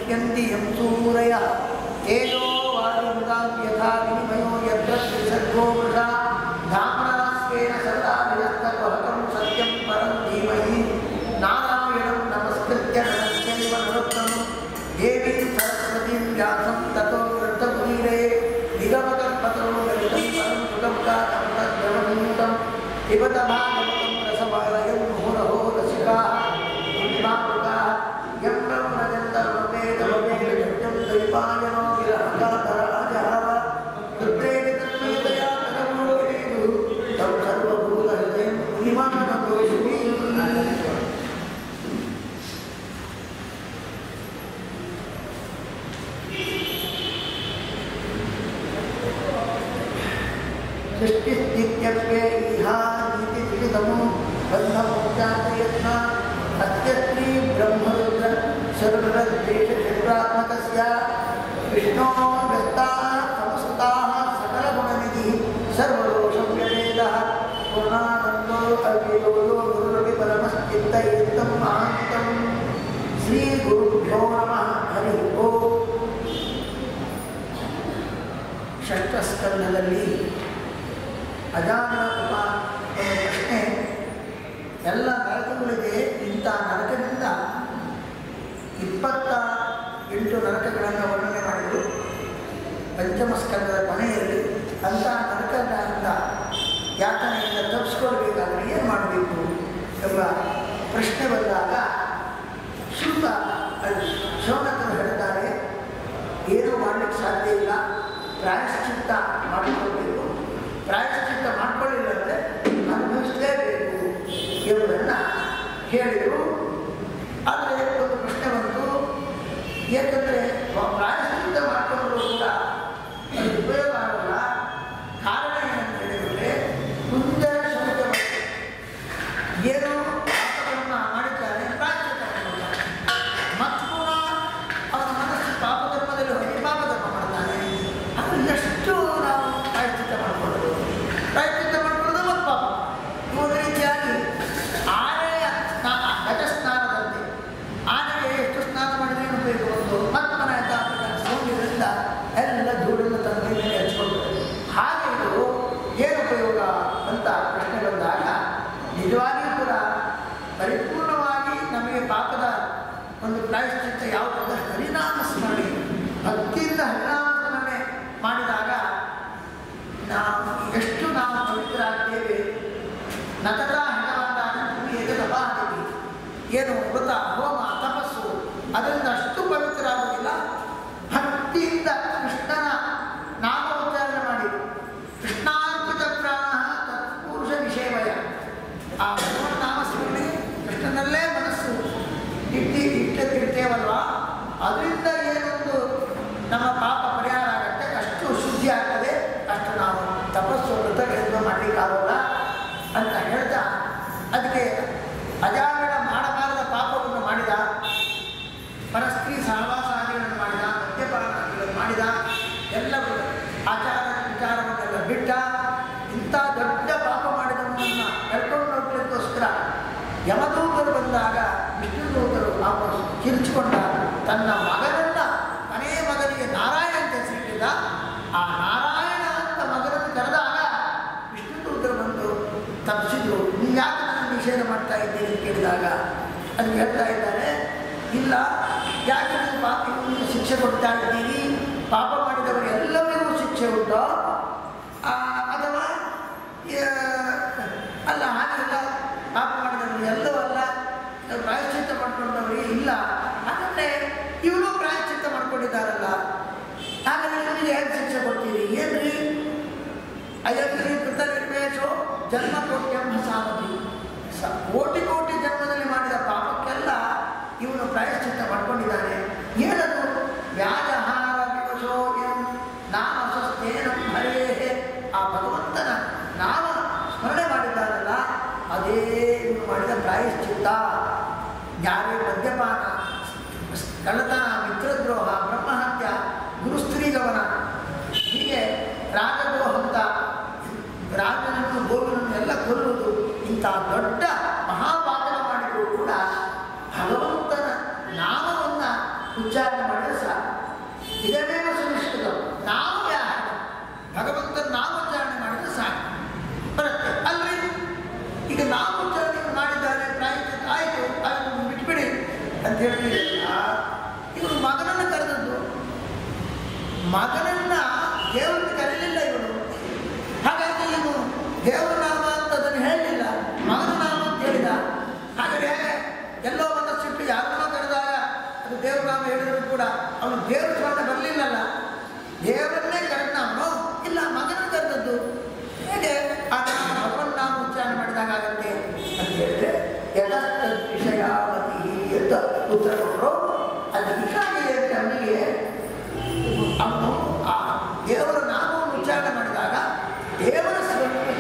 ದೀಪ್ಯಂತಿ M ಸೂರಯ ತೇಜೋ ವಾಯುಮೃಗಾಂ ಯಥಾ ವಿನಿಮಯೋ ಯತ್ರ ತ್ರಿಸರ್ಗೋ ಮೃಷಾ ಧಾಮ್ನಾಸ್ವೇನ ಸದಾ ನಿರಸ್ತಕಂ ಸತ್ಯಂ ಪರಂ ಧೀಮಹಿ ನಾರಾಯಣಂ ನಮಸ್ಕೃತ್ಯ ನಮಸ್ಯೈವ ನರೋತ್ತಮಂ ದೇವೀಂ ಸರಸ್ವತೀಂ ವ್ಯಾಸಂ ತಥೋ ವೃತ್ತಪುರೀರೆ ನಿಗಮಕಲ್ಪತರೋ ಲಲಿತಂ ಪರಂ ಸುಖಂ ಕಾತಂ ತದ್ಭ್ರಮಣೀಯಂ पिबत भागवतं रसबालयं मुहुरहो रसिकाः पुण्यमामृगाः यं ब्रह्मजन्तमवेदमवेदजं द्वैपायनो विरहकातराजः रुद्रेण तन्मयतया तदमोरेणु तं सर्वभूतहृदयं मुनिमानतोषिमि सृष्टिस्थित्यप्ये इहा नीतिविहितमो बन्धमोक्षान्तयत्न अस्य श्री ब्रह्मरुद्र सर्वदेशचक्रात्मकस्य विष्णोः व्यस्ताः समस्ताः सकलगुणनिधिः सर्वदोषव्यवेदः पूर्णानन्दो अव्ययो यो गुरुरपि परमश्चित्तयित्तं महान्तं श्रीगुरुभ्यो नमः हरिः ओम् ಷಷ್ಠಸ್ಕಂದದಲ್ಲಿ ಅಜಾನ ಉಪ ಒಂದು ಪ್ರಶ್ನೆ ಎಲ್ಲ ನರಕಗಳಿಗೆ ಇಂಥ ನರಕದಿಂದ ಇಪ್ಪತ್ತ ಎಂಟು ನರಕಗಳನ್ನು ವರ್ಣನೆ ಮಾಡಿದರು ಪಂಚಮ ಸ್ಕಂದದ ಕೊನೆಯಲ್ಲಿ ಅಂಥ ನರಕದಿಂದ ಯಾತನೆಯಿಂದ ತಪ್ಪಿಸ್ಕೊಳ್ಬೇಕಾದ್ರೆ ಏನು ಮಾಡಬೇಕು ಎಂಬ ಪ್ರಶ್ನೆ ಬಂದಾಗ ಶುದ್ಧ ಶೌನಕರು ಹೇಳ್ತಾರೆ ಏನೂ ಮಾಡಲಿಕ್ಕೆ ಸಾಧ್ಯ ಇಲ್ಲ ಪ್ರಾಯಶ್ಚಿತ್ತ ಮಾಡಿಕೊಳ್ಬೇಕು ಪ್ರಾಯಶ್ಚಿತ್ತ ಮಾಡ್ಕೊಳ್ಳಿಲ್ಲ ಅಂದರೆ ಅನುಭವಿಸಲೇಬೇಕು ಎಂಬುದನ್ನು ಹೇಳಿದರು ಆದರೆ ಒಂದು ಪ್ರಶ್ನೆ ಬಂತು ಏಕೆಂದರೆ ಪ್ರಾಯಶ್ಚಿತ್ತ ಮಾಡಿಕೊಂಡ್ರೂ ಕೂಡ ಅದು ಉಪಯೋಗ ಆಗಲ್ಲ ಕಾರಣ ಏನಂತ ಹೇಳಿದರೆ ಮುಂದೆ ಶಮಿತ ಏನು ಪಾಪಕರ್ಮ ಮಾಡಿದ್ದಾರೆ ಪ್ರಾಯಶ್ಚಿತ್ತ ಮಾಡ್ಕೊಳ್ತಾರೆ ಮತ್ತು ಪುನಃ ಅವನ ಮನಸ್ಸು ಪಾಪಕರ್ಮದಲ್ಲಿ ಹೋಗಿ ಪಾಪಕರ್ಮ ಮಾಡ್ತಾನೆ ಅದು ಎಷ್ಟು ನಾವು ಪ್ರಾಯಶ್ಚಿತ್ತ ಮಾಡ್ಕೊಳ್ಳೋದು ಪ್ರಾಯಶ್ಚಿತ್ತ ಮಾಡ್ಕೊಳ್ಳೋದು ಮತ್ತು ಪಾಪ ಒಂದು ರೀತಿಯಾಗಿ ಆನೆಯ ಸ್ನಾನ ಗಜ ಸ್ನಾನದಂತೆ ಆನೆಗೆ ಎಷ್ಟು ಸ್ನಾನ ಮಾಡಿದ್ರೆ ಏನು ಬೇಕು ಒಂದು ಮತ್ತು ಮನ ಸೋಂಗಿನಿಂದ ಎಲ್ಲ ಧೂಳೆಲ್ಲ ತನ್ನ ಮೈ ಮೇಲೆ ಹಚ್ಕೊಳ್ತದೆ ಹಾಗೆ ಇದು ಏನು ಉಪಯೋಗ ಅಂತ ಪ್ರಶ್ನೆ ಬಂದಾಗ ನಿಜವಾಗಿಯೂ ಕೂಡ ಪರಿಪೂರ್ಣವಾಗಿ ನಮಗೆ ಪಾಪದ ಒಂದು ಪ್ರಾಯಶ್ಚಿತ್ತ ಯಾವುದಂದ್ರೆ ಹರಿನಾಮ ಸ್ಮರಣೆ ಭಕ್ತಿಯಿಂದ ಹರಿನಾಮ ಸ್ಮರಣೆ ಮಾಡಿದಾಗ ನಾವು ಎಷ್ಟು ನಾವು ಪವಿತ್ರ ಆಗ್ತೇವೆ ನತದ ಹಿತವಾದ ಏಕದಪಾದೇವಿ ಏನು ವ್ರತ ಹೋಮ ತಪಸ್ಸು ಅದರಿಂದ ಅಷ್ಟು ಪವಿತ್ರ ಆಗುವುದಿಲ್ಲ ಭಕ್ತಿಯಿಂದ ಕೃಷ್ಣನ ನಾಮ ಉಚ್ಚಾರಣೆ ಮಾಡಿ ಕೃಷ್ಣಾರ್ಪಿತ ಪ್ರಾಣ ತತ್ಪುರುಷ ವಿಷಯವಯ ಆ ಭಗವನ್ ನಾಮ ಸ್ಮರಣೆ ಕೃಷ್ಣನಲ್ಲೇ ಮನಸ್ಸು ಇಟ್ಟಿ ಇಟ್ಟಿರ್ತೇವಲ್ವಾ ಅದರಿಂದ ಏನೊಂದು ನಮ್ಮ ಪಾಪ ಪರಿಹಾರ ಆಗುತ್ತೆ ಅಷ್ಟು ಶುದ್ಧಿ ಆಗ್ತದೆ ಅಷ್ಟು ನಾವು ತಪಸ್ಸು ವ್ರತಗಳಿಂದ ಮಾಡಲಿಕ್ಕಾಗಲ್ಲ ಅಂತ ಹೇಳ್ತಾ ಅದಕ್ಕೆ ಅಜಾಗಡ ಮಾಡಬಾರದ ಪಾಪವನ್ನು ಮಾಡಿದ ಪರಸ್ತ್ರೀ ಸಹವಾಸಾದಿಗಳನ್ನು ಮಾಡಿದ ಮದ್ಯಪಾನಾದಿಗಳನ್ನು ಮಾಡಿದ ಎಲ್ಲವೂ ಆಚಾರ ವಿಚಾರವನ್ನೆಲ್ಲ ಬಿಟ್ಟ ಇಂಥ ದೊಡ್ಡ ಪಾಪ ಮಾಡಿದವನನ್ನು ಕರ್ಕೊಂಡು ಹೋಗ್ಲಿಕ್ಕೋಸ್ಕರ ಯಮದೂತರು ಬಂದಾಗ ವಿಷ್ಣುದೂತರು ಅವನು ಕಿರಿಚಿಕೊಂಡ ತನ್ನ ಮಗನನ್ನ ಮನೆಯ ಮಗನಿಗೆ ನಾರಾಯಣ ಅಂತ ಹೆಸರಿಟ್ಟಿದ್ದ ಆ ನಾರಾಯಣ ಅಂತ ಮಗನನ್ನು ಕರೆದಾಗ ವಿಷ್ಣುದೂತರು ಬಂದು ತಪ್ಪಿಸಿದ್ರು ನೀವು ಯಾಕೆ ನನ್ನ ನಿಷೇಧ ಮಾಡ್ತಾ ಇದ್ದೀರಿ ಅಂತ ಕೇಳಿದಾಗ ಅದಕ್ಕೆ ಹೇಳ್ತಾ ಇದ್ದಾರೆ ಇಲ್ಲ ಯಾಕೆ ನೀವು ಪಾಪ ಇವನಿಗೆ ಶಿಕ್ಷೆ ಕೊಡ್ತಾ ಇದ್ದೀರಿ ಪಾಪ ಮಾಡಿದವರು ಎಲ್ಲರಿಗೂ ಶಿಕ್ಷೆ ಉಂಟೋ ಆ, ಅಥವಾ ಆ, ಅಲ್ಲ ಹಾಗೆಲ್ಲ ಪಾಪ ಮಾಡಿದವರು ಎಲ್ಲವೂ ಅಲ್ಲ ಪ್ರಾಯಶ್ಚಿತ್ತ ಮಾಡ್ಕೊಂಡವರಿಗೆ ಇಲ್ಲ ಹಾಗಾದ್ರೆ ಇವರು ಪ್ರಾಯಶ್ಚಿತ್ತ ಮಾಡ್ಕೊಂಡಿದ್ದಾರಲ್ಲ ಹಾಗಾದ್ರೆ ಇವನಿಗೆ ಹೇಗೆ ಶಿಕ್ಷೆ ಕೊಡ್ತೀರಿ ಏನ್ರಿ ಅಯ್ಯಂದ್ರಿ ಕೃತ ನಿರ್ವೇಶೋ ಜನ್ಮ ಕೋಟ್ಯಂಬ ಸಾಮತಿ ಸ ಕೋಟಿ ಕೋಟಿ ಜನ್ಮದಲ್ಲಿ ಮಾಡಿದ ಪಾಪಕ್ಕೆಲ್ಲ ಇವನು ಪ್ರಾಯಶ್ಚಿತ್ತ ಮಾಡ್ಕೊಂಡಿದ್ದಾನೆ ಏನದು ವ್ಯಾಜಹಾರ ವಿವಶೋ ಎಂ ನಾಮ ಸ್ವಸ್ಥೇನಂ ಹರೇ ಆ ಭಗವಂತನ ನಾಮ ಸ್ಮರಣೆ ಮಾಡಿದ್ದಾರಲ್ಲ ಅದೇ ಇವನು ಮಾಡಿದ ಪ್ರಾಯಶ್ಚಿತ್ತ ಯಾರೇ ಮದ್ಯಪಾನ ಕಳ್ಳತನ ಮಿತ್ರದ್ರೋಹ ಬ್ರಹ್ಮಹತ್ಯ ಗುರುಸ್ತ್ರೀಗಮನ ಹೀಗೆ ರಾಜದ್ರೋಹಂತ ರಾಜನನ್ನು ಗೋವಿನನ್ನು ಎಲ್ಲ ಕೊಲ್ಲುವುದು ಇಂಥ ದೊಡ್ಡ ಮಹಾಪಾತಕ ಮಾಡಿದರೂ ಕೂಡ ಭಗವಂತನ ನಾಮವನ್ನು ಉಚ್ಚಾರಣೆ ಮಾಡಿದ್ರೆ ಸಾಕು ಇದನ್ನೇನೋ ಸುನಿಶ್ಚಿತ ನಾವು ಯಾರು ಭಗವಂತನ ನಾವು ಉಚ್ಚಾರಣೆ ಮಾಡಿದ್ರೆ ಸಾಕು ಬರುತ್ತೆ ಅಲ್ರಿ ಈಗ ನಾವು ಉಚ್ಚಾರಣೆ ಮಾಡಿದ್ದಾರೆ ಪ್ರಾಯಶ್ಚಿತ್ತ ಆಯಿತು ಅದನ್ನು ಬಿಟ್ಬಿಡಿ ಅಂತ ಹೇಳ್ತೀವಿ ಇವನು ಮಗನನ್ನು ಕರೆದದ್ದು ಮಗನನ್ನ ದೇವರಿಗೆ ಕರೀಲಿಲ್ಲ ಇವನು ಹಾಗಾಗಿ ಇವನು ದೇವರ ನಾಮ ಅಂತ ಅದನ್ನು ಹೇಳಲಿಲ್ಲ ಮಗನ ನಾಮ ಅಂತ ಹೇಳಿದ ಹಾಗಾದ್ರೆ ಹೇಗೆ ಎಲ್ಲೋ ಮನಸ್ಸಿಟ್ಟು ಯಾರನ್ನೋ ಕರೆದಾಗ ಅದು ದೇವ್ರ ನಾಮ ಹೇಳಿದ್ರು ಕೂಡ ಅವನು ದೇವ್ರ ಸ್ಮರಣೆ ಬರಲಿಲ್ಲಲ್ಲ ದೇವರನ್ನೇ ಕರೆದ ಅವನು ಇಲ್ಲ ಮಗನ ಕರೆದದ್ದು ಹೇಗೆ ಆ ನಾಮ ಭಗವನ್ ನಾಮ ಉಚ್ಚಾರಣೆ ಮಾಡಿದಾಗ ಆಗತ್ತೆ ಅಂತ ಹೇಳಿದ್ರೆ ಯಥಾರ್ಥ ವಿಷಯಾವತಿ ಅಂತ ಉತ್ತರ ಕೊಟ್ಟರು ಅದು ಹೀಗಾಗಿದೆ ಅಂತ ಅವನಿಗೆ ಅವನು ಆ ದೇವರ ನಾಮವನ್ನು ಉಚ್ಚಾರಣೆ ಮಾಡಿದಾಗ ದೇವರ ಸ್ಮರಣೆ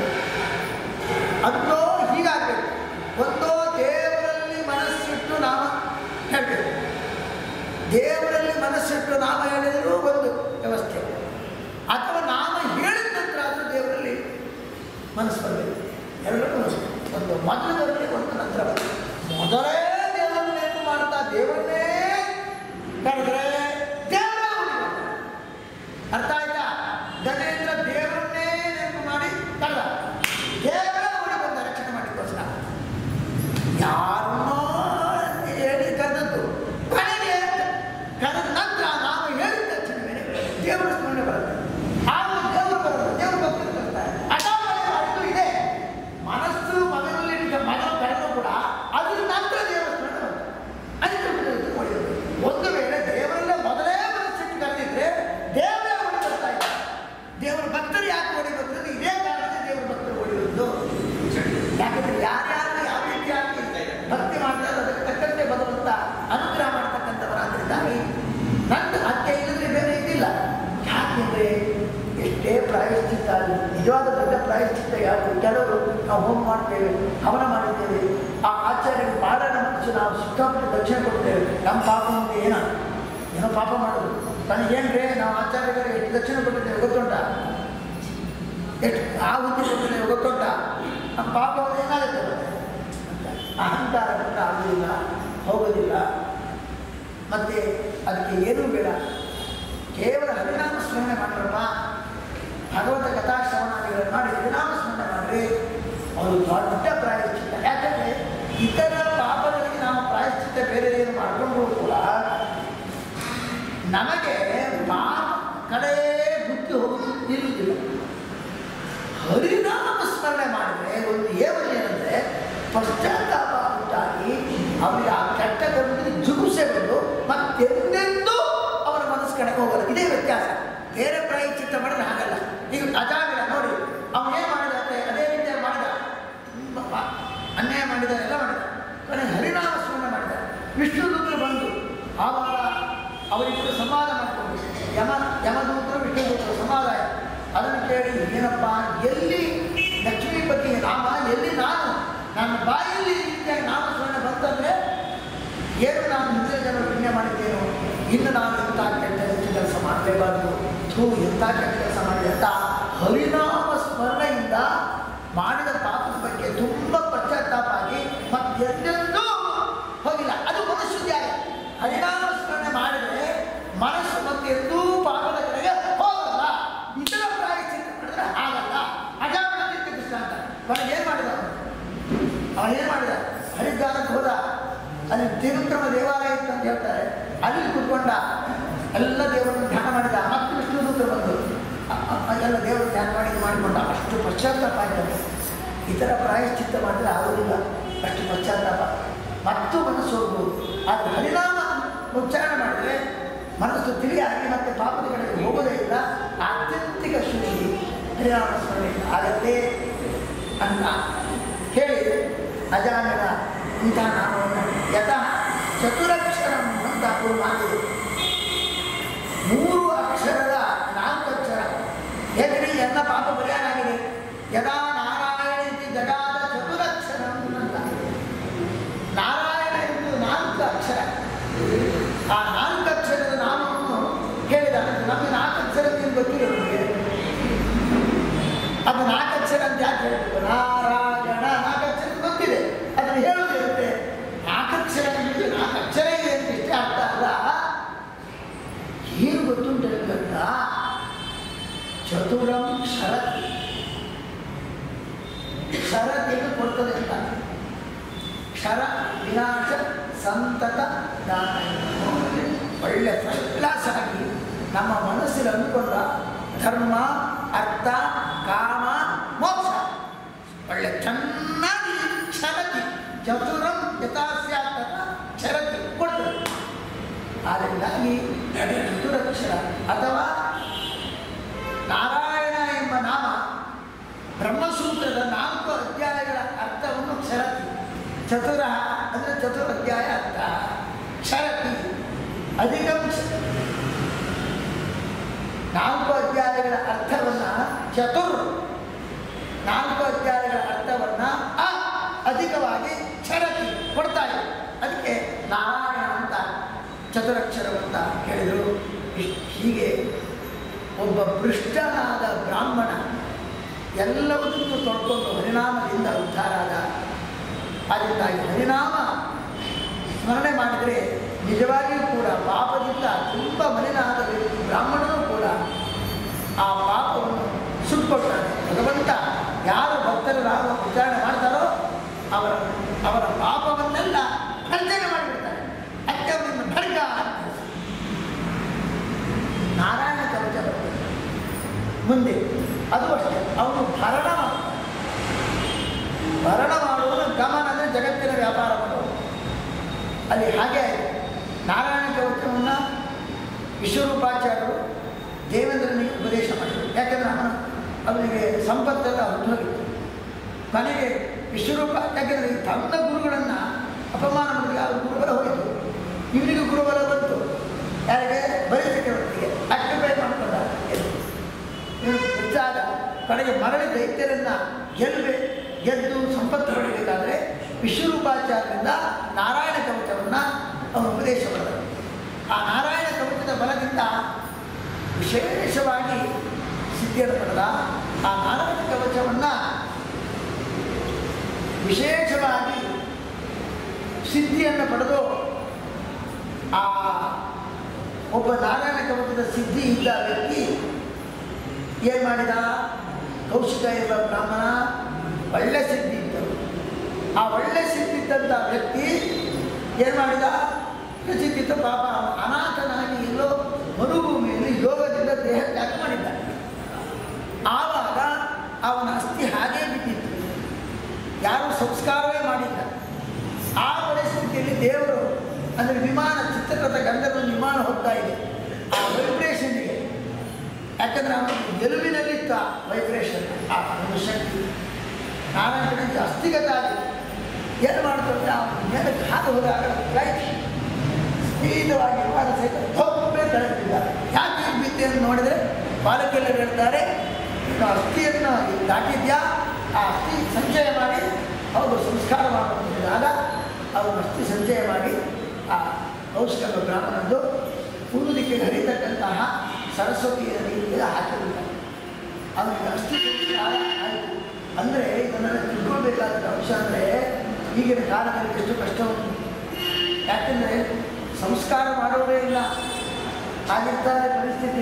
ಅದೋ ಹೀಗಾಗಬೇಕು ಒಂದೋ ದೇವರಲ್ಲಿ ಮನಸ್ಸಿಟ್ಟು ನಾಮ ಹೇಳಬೇಕು ದೇವರಲ್ಲಿ ಮನಸ್ಸಿಟ್ಟು ನಾಮ ಹೇಳಿದರೂ ಒಂದು ವ್ಯವಸ್ಥೆ ಅಥವಾ ನಾಮ ಹೇಳಿದ ನಂತರ ಆದರೂ ದೇವರಲ್ಲಿ ಮನಸ್ಸು ಬರಬೇಕು ಎರಡೂ ಅಷ್ಟೇ ಒಂದು ಮೊದಲದಲ್ಲಿ ಒಂದು ನಂತರ ಬರಬೇಕು. ಮೊದಲೇ ದೇವರನ್ನು ನೆನಪು ಮಾಡ್ತಾ ದೇವರನ್ನೇ ಕರೆದ್ರೆ ದೇವರೇ ಓಡಿ ಬರ್ತಾನೆ. ಅರ್ಥ ಆಯ್ತಾ ಗಜೇಂದ್ರ ದೇವರನ್ನೇ ನೆನಪು ಮಾಡಿ ಕರೆದ ದೇವರೇ ಓಡಿ ಬಂದ ರಕ್ಷಣೆ ಮಾಡಿಕೋಸ್ಕರ ಯಾರನ್ನೋ ಹೇಳಿ ಕರೆದದ್ದು ಕೊನೆಗೆ ಕರೆದ ನಂತರ ನಾವು ಹೇಳಿದ ತಕ್ಷಣವೇ ದೇವರ ಸ್ಮರಣೆ ಬರುತ್ತೆ ಆಗ ದೇವರು ಬರೋದು ದೇವರು ಭಕ್ತರು ಬರ್ತಾರೆ ಅಟಾವಣೆ ಮಾಡಿದ್ದು ಇದೆ ಮನಸ್ಸು ಮಗನಲ್ಲಿ ಮಗನ ಕರೆದು ಕೂಡ ಅದ್ರ ನಂತರ ದೇವರ ಸ್ಮರಣೆ ಬರುತ್ತೆ ಅದಕ್ಕೆ ಬಿಡೋದು ಒಳ್ಳೆಯದು ಒಂದು ವೇಳೆ ದೇವರಲ್ಲೇ ಮೊದಲೇ ಮನಸ್ಸಿಟ್ಟು ಕರೆದಿದ್ರೆ ದೇವರೇ ಓಡಿ ಬರ್ತಾ ಇದ್ದ ದೇವರ ಭಕ್ತರು ಯಾಕೆ ಓಡಿ ಬಂದ್ರೆ ಇದೇ ಕಾರಣಕ್ಕೆ ದೇವರ ಭಕ್ತರು ಓಡಿ ಬಂದು ಯಾಕಂದ್ರೆ ಯಾರ್ಯಾರು ಯಾವ ರೀತಿಯಾಗಿ ಭಕ್ತಿ ಮಾಡ್ತಾರೆ ಅದಕ್ಕೆ ತಕ್ಕಂತೆ ಭಗವಂತ ಅನುಗ್ರಹ ಮಾಡ್ತಕ್ಕಂಥವರಾದ್ರಿಂದಾಗಿ ನನ್ನ ಅತ್ತೆ ಇಲ್ಲದ್ರೆ ಬೇರೆ ಇದಿಲ್ಲ ಯಾಕೆಂದ್ರೆ ಎಷ್ಟೇ ಪ್ರಾಯಶ್ಚಿತ್ತ ಆಗಲಿ, ನಿಜವಾದ ದೊಡ್ಡ ಪ್ರಾಯಶ್ಚಿತ್ತ ಯಾವುದು ಕೆಲವರು ನಾವು ಹೋಮ ಮಾಡ್ತೇವೆ ಹವನ ಮಾಡಿದ್ದೇವೆ ಆ ಆಚಾರ್ಯರು ಪಾರಾಯಣ ಮಾಡಿಸಿ ನಾವು ಸಿಕ್ಕಾಪಟ್ಟೆ ದಕ್ಷಿಣ ಕೊಡ್ತೇವೆ ನಮ್ಮ ಪಾಪ ಮುಂದೆ ಏನ ಏನೋ ಪಾಪ ಮಾಡೋದು ನನಗೇನ್ರಿ ನಾವು ಆಚಾರ್ಯರಿಗೆ ಎಷ್ಟು ದಕ್ಷಿಣ ಕೊಟ್ಟಿದ್ದೇವೆ ಗೊತ್ತುಂಟ ಎಷ್ಟು ಆ ಬುದ್ಧಿ ಕೊಟ್ಟಿದ್ದೇವೆ ಗೊತ್ತುಂಟ ನಮ್ಮ ಪಾಪ ಮುಂದೆ ಏನಾಗುತ್ತೆ ಮತ್ತೆ? ಅಹಂಕಾರ ಬಿಟ್ಟು ಆಗುವುದಿಲ್ಲ ಹೋಗೋದಿಲ್ಲ ಮತ್ತೆ ಅದಕ್ಕೆ ಏನೂ ಬೇಡ ಕೇವಲ ಹರಿನಾಮ ಸ್ಮರಣೆ ಮಾಡ್ರಪ್ಪ ಭಗವಂತ ಕಥಾಶ್ರವಣಾದಿಗಳನ್ನು ಮಾಡಿ ಹರಿನಾಮ ಸ್ಮರಣೆ ಮಾಡ್ರಿ ಅದು ದೊಡ್ಡ ಪ್ರಾಯಶ್ಚಿತ್ತ ಯಾಕಂದ್ರೆ ಇತರ ಪಾಪಗಳಿಗೆ ನಾವು ಪ್ರಾಯಶ್ಚಿತ್ತ ಬೇರೆ ಏನು ಮಾಡಿಕೊಂಡ್ರೂ ಕೂಡ ನಮಗೆ ಪಾಪ ಕಡೆ ಬುದ್ಧಿ ಹೋಗುದು ಇರುವುದಿಲ್ಲ ಹರಿನಾಮ ಸ್ಮರಣೆ ಮಾಡಿದ್ರೆ ಒಂದು ಏವಲಿ ಏನಂದ್ರೆ ಪಶ್ಚಾತ್ತಾಪ ಉಂಟಾಗಿ ಅವರಿಗೆ ಆ ಕೆಟ್ಟ ಕರ್ಮದಲ್ಲಿ ಜುಗುಸೆ ಬಂದು ಮತ್ತೆಂದೆಂದೂ ಅವರ ಮನಸ್ಸು ಕಡೆಗೆ ಹೋಗಲ್ಲ ಇದೇ ವ್ಯತ್ಯಾಸ ಬೇರೆ ಪ್ರಾಯಶ್ಚಿತ್ತ ಮಾಡಿದ್ರೆ ಹಾಗಲ್ಲ ಈಗ ಅಜಾಮಿಲ ನೋಡಿ ಅವನು ಏನು ಮಾಡಿದ ಅಂದ್ರೆ ಅದೇ ರೀತಿಯಾಗಿ ಮಾಡಿದ ತುಂಬ ಪಾ- ಅನ್ಯಾಯ ಮಾಡಿದ ಎಲ್ಲ ಮಾಡಿದ ಕೊನೆ ಹರಿನಾಮ ಸ್ಮರಣೆ ಮಾಡಿದ ವಿಷ್ಣು ದೂತರು ಬಂದು ಆವಾಗ ಅವರಿಬ್ಬರು ಸಂವಾದ ಮಾಡಿಕೊಂಡು ಯಮ ಯಮದೂತರು ವಿಷ್ಣು ದೂತರು ಸಂವಾದ ಆಯ್ತು ಅದನ್ನು ಕೇಳಿ ಏನಪ್ಪ ಎಲ್ಲಿ ಲಕ್ಷ್ಮೀಪತಿ ನಾಮ ಎಲ್ಲಿ ನಾನು ನನ್ನ ಬಾಯಲ್ಲಿ ಈ ರೀತಿಯಾಗಿ ನಾಮಸ್ಮರಣೆ ಬಂತಂದ್ರೆ ಏನು ನಾನು ಹಿಂದಿನ ಜನ ಪುಣ್ಯ ಮಾಡಿದ್ದೇನೋ ಇನ್ನು ನಾನು ಇಂಥ ಕೆಟ್ಟ ಹೆಚ್ಚು ಕೆಲಸ ಮಾಡಲೇಬಾರದು ಥೂ ಇಂಥ ಕೆಟ್ಟ ಕೆಲಸ ಮಾಡಿದೆ ಅಂತ ಹರಿನಾಮ ಸ್ಮರಣೆಯಿಂದ ಮಾಡಿದ ಪಾಪದ ಬಗ್ಗೆ ತುಂಬ ಪಶ್ಚಾತ್ತಾಪ ಆಗಿ ಮತ್ತೆಂದೆಂದೂ ಹೋಗಿಲ್ಲ ಅದು ಮನುಷ್ಯದ್ದೇ ಆಗಿದೆ ಹರಿನಾಮ ಸ್ಮರಣೆ ಮಾಡಿದರೆ ಮನಸ್ಸು ಮತ್ತೆಂದೂ ಪಾಪದ ಕಡೆಗೆ ಹೋಗಲ್ಲ ಇತರ ಪ್ರಾಯಶ್ಚಿತ್ತ ಮಾಡಿದ್ರೆ ಆಗಲ್ಲ ಅಜಾಮಣ ಕೃಷ್ಣ ಅಂತ ಅವನಿಗೆ ಏನು ಮಾಡಿದ ಅವನು? ಅವನು ಏನು ಮಾಡಿದ ಹರಿದ್ವಾರಕ್ಕೆ ಹೋದ ಅಲ್ಲಿ ತ್ರಿವಿಕ್ರಮ ದೇವಾಲಯ ಇತ್ತು ಅಂತ ಹೇಳ್ತಾರೆ ಅಲ್ಲಿ ಕುತ್ಕೊಂಡ ಎಲ್ಲ ದೇವರನ್ನು ಧ್ಯಾನ ಮಾಡಿದ ಮತ್ತೆ ವಿಷ್ಣು ದೂತರು ಬಂದು ಅ- ಅ- ಅ- ಎಲ್ಲ ದೇವರು ಧ್ಯಾನ ಮಾಡಿ ಇದು ಮಾಡಿಕೊಂಡ ಅಷ್ಟು ಪಶ್ಚಾತ್ತಾಪ ಆಯ್ತು ಇತರ ಪ್ರಾಯಶ್ಚಿತ್ತ ಮಾಡಿದ್ರೆ ಆಗೋದಿಲ್ಲ ಅಷ್ಟು ಪಶ್ಚಾತ್ತಾಪ ಮತ್ತು ಮನಸ್ಸು ಹೋಗ್ಬೋದು ಆದರೆ ಹರಿನಾಮ ಉಚ್ಚಾರಣೆ ಮಾಡಿದರೆ ಮನಸ್ಸು ತಿಳಿಯಾಗಿ ಮತ್ತೆ ಪಾಪದ ಕಡೆಗೆ ಹೋಗೋದೇ ಇಲ್ಲ ಆತ್ಯಂತಿಕ ಶುಚಿ ಹರಿನಾಮ ಸ್ಮರಣೆ ಆಗತ್ತೆ ಅಂತ ಹೇಳಿ ಅಜಾಮಿನ ಇಂಥ ನಾಮವನ್ನು ಯಥಾ ಚತುರಕ್ಷರಂ ಅಂತ ಅವರು ಮಾಡಿದೆ ಮೂರು ಅಕ್ಷರದ ನಾಲ್ಕು ಅಕ್ಷರ ಹೆದರಿ ಎಲ್ಲ ಪಾಪ ಪರಿಹಾರಾಗಿದೆ ಯದಾ ನಾರಾಯಣ ಇತಿ ಜಗಾದ ಚತುರಕ್ಷರಂ ಅಂತ ನಾರಾಯಣ ಎಂದು ನಾಲ್ಕು ಅಕ್ಷರ ಆ ನಾಲ್ಕು ಅಕ್ಷರದ ನಾಮವನ್ನು ಹೇಳಿದ ನಮಗೆ ನಾಲ್ಕು ಅಕ್ಷರ ನೀವು ಗೊತ್ತಿಲ್ಲ ನಿಮಗೆ ಅದು ನಾಲ್ಕು ಅಕ್ಷರ ಅಂತ ಯಾಕೆ ಹೇಳ್ಬೇಕು ನಾರಾಯಣ ನಾಲ್ಕು ಅಕ್ಷರ ಗೊತ್ತಿದೆ ಅದನ್ನು ಹೇಳೋದಿರುತ್ತೆ ನಾಲ್ಕು ಅಕ್ಷರ ನಿಮಗೆ ನಾಲ್ಕು ಅಕ್ಷರ ಇದೆ ಅಂತ ಇಷ್ಟೇ ಅರ್ಥ ಅಲ್ಲ ಚತುರಂ ಶರತ್ ಶರತ್ ಎಂದು ಕೊಡ್ತದೆ ಅಂತ ಕ್ಷರ ವಿನಾಶ ಸಂತತ ದಾನ ಒಳ್ಳೆ ಫಸ್ಟ್ ಕ್ಲಾಸ್ ಆಗಿ ನಮ್ಮ ಮನಸ್ಸಿಗೆ ಅಂದುಕೊಂಡ ಧರ್ಮ ಅರ್ಥ ಕಾಮ ಮೋಕ್ಷ ಒಳ್ಳೆ ಚೆನ್ನಾಗಿ ಕ್ಷರತಿ ಚತುರಂ ಯಥಾಸ್ಯಾತ ಕ್ಷರತಿ ಕೊಡ್ತದೆ ಆದ್ದರಿಂದಾಗಿ ಅದು ಚತುರಕ್ಷರ ಅಥವಾ ನಾರಾಯಣ ಎಂಬ ನಾಮ ಬ್ರಹ್ಮಸೂತ್ರದ ನಾಲ್ಕು ಅಧ್ಯಾಯಗಳ ಅರ್ಥವನ್ನು ಕ್ಷರತಿ ಚತುರ ಅಂದರೆ ಚತುರ ಅಧ್ಯಾಯ ಅರ್ಥ ಕ್ಷರತಿ ಅಧಿಕಂ ಕ್ಷ- ನಾಲ್ಕು ಅಧ್ಯಾಯಗಳ ಅರ್ಥವನ್ನು ಚತುರ್ ನಾಲ್ಕು ಅಧ್ಯಾಯಗಳ ಅರ್ಥವನ್ನು ಅ ಅಧಿಕವಾಗಿ ಕ್ಷರತಿ ಕೊಡ್ತಾರೆ ಅದಕ್ಕೆ ನಾರಾಯಣ ಅಂತ ಚತುರಕ್ಷರವಂತ ಹೇಳಿದರು ಇಷ್ಟ್- ಹೀಗೆ ಒಬ್ಬ ಭೃಷ್ಟನಾದ ಬ್ರಾಹ್ಮಣ ಎಲ್ಲವನ್ನೂ ತೊಡ್ಕೊಂಡು ಹರಿನಾಮದಿಂದ ಉದ್ಧಾರ ಆದ ಅದರಿಂದಾಗಿ ಹರಿನಾಮ ಸ್ಮರಣೆ ಮಾಡಿದರೆ ನಿಜವಾಗಿಯೂ ಕೂಡ ಪಾಪದಿಂದ ತುಂಬ ಮಲಿನಾದ ವ್ಯಕ್ತಿ ಬ್ರಾಹ್ಮಣನೂ ಕೂಡ ಆ ಪಾಪವನ್ನು ಸುಟ್ಕೊಳ್ತಾನೆ ಭಗವಂತ ಯಾರು ಭಕ್ತರು ರಾಮ ವಿಚಾರಣೆ ಮಾಡ್ತಾರೋ ಅವರ ಅವರ ಪಾಪವನ್ನೆಲ್ಲ ಖಂಡನೆ ಮಾಡಿಬಿಡ್ತಾರೆ ಅದಕ್ಕೆ ಅವರಿಂದ ಖಡ್ಗ ಅಂತ ಹೆಸರು. ನಾರಾಯಣ ಕವಚ ಬರ್ತದೆ ಮುಂದೆ ಅದು ಅಷ್ಟೇ ಅವನು ಭರಣ ಮಾಡ್ತಾನೆ. ಭರಣ ಮಾಡುವುದು ಗಮನ ಅಂದರೆ ಜಗತ್ತಿನ ವ್ಯಾಪಾರ ಮಾಡುವುದು ಅಲ್ಲಿ ಹಾಗೆ ಆಯಿತು ನಾರಾಯಣ ಕವಚವನ್ನು ವಿಶ್ವರೂಪಾಚಾರ್ಯರು ದೇವೇಂದ್ರನಿಗೆ ಉಪದೇಶ ಮಾಡಿದರು ಯಾಕೆಂದರೆ ಅವನ ಅವನಿಗೆ ಸಂಪತ್ತೆಲ್ಲ ಹೊರಟೋಗಿತ್ತು ಕೊನೆಗೆ ವಿಶ್ವರೂಪ ಯಾಕೆಂದರೆ ಈ ತನ್ನ ಗುರುಗಳನ್ನು ಅಪಮಾನ ಮಾಡಿದ್ರೆ ಅವ್ರ ಗುರುಬಲ ಹೋಯಿತು ಇವನಿಗೆ ಗುರುಬಲ ಬಂತು ಯಾರಿಗೆ ಬರೀ ಚಕ್ರವರ್ತಿಗೆ ಆಕ್ಟಿಫೈ ಮಾಡ್ಕೊಂಡ ಇವನು ಹೆಚ್ಚಾದ ಕಡೆಗೆ ಮರಳಿ ದೈತ್ಯರನ್ನ ಗೆಲ್ಲbe ಗೆದ್ದು ಸಂಪತ್ತು ಪಡಿಬೇಕಾದ್ರೆ ವಿಶ್ವರೂಪಾಚಾರ್ಯರಿಂದ ನಾರಾಯಣ ಕವಚವನ್ನು ಅವನು ಉಪದೇಶ ಮಾಡಿದ ಆ ನಾರಾಯಣ ಕವಚದ ಬಲದಿಂದ ವಿಶೇಷವಾಗಿ ಸಿದ್ಧಿಯನ್ನು ಪಡೆದ ಆ ನಾರಾಯಣ ಕವಚವನ್ನು ವಿಶೇಷವಾಗಿ ಸಿದ್ಧಿಯನ್ನು ಪಡೆದು ಆ ಒಬ್ಬ ನಾರಾಯಣ ಕವಚದ ಸಿದ್ಧಿ ಇದ್ದ ವ್ಯಕ್ತಿ ಏನು ಮಾಡಿದ ಕೌಶಿಕ ಎಂಬ ಬ್ರಾಹ್ಮಣ ಒಳ್ಳೆ ಸಿದ್ಧಿ ಇದ್ದರು ಆ ಒಳ್ಳೆ ಸಿದ್ಧಿ ಇದ್ದಂಥ ವ್ಯಕ್ತಿ ಏನು ಮಾಡಿದ ಪ್ರಸಿದ್ಧಿತ ಪಾಪ ಅವನು ಅನಾಥನಾಗಿ ಎಲ್ಲೋ ಮರುಭೂಮಿಯಲ್ಲಿ ಯೋಗದಿಂದ ದೇಹ ತ್ಯಾಗ ಮಾಡಿದ್ದ ಆವಾಗ ಅವನ ಅಸ್ಥಿ ಹಾಗೇ ಬಿದ್ದಿತ್ತು ಯಾರೂ ಸಂಸ್ಕಾರವೇ ಮಾಡಿಲ್ಲ ಆ ಪರಿಸ್ಥಿತಿಯಲ್ಲಿ ದೇವರು ಅಂದರೆ ವಿಮಾನ ಚಿತ್ರಕಥ ಗಂಧರ್ವ ವಿಮಾನ ಹೋಗ್ತಾ ಇದೆ ಆ ವೈಬ್ರೇಷನ್ಗೆ ಯಾಕಂದರೆ ಅವನು ಗೆಲುವಿನಲ್ಲಿತ್ತ ವೈಬ್ರೇಷನ್ ಆ ಒಂದು ಶಕ್ತಿ ನಾರಾಯಣ ಅಸ್ಥಿಗತ ಆಗಿದೆ ಏನು ಮಾಡ್ತಾರೆ ಅವನು ಮೇಲೆ ಕಾದು ಹೋದಾಗ ಫ್ಲೈಟ್ ಸ್ಪೀಡವಾಗಿ ವಿಮಾನ ಸಹಿತ ಒಬ್ಬೇ ತಡೆದಿಲ್ಲ ಯಾಕೆ ಈ ಬಿದ್ದೆ ಅಂತ ನೋಡಿದರೆ ಬಾಲಕಿಯಲ್ಲರು ಹೇಳ್ತಾರೆ ನೀನು ಅಸ್ಥಿಯನ್ನು ದಾಟಿದ್ಯಾ ಆ ಅಸ್ಥಿ ಸಂಚಯ ಮಾಡಿ ಅವರು ಸಂಸ್ಕಾರ ಮಾಡುವಂತಾಗ ಅವರು ಅಸ್ಥಿ ಸಂಚಯ ಮಾಡಿ ಆ ಕೌಶಿಕ ಬ್ರಾಹ್ಮಣದ್ದು ಪೂರ್ವ ದಿಕ್ಕಿಗೆ ಹರಿತಕ್ಕಂತಹ ಸರಸ್ವತಿ ನದಿಗೆ ಹಾಕಿಬಿಡ್ತಾರೆ ಅವನಿಗೆ ಅಸ್ಥಿ ಸಂಸ್ಕಾರ ಆಯಿತು ಅಂದರೆ ಇದನ್ನೆಲ್ಲ ತಿಳ್ಕೊಳ್ಬೇಕಾದ ಅಂಶ ಅಂದರೆ ಈಗಿನ ಕಾಲದಲ್ಲಿ ಎಷ್ಟು ಕಷ್ಟ ಉಂಟು ಯಾಕೆಂದರೆ ಸಂಸ್ಕಾರ ಮಾಡೋದೇ ಇಲ್ಲ ಆಗಿರ್ತಾರೆ ಪರಿಸ್ಥಿತಿ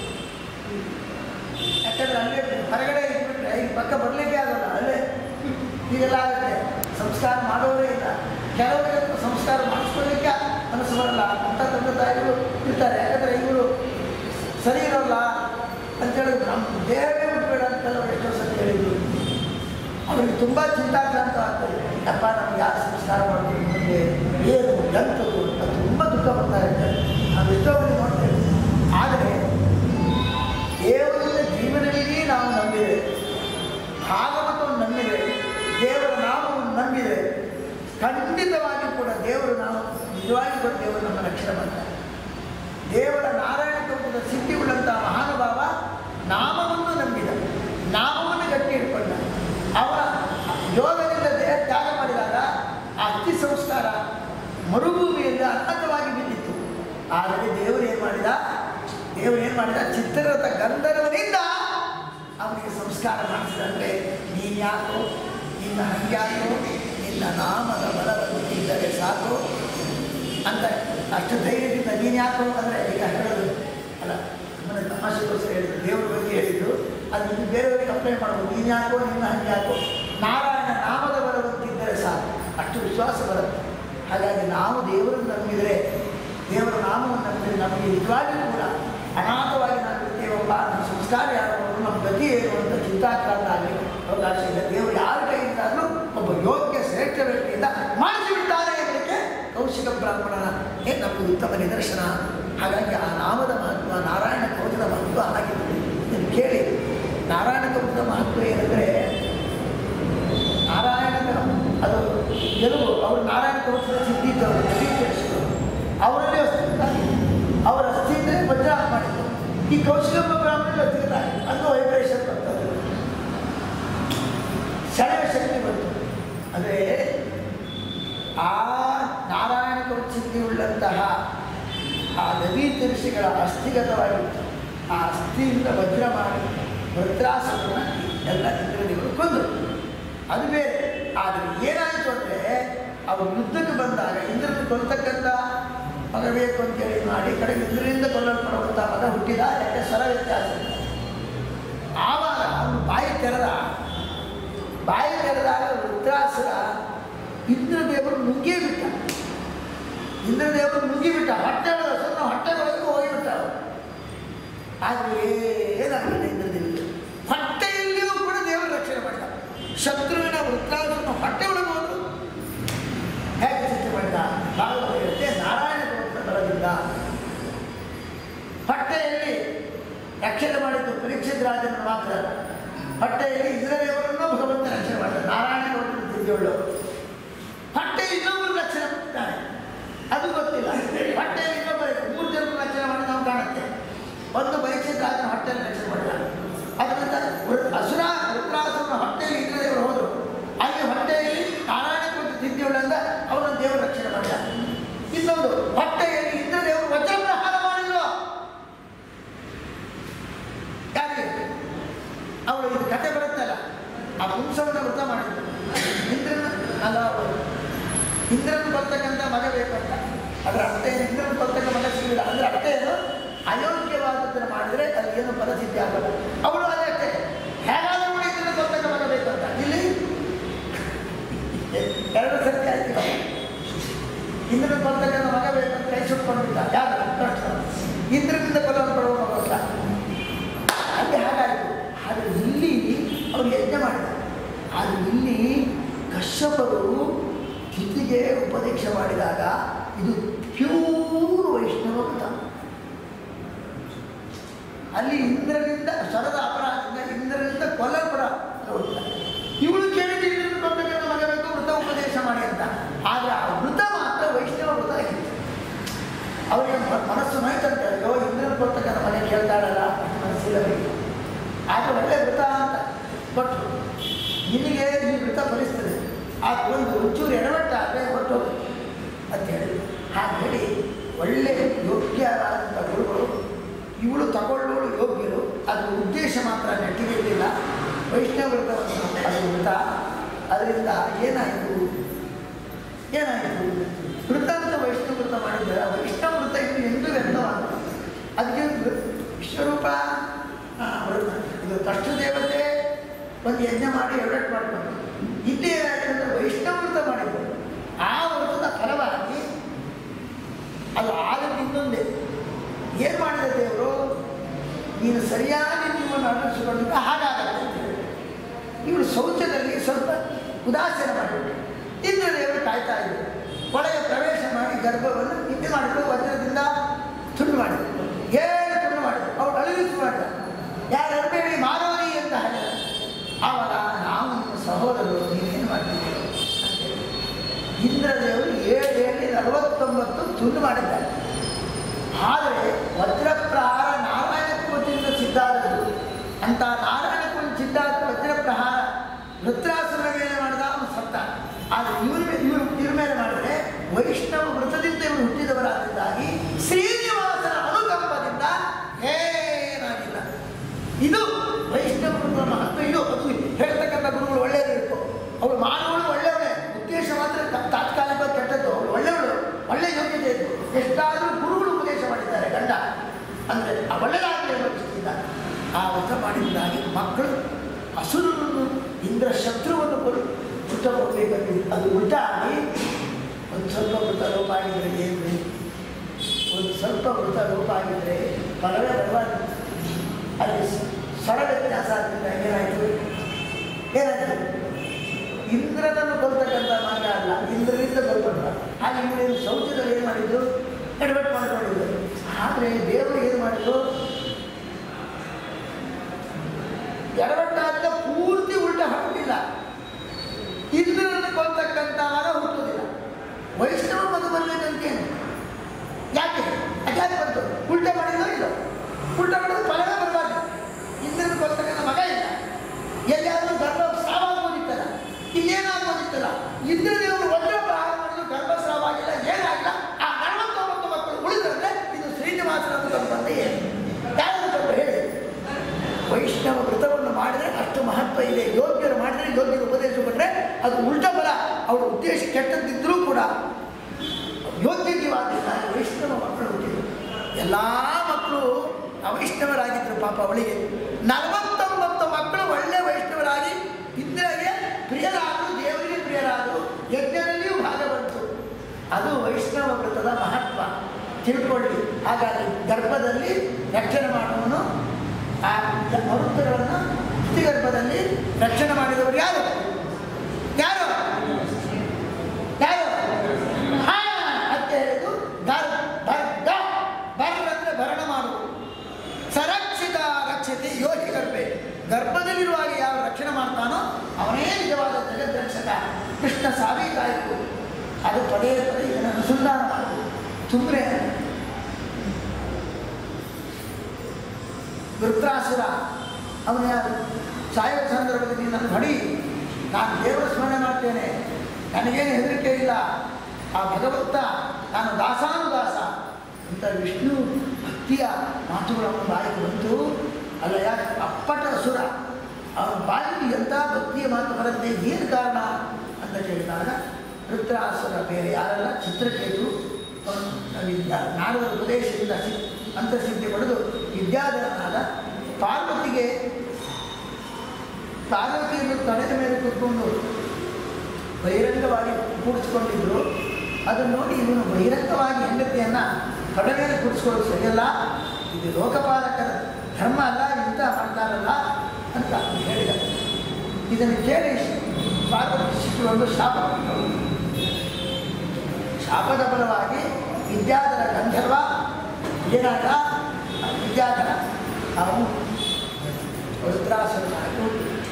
ಯಾಕಂದರೆ ಅಲ್ಲೇ ಹೊರಗಡೆ ಇಟ್ಬಿಟ್ರೆ ಈಗ ಪಕ್ಕ ಬರಲಿಕ್ಕೆ ಆಗೋಲ್ಲ ಅಲ್ಲೇ ಹೀಗೆಲ್ಲ ಆಗುತ್ತೆ ಸಂಸ್ಕಾರ ಮಾಡೋರೇ ಇಲ್ಲ ಕೆಲವರಿಗೆ ಸಂಸ್ಕಾರ ಮಾಡಿಸ್ಕೊಳ್ಳಿಕ್ಕೆ ಮನಸ್ಸು ಬರಲ್ಲ ಅಂತ ತಂದೆ ತಾಯಿಗಳು ಇರ್ತಾರೆ ಯಾಕಂದರೆ ಇವರು ಸರಿ ಇರೋಲ್ಲ ಅಂತೇಳಿ ನಮ್ಮ ದೇಹವೇ ಬಿಟ್ಬೇಡ ಅಂತ ಕೆಲವರು ಎಷ್ಟೋ ಸತಿ ಹೇಳಿದ್ರು ಅವರಿಗೆ ತುಂಬ ಚಿಂತಾಕ್ರಾಂತ ಆಗ್ತದೆ ಅಪ್ಪ ನಮ್ಗೆ ಯಾರು ಸಂಸ್ಕಾರ ಮಾಡ್ತೀವಿ ಮುಂದೆ ಏನು ಎಂಥದ್ದು ಅಂತ ತುಂಬ ದುಃಖ ಬರ್ತಾ ಇರ್ತಾರೆ ನಾವು ಎಷ್ಟೋ ಮಂದಿ ನೋಡ್ತೇವೆ ಆದರೆ ದೇವರನ್ನ ಜೀವನವಿಡೀ ನಾವು ನಂಬಿದೆ ಭಾಗವತವನ್ನು ನಂಬಿದೆ ದೇವರ ನಾಮವನ್ನು ನಂಬಿದೆ ಖಂಡಿತವಾಗಿ ಕೂಡ ದೇವರು ನಾವು ನಿಜವಾಗಿ ಕೂಡ ದೇವರು ನಮ್ಮ ರಕ್ಷಣೆ ಮಾಡ್ತಾರೆ ದೇವರ ನಾರಾಯಣ ಕೌಟದ ಸಿದ್ಧಿ ಉಳ್ಳಂಥ ಮಹಾನುಭಾವ ನಾಮವನ್ನು ನಂಬಿದ ನಾಮವನ್ನು ಗಟ್ಟಿ ಇಟ್ಕೊಂಡ ಅವರ ಯೋಗದಿಂದ ದೇಹ ತ್ಯಾಗ ಮಾಡಿದಾಗ ಆ ಅತಿ ಸಂಸ್ಕಾರ ಮರುಭೂಮಿಯಲ್ಲಿ ಅನಂತವಾಗಿ ಬಿದ್ದಿತ್ತು ಆದರೆ ದೇವರು ಏನು ಮಾಡಿದ ದೇವರು ಏನು ಮಾಡಿದ ಚಿತ್ರರಥ ಗಂಧರ್ವನಿಂದ ಅವನಿಗೆ ಸಂಸ್ಕಾರ ಮಾಡಿಸಿದಂತೆ ನೀನು ಯಾಕೋ ನಿನ್ನ ಹಂಗ್ಯಾಕೋ ನಿನ್ನ ನಾಮದ ಬಲವನ್ನು ಇದ್ದರೆ ಸಾಕು ಅಂತ ಅಷ್ಟು ಧೈರ್ಯದಿಂದ ನೀನು ಯಾಕೋ ಅಂದರೆ ಈಗ ಹೇಳೋದು ಅಲ್ಲ ನಮ್ಮನೆ ತಮಾಷೆಗೋಸ್ಕರ ಹೇಳಿದ್ರು ದೇವ್ರ ಬಗ್ಗೆ ಹೇಳಿದ್ರು ಅದು ಇದು ಬೇರೆಯವರಿಗೆ ಅಪ್ಲೈ ಮಾಡ್ಬೋದು ನೀನು ಯಾಕೋ ನಿನ್ನ ಹಂಗೆ ಯಾಕೋ ನಾರಾಯಣ ನಾಮದ ಬರುವಂತಿದ್ದರೆ ಸಾಕು ಅಷ್ಟು ವಿಶ್ವಾಸ ಬರುತ್ತೆ ಹಾಗಾಗಿ ನಾವು ದೇವರನ್ನು ನಂಬಿದರೆ ದೇವರ ನಾಮವನ್ನು ನಂಬಿದರೆ ನಮಗೆ ನಿಜವಾಗಿಯೂ ಕೂಡ ಅನಾಥವಾಗಿ ನಾವು ಇರ್ತೇವಪ್ಪ ನಮ್ಮ ಸಂಸ್ಕಾರ ಯಾರು ನಮ್ಮ ಗತಿ ಏನು ಅಂತ ಚಿಂತಾಕ್ರಾಂತ ಆಗಲಿಕ್ಕೆ ಅವಕಾಶ ಇಲ್ಲ ದೇವರು ಯಾರ ಕೈಯಿಂದಾದರೂ ಒಬ್ಬ ಯೋಗ್ಯ ಶ್ರೇಷ್ಠ ವ್ಯಕ್ತಿಯಿಂದ ಮಾಡಿಸಿಬಿಡ್ತಾರೆ ಎಂಬುದಕ್ಕೆ ಕೌಶಿಕ ಬ್ರಾಹ್ಮಣನ ಏ ನಮಗೆ ಉತ್ತಮ ನಿದರ್ಶನ ಹಾಗಾಗಿ ಆ ನಾಮದ ಮಹತ್ವ ನಾರಾಯಣ ಕವಚದ ಮಹತ್ವ ಆಗಿದೆ ಇದನ್ನು ಕೇಳಿ ನಾರಾಯಣ ಕವಚದ ಮಹತ್ವ ಏನಂದರೆ ನಾರಾಯಣನ ಅದು ಗೆಲುವು ಅವರು ನಾರಾಯಣ ಕವಚದ ಸಿದ್ಧಿದ್ದವರು ಸಿದ್ಧಿಸಿದರು ಅವರಲ್ಲಿ ಅಸ್ತಿತ್ವ ಅವರ ಅಸ್ಥಿ ಅಂದರೆ ವಜ್ರ ಮಾಡಿದ್ರು ಈ ಕೌಶಲ್ಯ ಬ್ರಾಹ್ಮಣ ಅಸ್ತಿತ್ವ ಅದು ವೈಬ್ರೇಷನ್ ಬರ್ತದೆ ಸೆಳೆವ ಶಕ್ತಿ ಬಂತು ಅಂದರೆ ಆ ನಾರಾಯಣ ಕವಚ ಸಿದ್ಧಿ ಉಳ್ಳಂತಹ ಆ ನದಿ ಋಷಿಗಳ ಅಸ್ಥಿಗತವಾಗಿತ್ತು ಆ ಅಸ್ಥಿಯಿಂದ ವಜ್ರ ಮಾಡಿ ವೃತ್ರಾಸನ ಎಲ್ಲ ಇಂದ್ರದೇವರು ಕೊಂದರು ಅದು ಬೇರೆ ಆದರೆ ಏನಾಯಿತು ಅಂದರೆ ಅವರು ಯುದ್ಧಕ್ಕೆ ಬಂದಾಗ ಇಂದ್ರನ ಕೊಲ್ತಕ್ಕಂಥ ಮಗ ಬೇಕು ಅಂತೇಳಿ ಮಾಡಿ ಕಡೆ ಇಂದ್ರನಿಂದ ಕೊಲ್ಲಲ್ಪಡುವಂಥ ಮಗ ಹುಟ್ಟಿದ ಯಾಕೆ ಸ್ವರ ವ್ಯತ್ಯಾಸ ಆವಾಗ ಅವನು ಬಾಯಿ ತೆರೆದ ಬಾಯಿ ತೆರೆದಾಗ ವೃತ್ರಾಸುರ ಇಂದ್ರದೇವರು ನುಂಗೇ ಬಿಟ್ಟ ಇಂದ್ರದೇವರು ನುಂಗಿಬಿಟ್ಟ ಹೊಟ್ಟೆ ಸುಮ್ಮನೆ ಹೊಟ್ಟೆಗಳಿಗೆ ಹೋಗಿಬಿಟ್ಟ ಅವರು ಆದರೆ ಏನಾಗಲಿಲ್ಲ ಇಂದ್ರದೇವರು ಹೊಟ್ಟೆಯಲ್ಲಿಯೂ ಕೂಡ ದೇವರು ರಕ್ಷಣೆ ಮಾಡಿದ ಶತ್ರುವಿನ ವೃತ್ತಾಸನ ಹೊಟ್ಟೆ ಒಳಗೆ ಹೋದ್ರು ಹೇಗೆ ಚಿಂತೆ ಮಾಡಿದ ಭಾಗವಹಿರುತ್ತೆ ನಾರಾಯಣ ಗೋತ್ರ ಬಲದಿಂದ ಹೊಟ್ಟೆಯಲ್ಲಿ ರಕ್ಷಣೆ ಮಾಡಿದ್ದು ಪರೀಕ್ಷಿತ ರಾಜನ ಮಾತ್ರ ಹೊಟ್ಟೆಯಲ್ಲಿ ಇಂದ್ರದೇವರನ್ನು ಭಗವಂತ ರಕ್ಷಣೆ ಮಾಡಿದ ನಾರಾಯಣ ಗೋತ್ರದ ತಿದ್ದಿಯುಳ್ಳು ಹೊಟ್ಟೆ ಇನ್ನೊಬ್ಬರು ರಕ್ಷಣೆ ಮಾಡ್ತಾನೆ ಅದು ಗೊತ್ತಿಲ್ಲ ಹೊಟ್ಟೆಯಲ್ಲಿ ಇನ್ನೊಬ್ಬ ಮೂರು ಜನರು ರಕ್ಷಣೆ ಮಾಡಿ ನಾವು ಕಾಣುತ್ತೆ ಒಂದು ಪರೀಕ್ಷಿತ ರಾಜನ ಹೊಟ್ಟೆಯಲ್ಲಿ ರಕ್ಷಣೆ ಮಾಡಿದ ಅದರಿಂದ ವೃ- ಅಸುರ ವೃತ್ರಾಸುರನ ಹೊಟ್ಟೆಯಲ್ಲಿ ಇಂದ್ರದೇವರು ಹೋದರು ಅಲ್ಲಿ ಹೊಟ್ಟೆಯಲ್ಲಿ ನಾರಾಯಣ ಗೋತ್ರ ತಿದ್ದಿಯುಳ್ಳಂದ ಅವರನ್ನು ದೇವರು ರಕ್ಷಣೆ ಮಾಡಿದ ಇನ್ನೊಂದು ಹೊಟ್ಟೆಯಲ್ಲಿ ಇಂದ್ರದೇವರು ವಜ್ರ ಪ್ರಹಾರ ಮಾಡಿದ್ರು ಯಾರಿಗೆ ಅವಳು ಇದು ಕತೆ ಬರುತ್ತಲ್ಲ ಆ ಪುಂಸವನ್ನ ವೃತ ಮಾಡಿದ್ರು ಇಂದ್ರನ ಅಲ್ಲ ಅವಳು ಇಂದ್ರನ ಬರ್ತಕ್ಕಂಥ ಮಗ ಬೇಕಂತ ಅದರ ಅರ್ಥ ಏನು ಇಂದ್ರನ ಬರ್ತಕ್ಕ ಮಗ ಸಿಗಲಿಲ್ಲ ಅಂದ್ರೆ ಅರ್ಥ ಏನು ಅಯೋಗ್ಯವಾದದ್ದನ್ನು ಮಾಡಿದರೆ ಅದು ಏನು ಫಲಸಿದ್ಧಿ ಆಗಲ್ಲ ಅವಳು ಅದಕ್ಕೆ ಹೇಗಾದರೂ ಕೂಡ ಇಂದ್ರನ ಬರ್ತಕ್ಕ ಮಗ ಬೇಕಂತ ಇಲ್ಲಿ ಎರಡು ಸರ್ತಿ ಆಯ್ತು ಇವಾಗ. ಇಂದ್ರನ ಬರ್ತಕ್ಕಂಥ ಮಗ ಬೇಕಂತ ಕೈ ಸುಟ್ಕೊಂಡಿದ್ದ ಯಾರು ಕೃಷ್ಣ ಇಂದ್ರನಿಂದ ಕೊಲ್ಲಲ್ಪಡುವ ಮಗ ಅಲ್ಲ ಅಲ್ಲಿ ಹಾಗಾಯಿತು ಆದರೆ ಇಲ್ಲಿ ಅವರು ಯಜ್ಞ ಮಾಡಿದ ಆದರೆ ಇಲ್ಲಿ ಕಶ್ಯಪರು ತಿಥಿಗೆ ಉಪದೇಶ ಮಾಡಿದಾಗ ಇದು ಪ್ಯೂರ್ ವೈಷ್ಣವ ಮತ ಅಲ್ಲಿ ಇಂದ್ರನಿಂದ ಸ್ವರದ ಅಪರಾಧದಿಂದ ಇಂದ್ರನಿಂದ ಕೊಲ್ಲಲ್ಪಡ ಇವಳು ಕೇಳಿದ ಇಂದ್ರನ ಬರ್ತಕ್ಕಂಥ ಮಗ ಬೇಕು ವೃತ ಉಪದೇಶ ಮಾಡಿ ಅಂತ ಆದರೆ ಆ ವೃತ ಮಾತ್ರ ವೈಷ್ಣವ ವೃತ ಆಗಿತ್ತು ಅವರಿಗೆ ಮ- ಮನಸ್ಸು ನೋಯ್ತಂತೆ ಅಯ್ಯೋ ಇಂದ್ರನ ಬರ್ತಕ್ಕಂಥ ಮನೆ ಕೇಳ್ತಾಳಲ್ಲ ಅಷ್ಟು ಮನಸ್ಸಿಲ್ಲ ಅವರಿಗೆ ಆಗ ಒಳ್ಳೆ ವೃತ ಅಂತ ಕೊಟ್ಟರು ನಿನಗೆ ಈ ವೃತ ಫಲಿಸ್ತದೆ ಆಗ ಒಂದು ಒಂಚೂರು ಎಡವಟ್ಟಾದರೆ ಹೊರಟು ಅಂತ ಹೇಳಿ ಹಾಗೆ ಹೇಳಿ ಒಳ್ಳೆ ಯೋಗ್ಯರಾದಂಥ ಗುರುಗಳು ಇವಳು ತಗೊಳ್ಳೋಳು ಯೋಗ್ಯರು ಅದು ಉದ್ದೇಶ ಮಾತ್ರ ನೆಟ್ಟಿಗೆ ಇರಲಿಲ್ಲ ವೈಷ್ಣವ ವೃತವನ್ನು ಅದು ವೃತ ಅದರಿಂದ ಏನಾಯಿತು ಏನಾಯಿತು ವೃತ ಅಂತ ವೈಷ್ಣವ ವೃತ ಮಾಡಿದ್ದಾರೆ ಆ ವೈಷ್ಣವ ವೃತ ಇನ್ನು ಎಂದೂ ವ್ಯಕ್ತವಾದ ಅದಕ್ಕೆ ವೃ- ವಿಶ್ವರೂಪ ಆ, ವೃತ ಇದು ಕಷ್ಟ ದೇವತೆ ಒಂದು ಯಜ್ಞ ಮಾಡಿ ಎಡಟ್ ಮಾಡ್ಕೊಂಡು ಇಲ್ಲಿ ಏನಾಯ್ತು ಅಂದರೆ ವೈಷ್ಣವ ವೃತ ಮಾಡಿದ್ರು ಆ ವೃತದ ಫಲವಾಗಿ ಅದು ಆಗಕ್ಕೆ ಇನ್ನೊಂದೇ ಏನು ಮಾಡಿದ ದೇವರು ನೀನು ಸರಿಯಾಗಿ ನಿಮ್ಮನ್ನು ಅನುಸರಿಸಿಕೊಂಡಿದ್ದ ಹಾಗಾಗತ್ತೆ ಅಂತ ಹೇಳಿ. ಇವಳು ಶೌಚದಲ್ಲಿ ಸ್ವಲ್ಪ ಉದಾಸೀನ ಮಾಡಿಬಿಟ್ಟು ಇಂದ್ರ ದೇವರು ಕಾಯ್ತಾ ಇದ್ದರು ಒಳಗೆ ಪ್ರವೇಶ ಮಾಡಿ ಗರ್ಭವನ್ನು ಹಿಂದೆ ಮಾಡಿದ್ರು ವಜ್ರದಿಂದ ತುಂಡು ಮಾಡಿದ್ರು ಏಳು ತುಂಡು ಮಾಡಿದ್ರು ಅವಳು ಅಳುವಿಸಿ ಮಾಡಿದ ಯಾರು ಅರ್ಬೇಡಿ ಮಾನವರಿ ಅಂತ ಹೇಳಿದ ಆವಾಗ ನಾವು ನಿಮ್ಮ ಸಹೋದರರು ನೀವೇನು ಮಾಡ್ತೀವಿ ಅಂತೇಳಿ ಇಂದ್ರದೇವರು ಏಳು ಏಳು ನಲವತ್ತೊಂಬತ್ತು ತುಂಡು ಮಾಡಿದ್ದಾರೆ ಆದರೆ ವಜ್ರಪ್ರಹಾರ ನಾರಾಯಣ ಕೋಟಿಯಿಂದ ಸಿದ್ಧಾದದ್ದು ಅಂತ ನಾರಾಯಣ ಕೋಟಿ ಸಿದ್ಧಾದ ವಜ್ರಪ್ರಹಾರ ವೃತ್ರಾಸುರ ಮೇಲೆ ಮಾಡಿದ ಅವನು ಸತ್ತ ಆದರೆ ಇವ್ರ ಮೇಲೆ ಇವರು ಇವ್ರ ಮೇಲೆ ಮಾಡಿದರೆ ವೈಷ್ಣವ ವೃತದಿಂದ ಇವರು ಹುಟ್ಟಿದವರಾದ್ದರಿಂದಾಗಿ ಶ್ರೀನಿವಾಸನ ಅನುಕಂಪದಿಂದ ಏನಾಗಿಲ್ಲ ಇದು ವೈಷ್ಣವ ವೃತದ ಮಹತ್ವ ಇದು ಅದು ಹೇಳ್ತಕ್ಕಂಥ ಗುರುಗಳು ಒಳ್ಳೆಯದಿತ್ತು ಅವಳು ಮಾನವಳು ಒಳ್ಳೆಯವಳೆ ಉದ್ದೇಶ ಮಾತ್ರ ತ- ತಾತ್ಕಾಲಿಕ ಕೆಟ್ಟದ್ದು ಅವಳು ಒಳ್ಳೆಯವಳು ಒಳ್ಳೆ ಯೋಗ್ಯತೆ ಇತ್ತು ಎಷ್ಟಾದರೂ ಗುರುಗಳು ಉಪದೇಶ ಮಾಡಿದ್ದಾರೆ ಗಂಡ ಅದು ಉಲ್ಟಾ ಆಗಿ ಒಂದು ಸ್ವಲ್ಪ ವೃತ್ತ ಲೋಪ ಆಗಿದ್ರೆ ಏನು ಒಂದು ಸ್ವಲ್ಪ ವೃತ್ತ ಲೋಪ ಆಗಿದ್ರೆ ಫಲವೇ ಬರಬಾರ್ದು ಅಲ್ಲಿ ಸ್- ಸ್ವರ ವ್ಯತ್ಯಾಸ ಆಗ್ತಿಲ್ಲ ಏನಾಯಿತು ಏನಾಯಿತು ಇಂದ್ರನನ್ನು ಕೊಲ್ತಕ್ಕಂಥ ಮಾರ್ಗ ಅಲ್ಲ ಇಂದ್ರನಿಂದ ಕೊಲ್ಪಟ್ಟ ಹಾಗೆ ಇವರು ಶೌಚದಲ್ಲಿ ಏನು ಮಾಡಿದ್ದು ಎಡವಟ್ಟು ಮಾಡ್ಕೊಂಡಿದ್ದು ಆದರೆ ದೇವರು ಏನು ಮಾಡಿದ್ರು ಎಡವಟ್ಟಾದ ಪೂರ್ತಿ ಉಲ್ಟ ಹೊರಟಿಲ್ಲ ಇಂದ್ರನನ್ನು ಕೊಲ್ತಕ್ಕಂಥ ಮಗ ಹುಟ್ಟುವುದಿಲ್ಲ ವೈಷ್ಣವ ಮಗ ಬರಬೇಕಂತೇನು ಯಾಕೆ ಅದ್ಯಾಕೆ ಬಂತು ಉಲ್ಟ ಮಾಡಿದೋ ಇಲ್ಲ ಉಲ್ಟ ಮಾಡಿದ್ರೆ ಫಲವೇ ಬರಬಾರ್ದು ಇಂದ್ರನ ಕೊಲ್ತಕ್ಕಂಥ ಮಗ ಇಲ್ಲ ಎಲ್ಲಿಯಾದರೂ ಗರ್ಭ ಸ್ರಾವಾಗೋದಿತ್ತಲ್ಲ ಇಲ್ಲೇನಾಗೋದಿತ್ತಲ್ಲ ಇಂದ್ರದೇವರು ಒಳ್ಳೆ ಪ್ರಹಾರ ಮಾಡಿದ್ರು ಗರ್ಭಸ್ರಾವ ಆಗಿಲ್ಲ ಏನಾಗಿಲ್ಲ ಆ ನಲವತ್ತೊಂಬತ್ತು ಮಕ್ಕಳು ಉಳಿದ್ರೆ ಇದು ಶ್ರೀನಿವಾಸನ ಸಂಬಂಧ ಏನು ಯಾರು ಸ್ವಲ್ಪ ಹೇಳಿ ವೈಷ್ಣವ ವ್ರತವನ್ನು ಮಾಡಿದರೆ ಅಷ್ಟು ಮಹತ್ವ ಇದೆ ಯೋಗ್ಯರು ಮಾಡಿದರೆ ಯೋಗ್ಯರು ಉಪದೇಶ ಕೊಟ್ಟರೆ ಅದು ಉಲ್ಟ ಬಲ ಅವರ ಉದ್ದೇಶ ಕೆಟ್ಟದ್ದಿದ್ರೂ ಕೂಡ ಯೋಗ್ಯವಾದಿಲ್ಲ ವೈಷ್ಣವ ಮಕ್ಕಳು ಹುಟ್ಟಿದ್ರು ಎಲ್ಲ ಮಕ್ಕಳು ಅವೈಷ್ಣವರಾಗಿದ್ದರು ಪಾಪ ಅವಳಿಗೆ ನಲವತ್ತೊಂಬತ್ತು ಮಕ್ಕಳು ಒಳ್ಳೆ ವೈಷ್ಣವರಾಗಿ ಇಂದ್ರಗೆ ಪ್ರಿಯರಾದರು ದೇವರಿಗೆ ಪ್ರಿಯರಾದರು ಯಜ್ಞದಲ್ಲಿಯೂ ಭಾಗ ಬಂತು ಅದು ವೈಷ್ಣವ ವ್ರತದ ಮಹತ್ವ ತಿಳ್ಕೊಳ್ಳಿ ಹಾಗಾಗಿ ಗರ್ಭದಲ್ಲಿ ರಕ್ಷಣೆ ಮಾಡುವನು ಆ ಮರುತ್ತರವನ್ನು ಗರ್ಭದಲ್ಲಿ ರಕ್ಷಣೆ ಮಾಡಿದವರು ಯಾರು ಯಾರು ಯಾರು ಹಾ ಅಂತ ಹೇಳಿದ್ದು ಗರ್ ಭರ್ಗ ಬರ್ ಅಂದ್ರೆ ಭರಣ ಮಾಡುವುದು ಸರಕ್ಷಿತ ರಕ್ಷತೆ ಯೋಗಿ ಗರ್ಭೆ ಗರ್ಭದಲ್ಲಿರುವಾಗ ಯಾವ ರಕ್ಷಣೆ ಮಾಡ್ತಾನೋ ಅವನೇ ನಿಜವಾದ ಜಗದ್ರಕ್ಷಕ ಕೃಷ್ಣ ಸಾಬೀತಾಯಿತು ಅದು ಪದೇ ಪದೇ ಇದನ್ನು ಅನುಸಂಧಾನ ಮಾಡುವುದು ಸುಮ್ಮನೆ ವೃತ್ರಾಸುರ ಅವನ ಯಾರು ಸಾಯುವ ಸಂದರ್ಭದಲ್ಲಿ ನನ್ನ ಹೊಡಿ ನಾನು ದೇವರ ಸ್ಮರಣೆ ಮಾಡ್ತೇನೆ ನನಗೇನು ಹೆದರಿಕೆ ಇಲ್ಲ ಆ ಭಗವಂತ ನಾನು ದಾಸಾನುದಾಸ ಅಂತ ವಿಷ್ಣು ಭಕ್ತಿಯ ಮಾತುಗಳು ಅವನ ಬಾಯಿಗೆ ಬಂತು ಅಲ್ಲ ಯಾಕೆ ಅಪ್ಪಟ ಅಸುರ ಅವನ ಬಾಯಿಗೆ ಎಂಥ ಭಕ್ತಿಯ ಮಾತು ಬರುತ್ತೆ ಏನು ಕಾರಣ ಅಂತ ಕೇಳಿದಾಗ ವೃತ್ರಾಸುರ ಬೇರೆ ಯಾರೆಲ್ಲ ಚಿತ್ರಕೇತು ಅವನು ವಿದ್ಯಾ ನಾರದ ಉಪದೇಶದಿಂದ ಸಿ ಅಂತರ್ಸಿದ್ಧಿ ಪಡೆದು ವಿದ್ಯಾಧರನಾದ ಪಾರ್ವತಿಗೆ ಪಾರ್ವತಿಯನ್ನು ತಲೆದ ಮೇಲೆ ಕೂತ್ಕೊಂಡು ಬಹಿರಂಗವಾಗಿ ಕೂಡಿಸ್ಕೊಂಡಿದ್ರು ಅದನ್ನು ನೋಡಿ ಇವನು ಬಹಿರಂಗವಾಗಿ ಹೆಂಡತಿಯನ್ನು ತೊಡೆ ಮೇಲೆ ಕೂಡಿಸ್ಕೊಳ್ಳೋದು ಸರಿಯಲ್ಲ ಇದು ಲೋಕಪಾಲಕರ ಧರ್ಮ ಅಲ್ಲ ಇಂಥ ಮಾಡ್ತಾರಲ್ಲ ಅಂತ ಅವನು ಹೇಳಿದ ಇದನ್ನು ಕೇಳಿ ಪಾರ್ವತಿ ಶಿಶುವನ್ನು ಶಾಪ ಕೊಟ್ಟರು. ಶಾಪದ ಫಲವಾಗಿ ವಿದ್ಯಾಧರ ಗಂಧರ್ವ ಏನಾದ ವಿದ್ಯಾಧರ ಅವನು ವೃತ್ರಾಸುರನಾಗಿ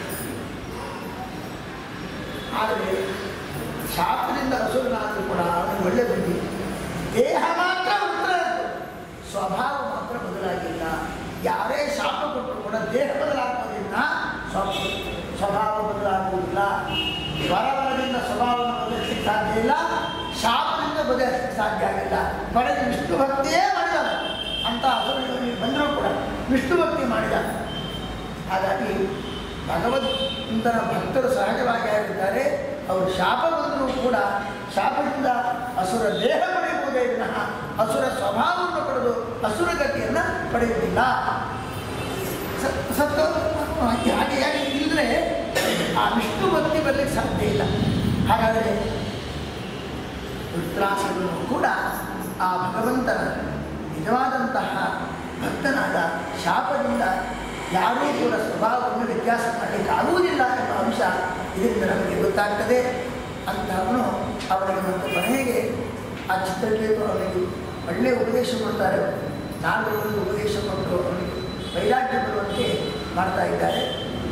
ಆದರೆ ಶಾಪದಿಂದ ಅಸುರನಾದರೂ ಕೂಡ ಅವನಿಗೆ ಒಳ್ಳೆ ಬುದ್ಧಿ ದೇಹ ಮಾತ್ರ ವೃತ್ರ ಸ್ವಭಾವ ಮಾತ್ರ ಬದಲಾಗಿಲ್ಲ ಯಾರೇ ಶಾಪ ಕೊಟ್ಟರು ಕೂಡ ದೇಹ ಬದಲಾಗುವುದಿಲ್ಲ ಸ್ವ- ಸ್ವಭಾವ ಬದಲಾಗುವುದಿಲ್ಲ ಸ್ವರವರದಿಂದ ಸ್ವಭಾವವನ್ನು ಬದಲಿಸಲಿಕ್ಕೆ ಸಾಧ್ಯ ಇಲ್ಲ ಶಾಪದಿಂದ ಬದಲಿಸಲಿಕ್ಕೆ ಸಾಧ್ಯ ಆಗಿಲ್ಲ ಕೊನೆಗೆ ವಿಷ್ಣು ಭಕ್ತಿಯೇ ಮಾಡಿದ ಅಂತ ಅಸುರಗಳಿಗೆ ಬಂದರೂ ಕೂಡ ವಿಷ್ಣು ಭಕ್ತಿ ಮಾಡಿದ ಹಾಗಾಗಿ ಭಗವಂತನ ಭಕ್ತರು ಸಹಜವಾಗಿ ಆಗಿದ್ದಾರೆ ಅವರು ಶಾಪ ಬಂದರೂ ಕೂಡ ಶಾಪದಿಂದ ಅಸುರ ದೇಹ ಪಡೆಯುವುದೇ ವಿನಃ ಅಸುರ ಸ್ವಭಾವವನ್ನು ಪಡೆದು ಅಸುರ ಗತಿಯನ್ನು ಪಡೆಯುವುದಿಲ್ಲ ಸ- ಸತ್ತು ಹಾಗೆ ಹಾಗೆ ಯಾಕೆ ಇಲ್ಲದ್ರೆ ಆ ವಿಷ್ಣು ಭಕ್ತಿ ಬರಲಿಕ್ಕೆ ಸಾಧ್ಯ ಇಲ್ಲ ಹಾಗಾದರೆ ವೃತ್ರಾಸುರನು ಕೂಡ ಆ ಭಗವಂತನ ನಿಜವಾದಂತಹ ಭಕ್ತನಾದ ಶಾಪದಿಂದ ಯಾರೂ ಕೂಡ ಸ್ವಭಾವವನ್ನು ವ್ಯತ್ಯಾಸ ಮಾಡಲಿಕ್ಕೆ ಆಗುವುದಿಲ್ಲ ಎಂಬ ಅಂಶ ಇದರಿಂದ ನಮಗೆ ಗೊತ್ತಾಗ್ತದೆ ಅಂತ ಅವನು ಅವನಿಗೆ ಮತ್ತು ಕೊನೆಗೆ ಆ ಚಿತ್ರಕೇತು ಅವನಿಗೆ ಒಳ್ಳೆಯ ಉಪದೇಶ ಕೊಡ್ತಾರೆ ನಾಲ್ವರಿಗೆ ಉಪದೇಶ ಕೊಟ್ಟು ಅವನಿಗೆ ವೈರಾಗ್ಯ ಬರುವಂತೆ ಮಾಡ್ತಾ ಇದ್ದಾರೆ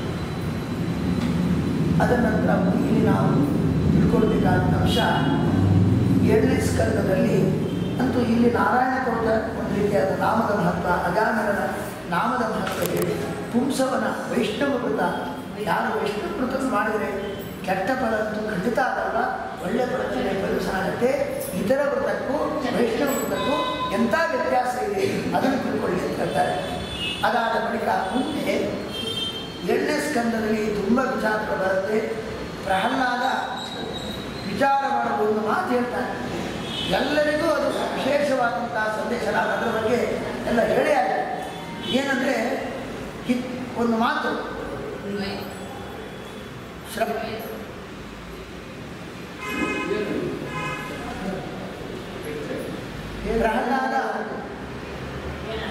ಅದರ ನಂತರ ಇಲ್ಲಿ ನಾವು ತಿಳ್ಕೊಳ್ಬೇಕಾದ ಅಂಶ ಏಳನೇ ಸ್ಕಂದದಲ್ಲಿ ಅಂತೂ ಇಲ್ಲಿ ನಾರಾಯಣ ಕೊಟ್ಟ ಒಂದು ರೀತಿಯಾದ ನಾಮದ ಮಹತ್ವ ಅಜಾಮಿರನ ನಾಮದ ಮಹತ್ವ ಹೇಳಿ ಪುಂಸವನ ವೈಷ್ಣವ ವೃತ ಯಾರು ವೈಷ್ಣವ ವೃತ ಮಾಡಿದರೆ ಕೆಟ್ಟ ಫಲ ಅಂತೂ ಖಂಡಿತ ಆಗಲ್ಲ ಒಳ್ಳೆ ಫಲಕ್ಕೆ ಪರಿಸನಾಗತ್ತೆ ಇತರ ವೃತಕ್ಕೂ ವೈಷ್ಣವ ವೃತಕ್ಕೂ ಎಂಥ ವ್ಯತ್ಯಾಸ ಇದೆ ಅದನ್ನು ತಿಳ್ಕೊಳ್ಳಿ ಅಂತ ಹೇಳ್ತಾರೆ ಅದಾದ ಬಳಿಕ ಮುಂದೆ ಏಳನೇ ಸ್ಕಂದದಲ್ಲಿ ತುಂಬ ವಿಚಾರ ಬರುತ್ತೆ ಪ್ರಹ್ಲಾದ ವಿಚಾರ ಮಾಡುವ ಒಂದು ಮಾತು ಹೇಳ್ತಾನೆ ಎಲ್ಲರಿಗೂ ಅದು ವಿಶೇಷವಾದಂತಹ ಸಂದೇಶ ನಾನು ಅದರ ಬಗ್ಗೆ ಎಲ್ಲ ಹೇಳೇ ಆಗಿದೆ ಏನಂದರೆ ಹಿ- ಒಂದು ಮಾತು ಶ್ರ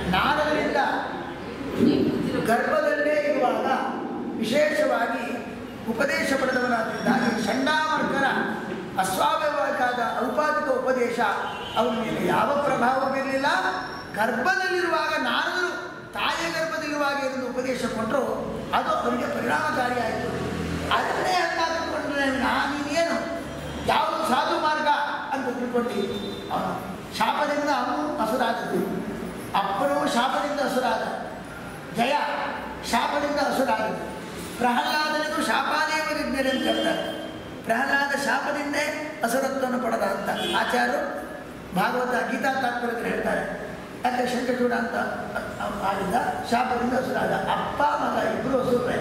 ನಾರದರಿಂದ ಗರ್ಭದಲ್ಲೇ ಇರುವಾಗ ವಿಶೇಷವಾಗಿ ಉಪದೇಶ ಪಡೆದವನಾದ್ದರಿಂದಾಗಿ ಚಂಡಾಮರ್ಕರ ಅಸ್ವಾಭಾವಿಕವಾದ ಔಪಾದಿಕ ಉಪದೇಶ ಅವನ ಮೇಲೆ ಯಾವ ಪ್ರಭಾವ ಬೀರಲಿಲ್ಲ ಗರ್ಭದಲ್ಲಿರುವಾಗ ನಾರದರು ತಾಯಿಯ ಗರ್ಭದಲ್ಲಿರುವಾಗ ಇದನ್ನು ಉಪದೇಶ ಕೊಟ್ಟರು ಅದು ಅವರಿಗೆ ಪರಿಣಾಮಕಾರಿಯಾಯಿತು ಅದನ್ನೇ ಹಂಗಾಕೊಂಡ್ರೆ ನಾನೇನು ಯಾವುದು ಸಾಧು ಮಾರ್ಗ ಅಂತ ತಿಳ್ಕೊಂಡು ಅವನು ಶಾಪದಿಂದ ಅವನು ಹಸುರಾದದ್ದು ಅಪ್ಪನೂ ಶಾಪದಿಂದ ಹಸುರಾದ ಜಯ ಶಾಪದಿಂದ ಹಸುರಾದದ್ದು ಪ್ರಹ್ಲಾದನಿಗೂ ಶಾಪಾದೇವ ವಿಜ್ಞರು ಅಂತ ಹೇಳ್ತಾರೆ ಪ್ರಹ್ಲಾದ ಶಾಪದಿಂದೇ ಹಸುರತ್ವವನ್ನು ಪಡೆದ ಅಂತ ಆಚಾರ್ಯರು ಭಾಗವತ ಗೀತಾ ತಾತ್ಪರ್ಯದಲ್ಲಿ ಹೇಳ್ತಾರೆ ಯಾಕೆ ಶಂಕಚೂಡ ಅಂತ ಅ- ಆಗಿದ್ದ ಶಾಪದಿಂದ ಹಸುರಾದ ಅಪ್ಪ ಮಗ ಇಬ್ಬರು ಹಸುರೇ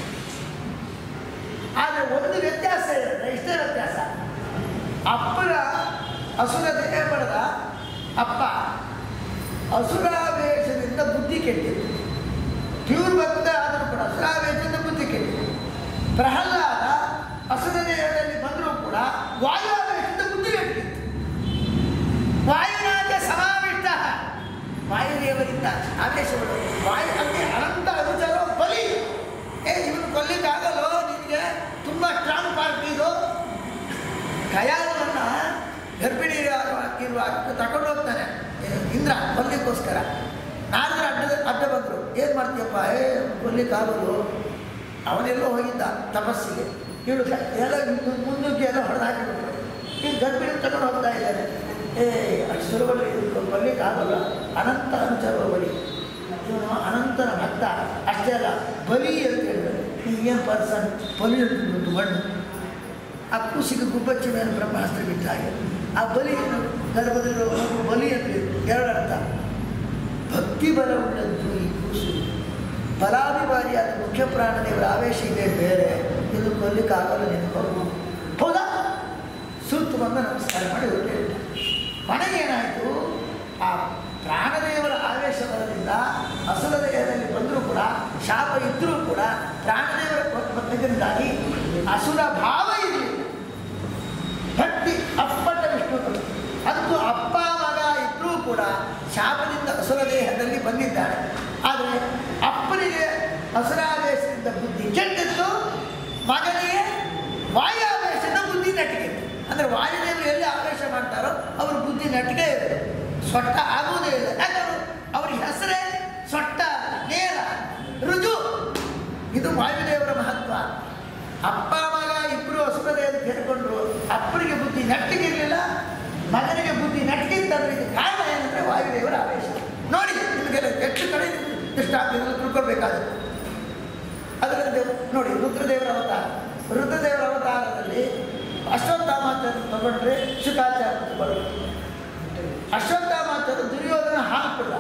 ಆದರೆ ಒಂದು ವ್ಯತ್ಯಾಸ ಇರುತ್ತೆ ಇಷ್ಟೇ ವ್ಯತ್ಯಾಸ ಅಪ್ಪನ ಹಸುರ ದೇಹ ಪಡೆದ ಅಪ್ಪ ಅಸುರಾವೇಶದಿಂದ ಬುದ್ಧಿ ಕೆಟ್ಟಿತ್ತು ಪ್ಯೂರ್ ಭಕ್ತ ಆದರೂ ಕೂಡ ಅಸುರಾವೇಶದಿಂದ ಬುದ್ಧಿ ಕೆಟ್ಟಿತ್ತು ಪ್ರಹ್ಲಾದ ಹಸುರ ದೇಹದಲ್ಲಿ ಬಂದರೂ ಕೂಡ ವಾಯುವೇಶದಿಂದ ಬುದ್ಧಿ ಕೆಟ್ಟಿತ್ತು ವಾಯುನಾಥ ಸಮಾವಿಷ್ಟ ವಾಯುದೇವರಿಂದ ಆವೇಶಗಳು ವಾಯು ಅಂದರೆ ಅನಂತ ಅನುಚರೋ ಬಲಿ ಏ ಇವನು ಕೊಲ್ಲಿಕ್ಕಾಗಲ್ಲೋ ನಿನಗೆ ತುಂಬ ಸ್ಟ್ರಾಂಗ್ ಪಾರ್ಟಿ ಇದು ಕಯಾಲವನ್ನು ಗರ್ಭಿಣಿ ಇರುವಾಗ ತಗೊಂಡು ಹೋಗ್ತಾನೆ ಏ, ಇಂದ್ರ ಕೊಲ್ಲಿಕ್ಕೋಸ್ಕರ ನಾರದ್ರ ಅಡ್ಡ ಅಡ್ಡ ಬಂದರು ಏನು ಮಾಡ್ತೀಯಪ್ಪ ಏ ಕೊಲ್ಲಿಕ್ಕಾಗೋದು ಅವನೆಲ್ಲೋ ಹೋಗಿದ್ದ ತಪಸ್ಸಿಗೆ ಇವಳು ಕ- ಎಲ್ಲ ಮುಂದಕ್ಕೆ ಎಲ್ಲ ಹೊಡೆದು ಹಾಕಿಬಿಟ್ರು ಈಗ ಗರ್ಭಿಣಿ ತಗೊಂಡು ಹೋಗ್ತಾ ಇದ್ದಾರೆ ಏ ಅಷ್ಟು ಸುಲಭದಲ್ಲಿ ಇದು ಕೊಲ್ಲಿಕ್ಕಾಗಲ್ಲ ಅನಂತ ಅನುಚರ ಬಲಿ ಇವನು ಅನಂತನ ಭಕ್ತ ಅಷ್ಟೇ ಅಲ್ಲ ಬಲಿ ಅಂತ ಹೇಳಿದ್ರು ಏನು ಪರ್ಸನ್ ಬಲಿ ಅಂತ ಮಣ್ಣು ಆ ಕೂಸಿಗೆ ಗುಬ್ಬಚ್ಚಿ ಮೇಲೆ ಬ್ರಹ್ಮಾಸ್ತ್ರ ಬಿಟ್ಟ ಹಾಗೆ ಆ ಬಲಿ ಗರ್ಭದಲ್ಲಿರೋ ಮಗು ಬಲಿ ಅಂತ ಎರಡು ಅರ್ಥ ಭಕ್ತಿ ಬಲ ಉಳ್ಳದ್ದು ಈ ಕೂಸು ಬಲಾಭಿಮಾರಿಯಾದ ಮುಖ್ಯ ಪ್ರಾಣದೇವರ ಆವೇಶ ಇದೆ ಬೇರೆ ಇದು ಕೊಲ್ಲಿಕ್ಕಾಗಲ್ಲ ನಿನ್ಕೊಂಡು ಹೌದಾ ಸುತ್ತು ಬಂದು ನಮಸ್ಕಾರ ಮಾಡಿ ಹೊರಟೆ ಕೊನೆಗೆ ಏನಾಯಿತು ಆ ಪ್ರಾಣದೇವರ ಆವೇಶ ಬಲದಿಂದ ಅಸುರ ದೇಹದಲ್ಲಿ ಬಂದರೂ ಕೂಡ ಶಾಪ ಇದ್ದರೂ ಕೂಡ ಪ್ರಾಣದೇವರ ಇದರಿಂದಾಗಿ ಅಸುರ ಭಾವ ಇದೆ ಭಕ್ತಿ ಅಪ್ಪಟ ವಿಷ್ಣು ಅಂತೂ ಅಪ್ಪ ಮಗ ಇದ್ದರೂ ಕೂಡ ಶಾಪದಿಂದ ಅಸುರ ದೇಹದಲ್ಲಿ ಬಂದಿದ್ದಾನೆ ಆದರೆ ಅಪ್ಪನಿಗೆ ಅಸುರಾವೇಶದಿಂದ ಬುದ್ಧಿ ಕೆಟ್ಟಿತ್ತು ಮಗನಿಗೆ ವಾಯುವೇಶದಿಂದ ಬುದ್ಧಿ ನಟಿಕೆ ಅಂದರೆ ವಾಯುದೇವರು ಎಲ್ಲಿ ಆವೇಶ ಮಾಡ್ತಾರೋ ಅವ್ರ ಬುದ್ಧಿ ನಟಿಕೆ ಇರುತ್ತೆ ಸೊಟ್ಟ ಆಗುವುದೇ ಇಲ್ಲ ಯಾಕಂದ್ರೆ ಅವ್ರಿಗೆ ಹೆಸರೇ ಸೊಟ್ಟ ನೇರ ರುಜು ಇದು ವಾಯುದೇವರ ಮಹತ್ವ ಅಪ್ಪ ಮಗ ಇಬ್ಬರು ಹಸುರದೇ ಅಂತ ಹೇಳ್ಕೊಂಡ್ರು ಅಪ್ಪನಿಗೆ ಬುದ್ಧಿ ನಟ್ಟಿಗಿರಲಿಲ್ಲ ಮಗನಿಗೆ ಬುದ್ಧಿ ನಟ್ಟಿಗಿತ್ತಂದ್ರೆ ಇದು ಕಾರಣ ಏನಂದ್ರೆ ವಾಯುದೇವರ ಆವೇಶ ನೋಡಿ ನಿಮಗೆಲ್ಲ ಎಷ್ಟು ಕಡೆ ದೃಷ್ಟಾಂತಗಳು ತಿಳ್ಕೊಳ್ಬೇಕಾಗುತ್ತೆ ಅದರಲ್ಲಿ ನೋಡಿ ರುದ್ರದೇವರ ಅವತಾರ ರುದ್ರದೇವರ ಅವತಾರದಲ್ಲಿ ಅಶ್ವತ್ಥಾಮಾಚಾರ್ಯ ತಗೊಂಡ್ರೆ ಶುಕಾಚಾರ್ಯ ತಗೊಳ್ಳಿ ಅಶ್ವತ್ಥಾಮಾಚಾರ್ಯ ದುರ್ಯೋಧನ ಹಾಲು ಕೊಡ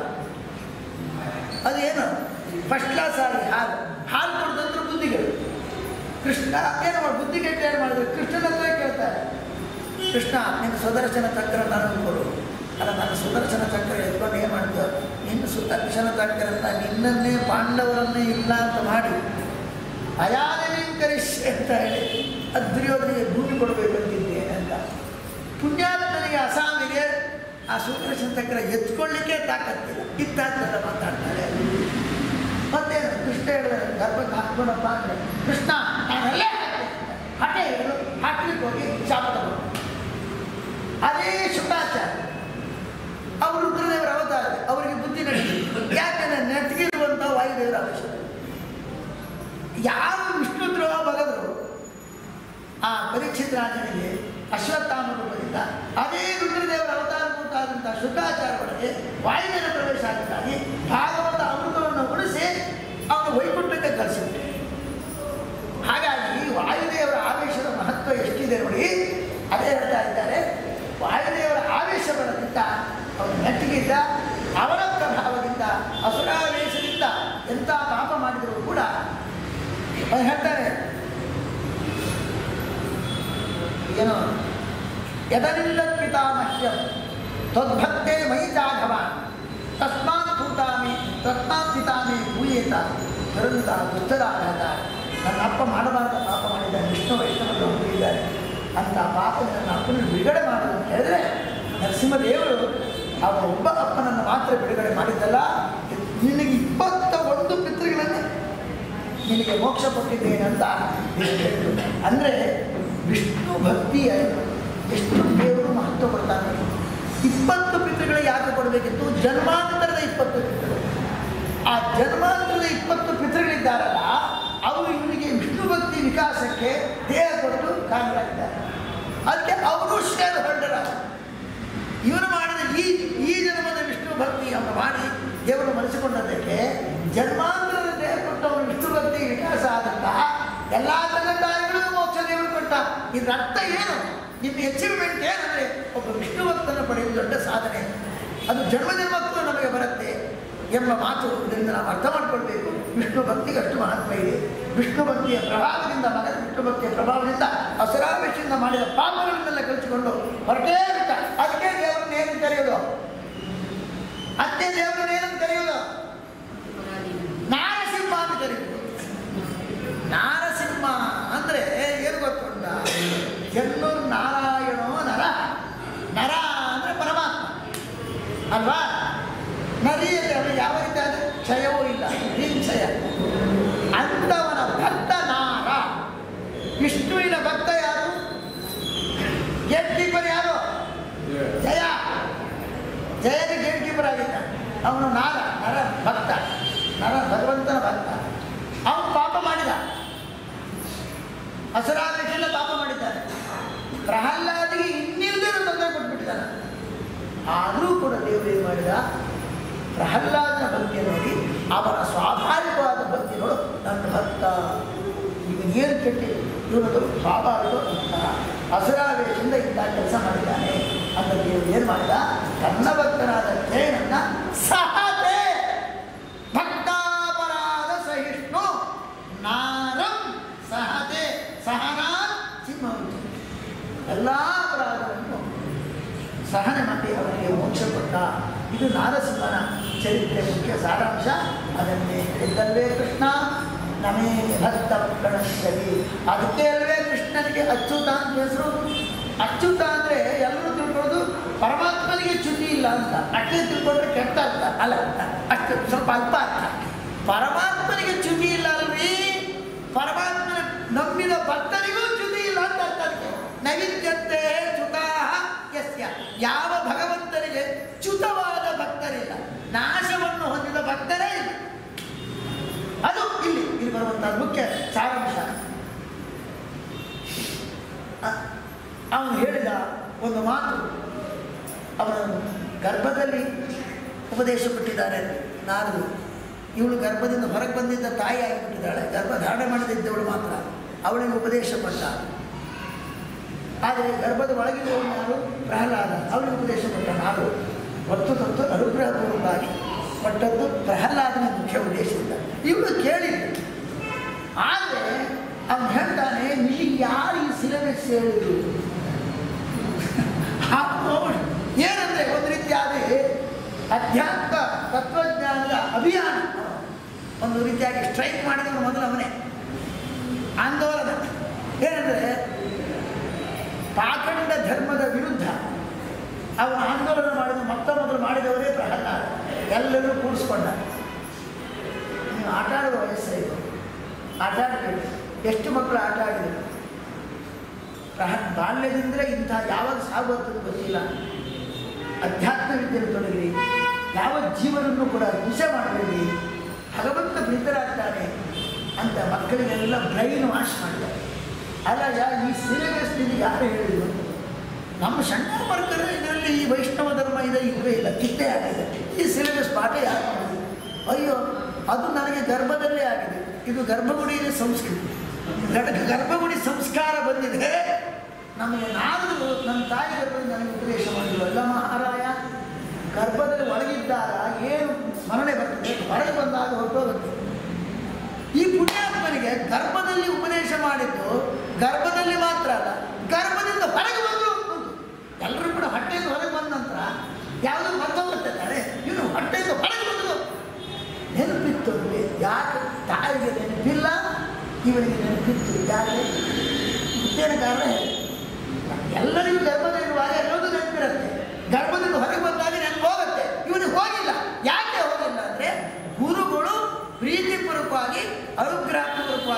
ಅದೇನು ಫಸ್ಟ್ ಕ್ಲಾಸ್ ಆಗಿ ಹಾಲು ಹಾಲು ಕೊಡ್ದಂದ್ರೆ ಬುದ್ಧಿಗಳು ಕೃಷ್ಣ ಏನು ಮಾಡಿ ಬುದ್ಧಿ ಕೆಟ್ಟ ಏನು ಮಾಡಿದ್ರು ಕೃಷ್ಣನ ಹತ್ರ ಕೇಳ್ತಾರೆ ಕೃಷ್ಣ ನಿನ್ನ ಸುದರ್ಶನ ಚಕ್ರ ನನಗೆ ಕೊಡು ಅಲ್ಲ ನನ್ನ ಸುದರ್ಶನ ಚಕ್ರ ಎತ್ಕೊಂಡು ಏನು ಮಾಡ್ತೀವ ನಿನ್ನ ಸುದರ್ಶನ ಚಕ್ರದಿಂದ ನಿನ್ನನ್ನೇ ಪಾಂಡವರನ್ನೇ ಇಲ್ಲ ಅಂತ ಮಾಡಿ ಅಯಾದಲಿಂಕರಿಸಿ ಅಂತ ಹೇಳಿ ಅದು ದುರ್ಯೋಧನಿಗೆ ಭೂಮಿ ಕೊಡಬೇಕಂತಿದ್ದೆ ಅಂತ ಪುಣ್ಯಾತ್ಮನಿಗೆ ಅಸಾಮಿಗೆ ಆ ಸುದರ್ಶನ ಚಕ್ರ ಎತ್ಕೊಳ್ಳಿಕ್ಕೆ ತಾಕತ್ತಿಲ್ಲ ಇದ್ದಾದ್ಮೇಲೆ ಮಾತಾಡ್ತಾರೆ ಮತ್ತೇನು ಕೃಷ್ಣ ಹೇಳಿದ್ರೆ ಗರ್ಭಕ್ಕೆ ಹಾಕ್ಕೊಂಡಪ್ಪ ಅಂದರೆ ಕೃಷ್ಣ ನಾನಲ್ಲೇ ಹಠೆ ಹಿಡಿದು ಹಾಕ್ಲಿಕ್ಕೆ ಹೋಗಿ ಶಾಪ ತಗೊಂಡು ಅದೇ ಶುಕಾಚಾರ್ಯ ಅವರು ರುದ್ರದೇವರ ಅವತಾರ ಅವರಿಗೆ ಬುದ್ಧಿ ನಡೀತು ಯಾಕಂದ್ರೆ ನೆಟ್ಗಿರುವಂಥ ವಾಯುದೇವರ ಅವಶ್ಯಕ ಯಾವ ವಿಷ್ಣು ದ್ರೋಹ ಬಗೆದರು ಆ ಪರೀಕ್ಷಿತ ರಾಜನಿಗೆ ಅಶ್ವತ್ಥಾಮ ರೂಪದಿಂದ ಅದೇ ರುದ್ರದೇವರ ಅವತಾರಭೂತಾದಂಥ ಶುಕಾಚಾರ ಒಳಗೆ ವಾಯುವಿನ ಪ್ರವೇಶ ಆಗಿದ್ದಾಗಿ ಭಾಗವತ ಅಮೃತವನ್ನು ಉಳಿಸಿ ಅವನು ವೈಕುಂಠಕ್ಕೆ ಕಳಿಸಿಬಿಟ್ಟು ಹಾಗಾಗಿ ವಾಯುದೇವರ ಆವೇಶದ ಮಹತ್ವ ಎಷ್ಟಿದೆ ನೋಡಿ ಅದೇ ಹೇಳ್ತಾ ಇದ್ದಾರೆ ವಾಯುದೇವರ ಆವೇಶ ಬಲದಿಂದ ಅವನು ನೆಟ್ಟಿಗಿದ್ದ ಅವರ ಪ್ರಭಾವದಿಂದ ಅಸುರಾವೇಶದಿಂದ ಎಂಥ ಪಾಪ ಮಾಡಿದರೂ ಕೂಡ ಅವ್ರು ಹೇಳ್ತಾರೆ ಏನು ಯದನಿಲ್ಲ ಪಿತಾಮಹ್ಯಂ ತ್ವದ್ಭಕ್ತೆ ಮೈ ಜಾಘವ ತಸ್ಮಾತ್ ಭೂತಾಮಿ ತಸ್ಮಾತ್ ಪಿತಾಮಿ ಭೂಯೇತ ಕರುಂತ ದುಷ್ಟರಾಗದ ನನ್ನ ಅಪ್ಪ ಮಾಡಬಾರ್ದ ಪಾಪ ಮಾಡಿದ್ದಾನೆ ವಿಷ್ಣು ವೈಷ್ಣವರು ಹೋಗಿದ್ದಾರೆ ಅಂತ ಪಾಪ ನನ್ನ ಅಪ್ಪನ ಬಿಡುಗಡೆ ಮಾಡೋದು ಅಂತ ಹೇಳಿದ್ರೆ ನರಸಿಂಹದೇವರು ಅವರ ಒಬ್ಬ ಅಪ್ಪನನ್ನು ಮಾತ್ರ ಬಿಡುಗಡೆ ಮಾಡಿದ್ದಲ್ಲ ನಿನಗೆ ಮೋಕ್ಷ ಕೊಟ್ಟಿದ್ದೇನೆ ಅಂತ ಹೇಳಿದ್ರು ಅಂದರೆ ವಿಷ್ಣು ಭಕ್ತಿಯ ಎಷ್ಟು ದೇವರು ಮಹತ್ವ ಕೊಡ್ತಾನೆ ಇಪ್ಪತ್ತು ಪಿತೃಗಳು ಯಾಕೆ ಕೊಡಬೇಕಿತ್ತು ಜನ್ಮಾಂತರದ ಇಪ್ಪತ್ತು ಪಿತೃಗಳು ಆ ಜನ್ಮಾಂತರದ ಇಪ್ಪತ್ತು ಪಿತೃಗಳಿದ್ದಾರಲ್ಲ ಅವರು ಇವನಿಗೆ ವಿಷ್ಣು ಭಕ್ತಿ ವಿಕಾಸಕ್ಕೆ ದೇಹ ಕೊಟ್ಟು ಕಾರಣರಾಗಿದ್ದಾರೆ ಅದಕ್ಕೆ ಅವರು ಶೇರ್ ಹೊಂಡರ ಇವನು ಮಾಡಿದ ಈ ಈ ಜನ್ಮದ ವಿಷ್ಣು ಭಕ್ತಿ ಅವನು ಮಾಡಿ ದೇವರು ಮರೆಸಿಕೊಂಡದ್ದಕ್ಕೆ ಜನ್ಮಾಂತರದ ದೇಹ ಕೊಟ್ಟು ಅವನು ವಿಷ್ಣು ಭಕ್ತಿ ವಿಕಾಸ ಆದಂತಹ ಎಲ್ಲ ತಂದೆ ಮೋಕ್ಷ ದೇವರು ಕೊಟ್ಟ ಇದ್ರ ಅರ್ಥ ಏನು ನಿಮ್ಮ ಅಚೀವ್ಮೆಂಟ್ ಏನಂದ್ರೆ ಒಬ್ಬ ವಿಷ್ಣು ಭಕ್ತನ ಪಡೆಯುವುದು ದೊಡ್ಡ ಸಾಧನೆ ಅದು ಜನ್ಮ ಜನ್ಮಕ್ಕೂ ನಮಗೆ ಬರುತ್ತೆ ಎಂಬ ಮಾತು ಇದರಿಂದ ನಾವು ಅರ್ಥ ಮಾಡಿಕೊಳ್ಬೇಕು ವಿಷ್ಣು ಭಕ್ತಿಗೆ ಅಷ್ಟು ಮಹತ್ವ ಇದೆ ವಿಷ್ಣು ಭಕ್ತಿಯ ಪ್ರಭಾವದಿಂದ ಮಗನ ವಿಷ್ಣು ಭಕ್ತಿಯ ಪ್ರಭಾವದಿಂದ ಅಸುರಾವೇಶದಿಂದ ಮಾಡಿದ ಪಾಪಗಳನ್ನೆಲ್ಲ ಕಲಿಸಿಕೊಂಡು ಹೊರಟೇ ಬಿಟ್ಟ ಅದಕ್ಕೆ ದೇವರನ್ನ ಏನು ಕರೆಯೋದು ಅತ್ತೆ ದೇವರನ್ನ ಏನಂತ ಕರೆಯೋದು ನಾರಸಿಂಹ ಅಂತ ಕರೆಯೋದು ನಾರಸಿಂಹ ಅಂದ್ರೆ ಏನು ಗೊತ್ತುಂಟ ಎನ್ನೂರು ನಾರಾಯಣೋ ನರ ನರ ಅಂದ್ರೆ ಪರಮಾತ್ಮ ಅಲ್ವಾ ನರಿಯಲ್ಲಿ ಅವನು ಯಾವ ರೀತಿ ಆದ್ರೆ ಕ್ಷಯವೂ ಇಲ್ಲ ಹಿಂಸಯ ಅಂಥವನ ಭಕ್ತ ನಾರ ವಿಷ್ಣುವಿನ ಭಕ್ತ ಯಾರು ಗೇಟ್ ಕೀಪರ್ ಯಾರು ಜಯ ಜಯನ ಗೇಟ್ ಕೀಪರ್ ಆಗಿದ್ದ ಅವನು ನಾರ ನರ ಭಕ್ತ ನರ ಭಗವಂತನ ಭಕ್ತ ಅವನು ಪಾಪ ಮಾಡಿದ ಅಸುರಾವೇಶೆಲ್ಲ ಪಾಪ ಮಾಡಿದ್ದಾನೆ ಪ್ರಹ್ಲಾದಿಗೆ ಇನ್ನಿಲ್ಲದೆ ತೊಂದರೆ ಕೊಟ್ಬಿಟ್ಟಿದ್ದಾನೆ ಆದರೂ ಕೂಡ ದೇವರು ಏನು ಮಾಡಿದ ಪ್ರಹ್ಲಾದನ ಭಕ್ತಿ ನೋಡಿ ಅವನ ಸ್ವಾಭಾವಿಕವಾದ ಭಕ್ತಿ ನೋಡು ನನ್ನ ಭಕ್ತ ಇವನು ಏನು ಕೆಟ್ಟಿ ಇವನದು ಸ್ವಾಭಾವಿಕ ಭಕ್ತ ಅಸುರಾವೇಶದಿಂದ ಇಂಥ ಕೆಲಸ ಮಾಡಿದ್ದಾನೆ ಅಂತ ದೇವರು ಏನು ಮಾಡಿದ ತನ್ನ ಭಕ್ತನಾದ ಜಯನನ್ನ ಸಹತೆ ಭಕ್ತಾಪರಾಧ ಸಹಿಷ್ಣು ನಾರಂ ಸಹತೆ ಸಹನಾ ಸಿಂಹವಂತು ಎಲ್ಲ ಅಪರಾಧವನ್ನು ಸಹನೆ ಮಾಡಿ ಅವನಿಗೆ ಮೋಕ್ಷ ಕೊಟ್ಟ ಇದು ನಾರಸಿಂಹನ ಚರಿತ್ರೆ ಮುಖ್ಯ ಸಾರಾಂಶ ಅದನ್ನೇ ಹೇಳಿದ್ದಲ್ವೇ ಕೃಷ್ಣ ನಮೇ ಭಕ್ತ ಪ್ರಣಶ್ಯವಿ ಅದಕ್ಕೆ ಅಲ್ವೇ ಕೃಷ್ಣನಿಗೆ ಅಚ್ಯುತ ಅಂತ ಹೆಸರು ಅಚ್ಯುತ ಅಂದರೆ ಎಲ್ಲರೂ ತಿಳ್ಕೊಳ್ಳೋದು ಪರಮಾತ್ಮನಿಗೆ ಚ್ಯುತಿ ಇಲ್ಲ ಅಂತ ಅಷ್ಟೇ ತಿಳ್ಕೊಂಡ್ರೆ ಕೆಟ್ಟ ಅರ್ಥ ಅಲ್ಲ ಅಷ್ಟು ಸ್ವಲ್ಪ ಅಲ್ಪ ಅರ್ಥ ಪರಮಾತ್ಮನಿಗೆ ಚ್ಯುತಿ ಇಲ್ಲ ಅಲ್ರಿ ಪರಮಾತ್ಮನ ನಂಬಿದ ಭಕ್ತನಿಗೂ ಚ್ಯುತಿ ಇಲ್ಲ ಅಂತ ಅರ್ಥ ಅದಕ್ಕೆ ನೈವಿದ್ಯಂತೆ ಚ್ಯುತಾ ಯಸ್ಯ ಯಾವ ಭಗವಂತನಿಗೆ ಚ್ಯುತವಾದ ಭಕ್ತರಿಲ್ಲ ನಾಶವನ್ನು ಹೊಂದಿದ ಭಕ್ತರೇ ಇಲ್ಲ ಅದು ಇಲ್ಲಿ ಇಲ್ಲಿ ಬರುವಂತಹ ಮುಖ್ಯ ಸಾರಾಂಶ ಅ- ಅವನು ಹೇಳಿದ ಒಂದು ಮಾತು ಅವನು ಗರ್ಭದಲ್ಲಿ ಉಪದೇಶ ಕೊಟ್ಟಿದ್ದಾರೆ ನಾರದು ಇವಳು ಗರ್ಭದಿಂದ ಹೊರಗೆ ಬಂದಿದ್ದ ತಾಯಿ ಆಗಿಬಿಟ್ಟಿದ್ದಾಳೆ ಗರ್ಭ ಧಾರಣೆ ಮಾಡದಿದ್ದವಳು ಮಾತ್ರ ಅವಳಿಗೆ ಉಪದೇಶ ಕೊಟ್ಟ ಆದರೆ ಗರ್ಭದ ಒಳಗಿರುವವನು ಯಾರು ಪ್ರಹ್ಲಾದ ಅವಳಿಗೆ ಉಪದೇಶ ಕೊಟ್ಟ ನಾನು ಹೊತ್ತು ತತ್ತು ಅನುಗ್ರಹಪೂರ್ವಕವಾಗಿ ಕೊಟ್ಟದ್ದು ಪ್ರಹ್ಲಾದನ ಮುಖ್ಯ ಉದ್ದೇಶದಿಂದ ಇವಳು ಕೇಳಿದ್ದು ಆದರೆ ಅವನು ಹೇಳ್ತಾನೆ ನಿಮಗೆ ಯಾರು ಈ ಸಿಲೆಬಸ್ ಹೇಳಿದ್ರು ಅವ್ನು ಏನಂದ್ರೆ ಒಂದು ರೀತಿಯಾದ ಅಧ್ಯಾತ್ಮ ತತ್ವಜ್ಞಾನದ ಅಭಿಯಾನ ಒಂದು ರೀತಿಯಾಗಿ ಸ್ಟ್ರೈಕ್ ಮಾಡಿದವನು ಮೊದಲು ಅವನೇ ಆಂದೋಲನ ಏನಂದ್ರೆ ಪಾಖಂಡ ಧರ್ಮದ ವಿರುದ್ಧ ಅವನು ಆಂದೋಲನ ಮಾಡಿದ ಮೊತ್ತ ಮೊದಲು ಮಾಡಿದವರೇ ಪ್ರಹ್ಲಾದ ಎಲ್ಲರೂ ಕೂಡಿಸ್ಕೊಂಡ ನೀವು ಆಟ ಆಡುವ ವಯಸ್ಸೇ ಇದು ಆಟ ಆಡಬೇಕು ಎಷ್ಟು ಮಕ್ಕಳು ಆಟ ಆಡಿದರು ಪ್ರಹ ಬಾಲ್ಯದಿಂದಲೇ ಇಂಥ ಯಾವಾಗ ಸಾಗುವಂಥದ್ದು ಗೊತ್ತಿಲ್ಲ ಅಧ್ಯಾತ್ಮ ವಿದ್ಯೆಯಲ್ಲಿ ತೊಡಗಿರಿ ಯಾವ ಜೀವನನ್ನು ಕೂಡ ಹಿಂಸೆ ಮಾಡಬೇಡಿ ಭಗವಂತ ಪ್ರೀತರಾಗ್ತಾನೆ ಅಂತ ಮಕ್ಕಳಿಗೆಲ್ಲ ಬ್ರೈನ್ ವಾಶ್ ಮಾಡ್ತಾರೆ ಅಲ್ಲ ಯಾ ಈ ಸಿಲೆಬಸ್ ನಿಮಗೆ ಯಾರು ಹೇಳಿದ್ರು ನಮ್ಮ ಸಣ್ಣ ವರ್ಗರ ಇದರಲ್ಲಿ ಈ ವೈಷ್ಣವ ಧರ್ಮ ಇದೆ ಇಲ್ಲವೇ ಇಲ್ಲ ಕಿತ್ತೆ ಆಗಿದೆ ಈ ಸಿಲೆಬಸ್ ಪಾಠ ಯಾರು ಮಾಡಿದ್ರು ಅಯ್ಯೋ ಅದು ನನಗೆ ಗರ್ಭದಲ್ಲೇ ಆಗಿದೆ ಇದು ಗರ್ಭಗುಡಿಯಲ್ಲಿ ಸಂಸ್ಕೃತಿ ಗಡ- ಗರ್ಭಗುಡಿ ಸಂಸ್ಕಾರ ಬಂದಿದೆ ನಮಗೆ ನಾನು ನನ್ನ ತಾಯಿ ಗರ್ಭದಲ್ಲಿ ನನಗೆ ಉಪದೇಶ ಮಾಡಿದ್ರು ಅಲ್ಲ ಮಹಾರಾಯ ಗರ್ಭದಲ್ಲಿ ಒಳಗಿದ್ದಾಗ ಏನು ಸ್ಮರಣೆ ಬರ್ತದೆ ಹೊರಗೆ ಬಂದಾಗ ಹೊರಟೋಗುತ್ತೆ ಈ ಪುಣ್ಯಾತ್ಮನಿಗೆ ಗರ್ಭದಲ್ಲಿ ಉಪದೇಶ ಮಾಡಿದ್ದು ಗರ್ಭದಲ್ಲಿ ಮಾತ್ರ ಅಲ್ಲ ಗರ್ಭದಿಂದ ಹೊರಗೆ ಬಂದರು ಎಲ್ಲರೂ ಕೂಡ ಹೊಟ್ಟೆಯಿಂದ ಹೊರಗೆ ಬಂದ ನಂತರ ಯಾವುದೋ ಮರ್ತೋಗುತ್ತೆ ತಾನೆ ಇನ್ನು ಹೊಟ್ಟೆಯಿಂದ ಹೊರಗೆ ಬಂದರು ನೆನಪಿತ್ತು ಅವ್ರಿಗೆ ಯಾಕೆ ತಾಯಿಗೆ ನೆನಪಿಲ್ಲ ಇವನಿಗೆ ನೆನಪಿತ್ತು ಯಾಕೆ ಮುತ್ತೇನ ಕಾರಣ ಹೇಳಿ ಎಲ್ಲರಿಗೂ ಗರ್ಭದಲ್ಲಿರುವಾಗ ಎಲ್ಲರಿಗೂ ನೆನಪಿರುತ್ತೆ ಗರ್ಭದಿಂದ ಹೊರಗೆ ಬಂದಾಗ ನೆನಪು ಹೋಗುತ್ತೆ ಇವನಿಗೆ ಹೋಗಿಲ್ಲ ಯಾಕೆ ಹೋಗಿಲ್ಲ ಅಂದರೆ ಗುರುಗಳು ಪ್ರೀತಿಪೂರ್ವಕವಾಗಿ ಅನುಗ್ರಹಪೂರ್ವಕವಾಗಿ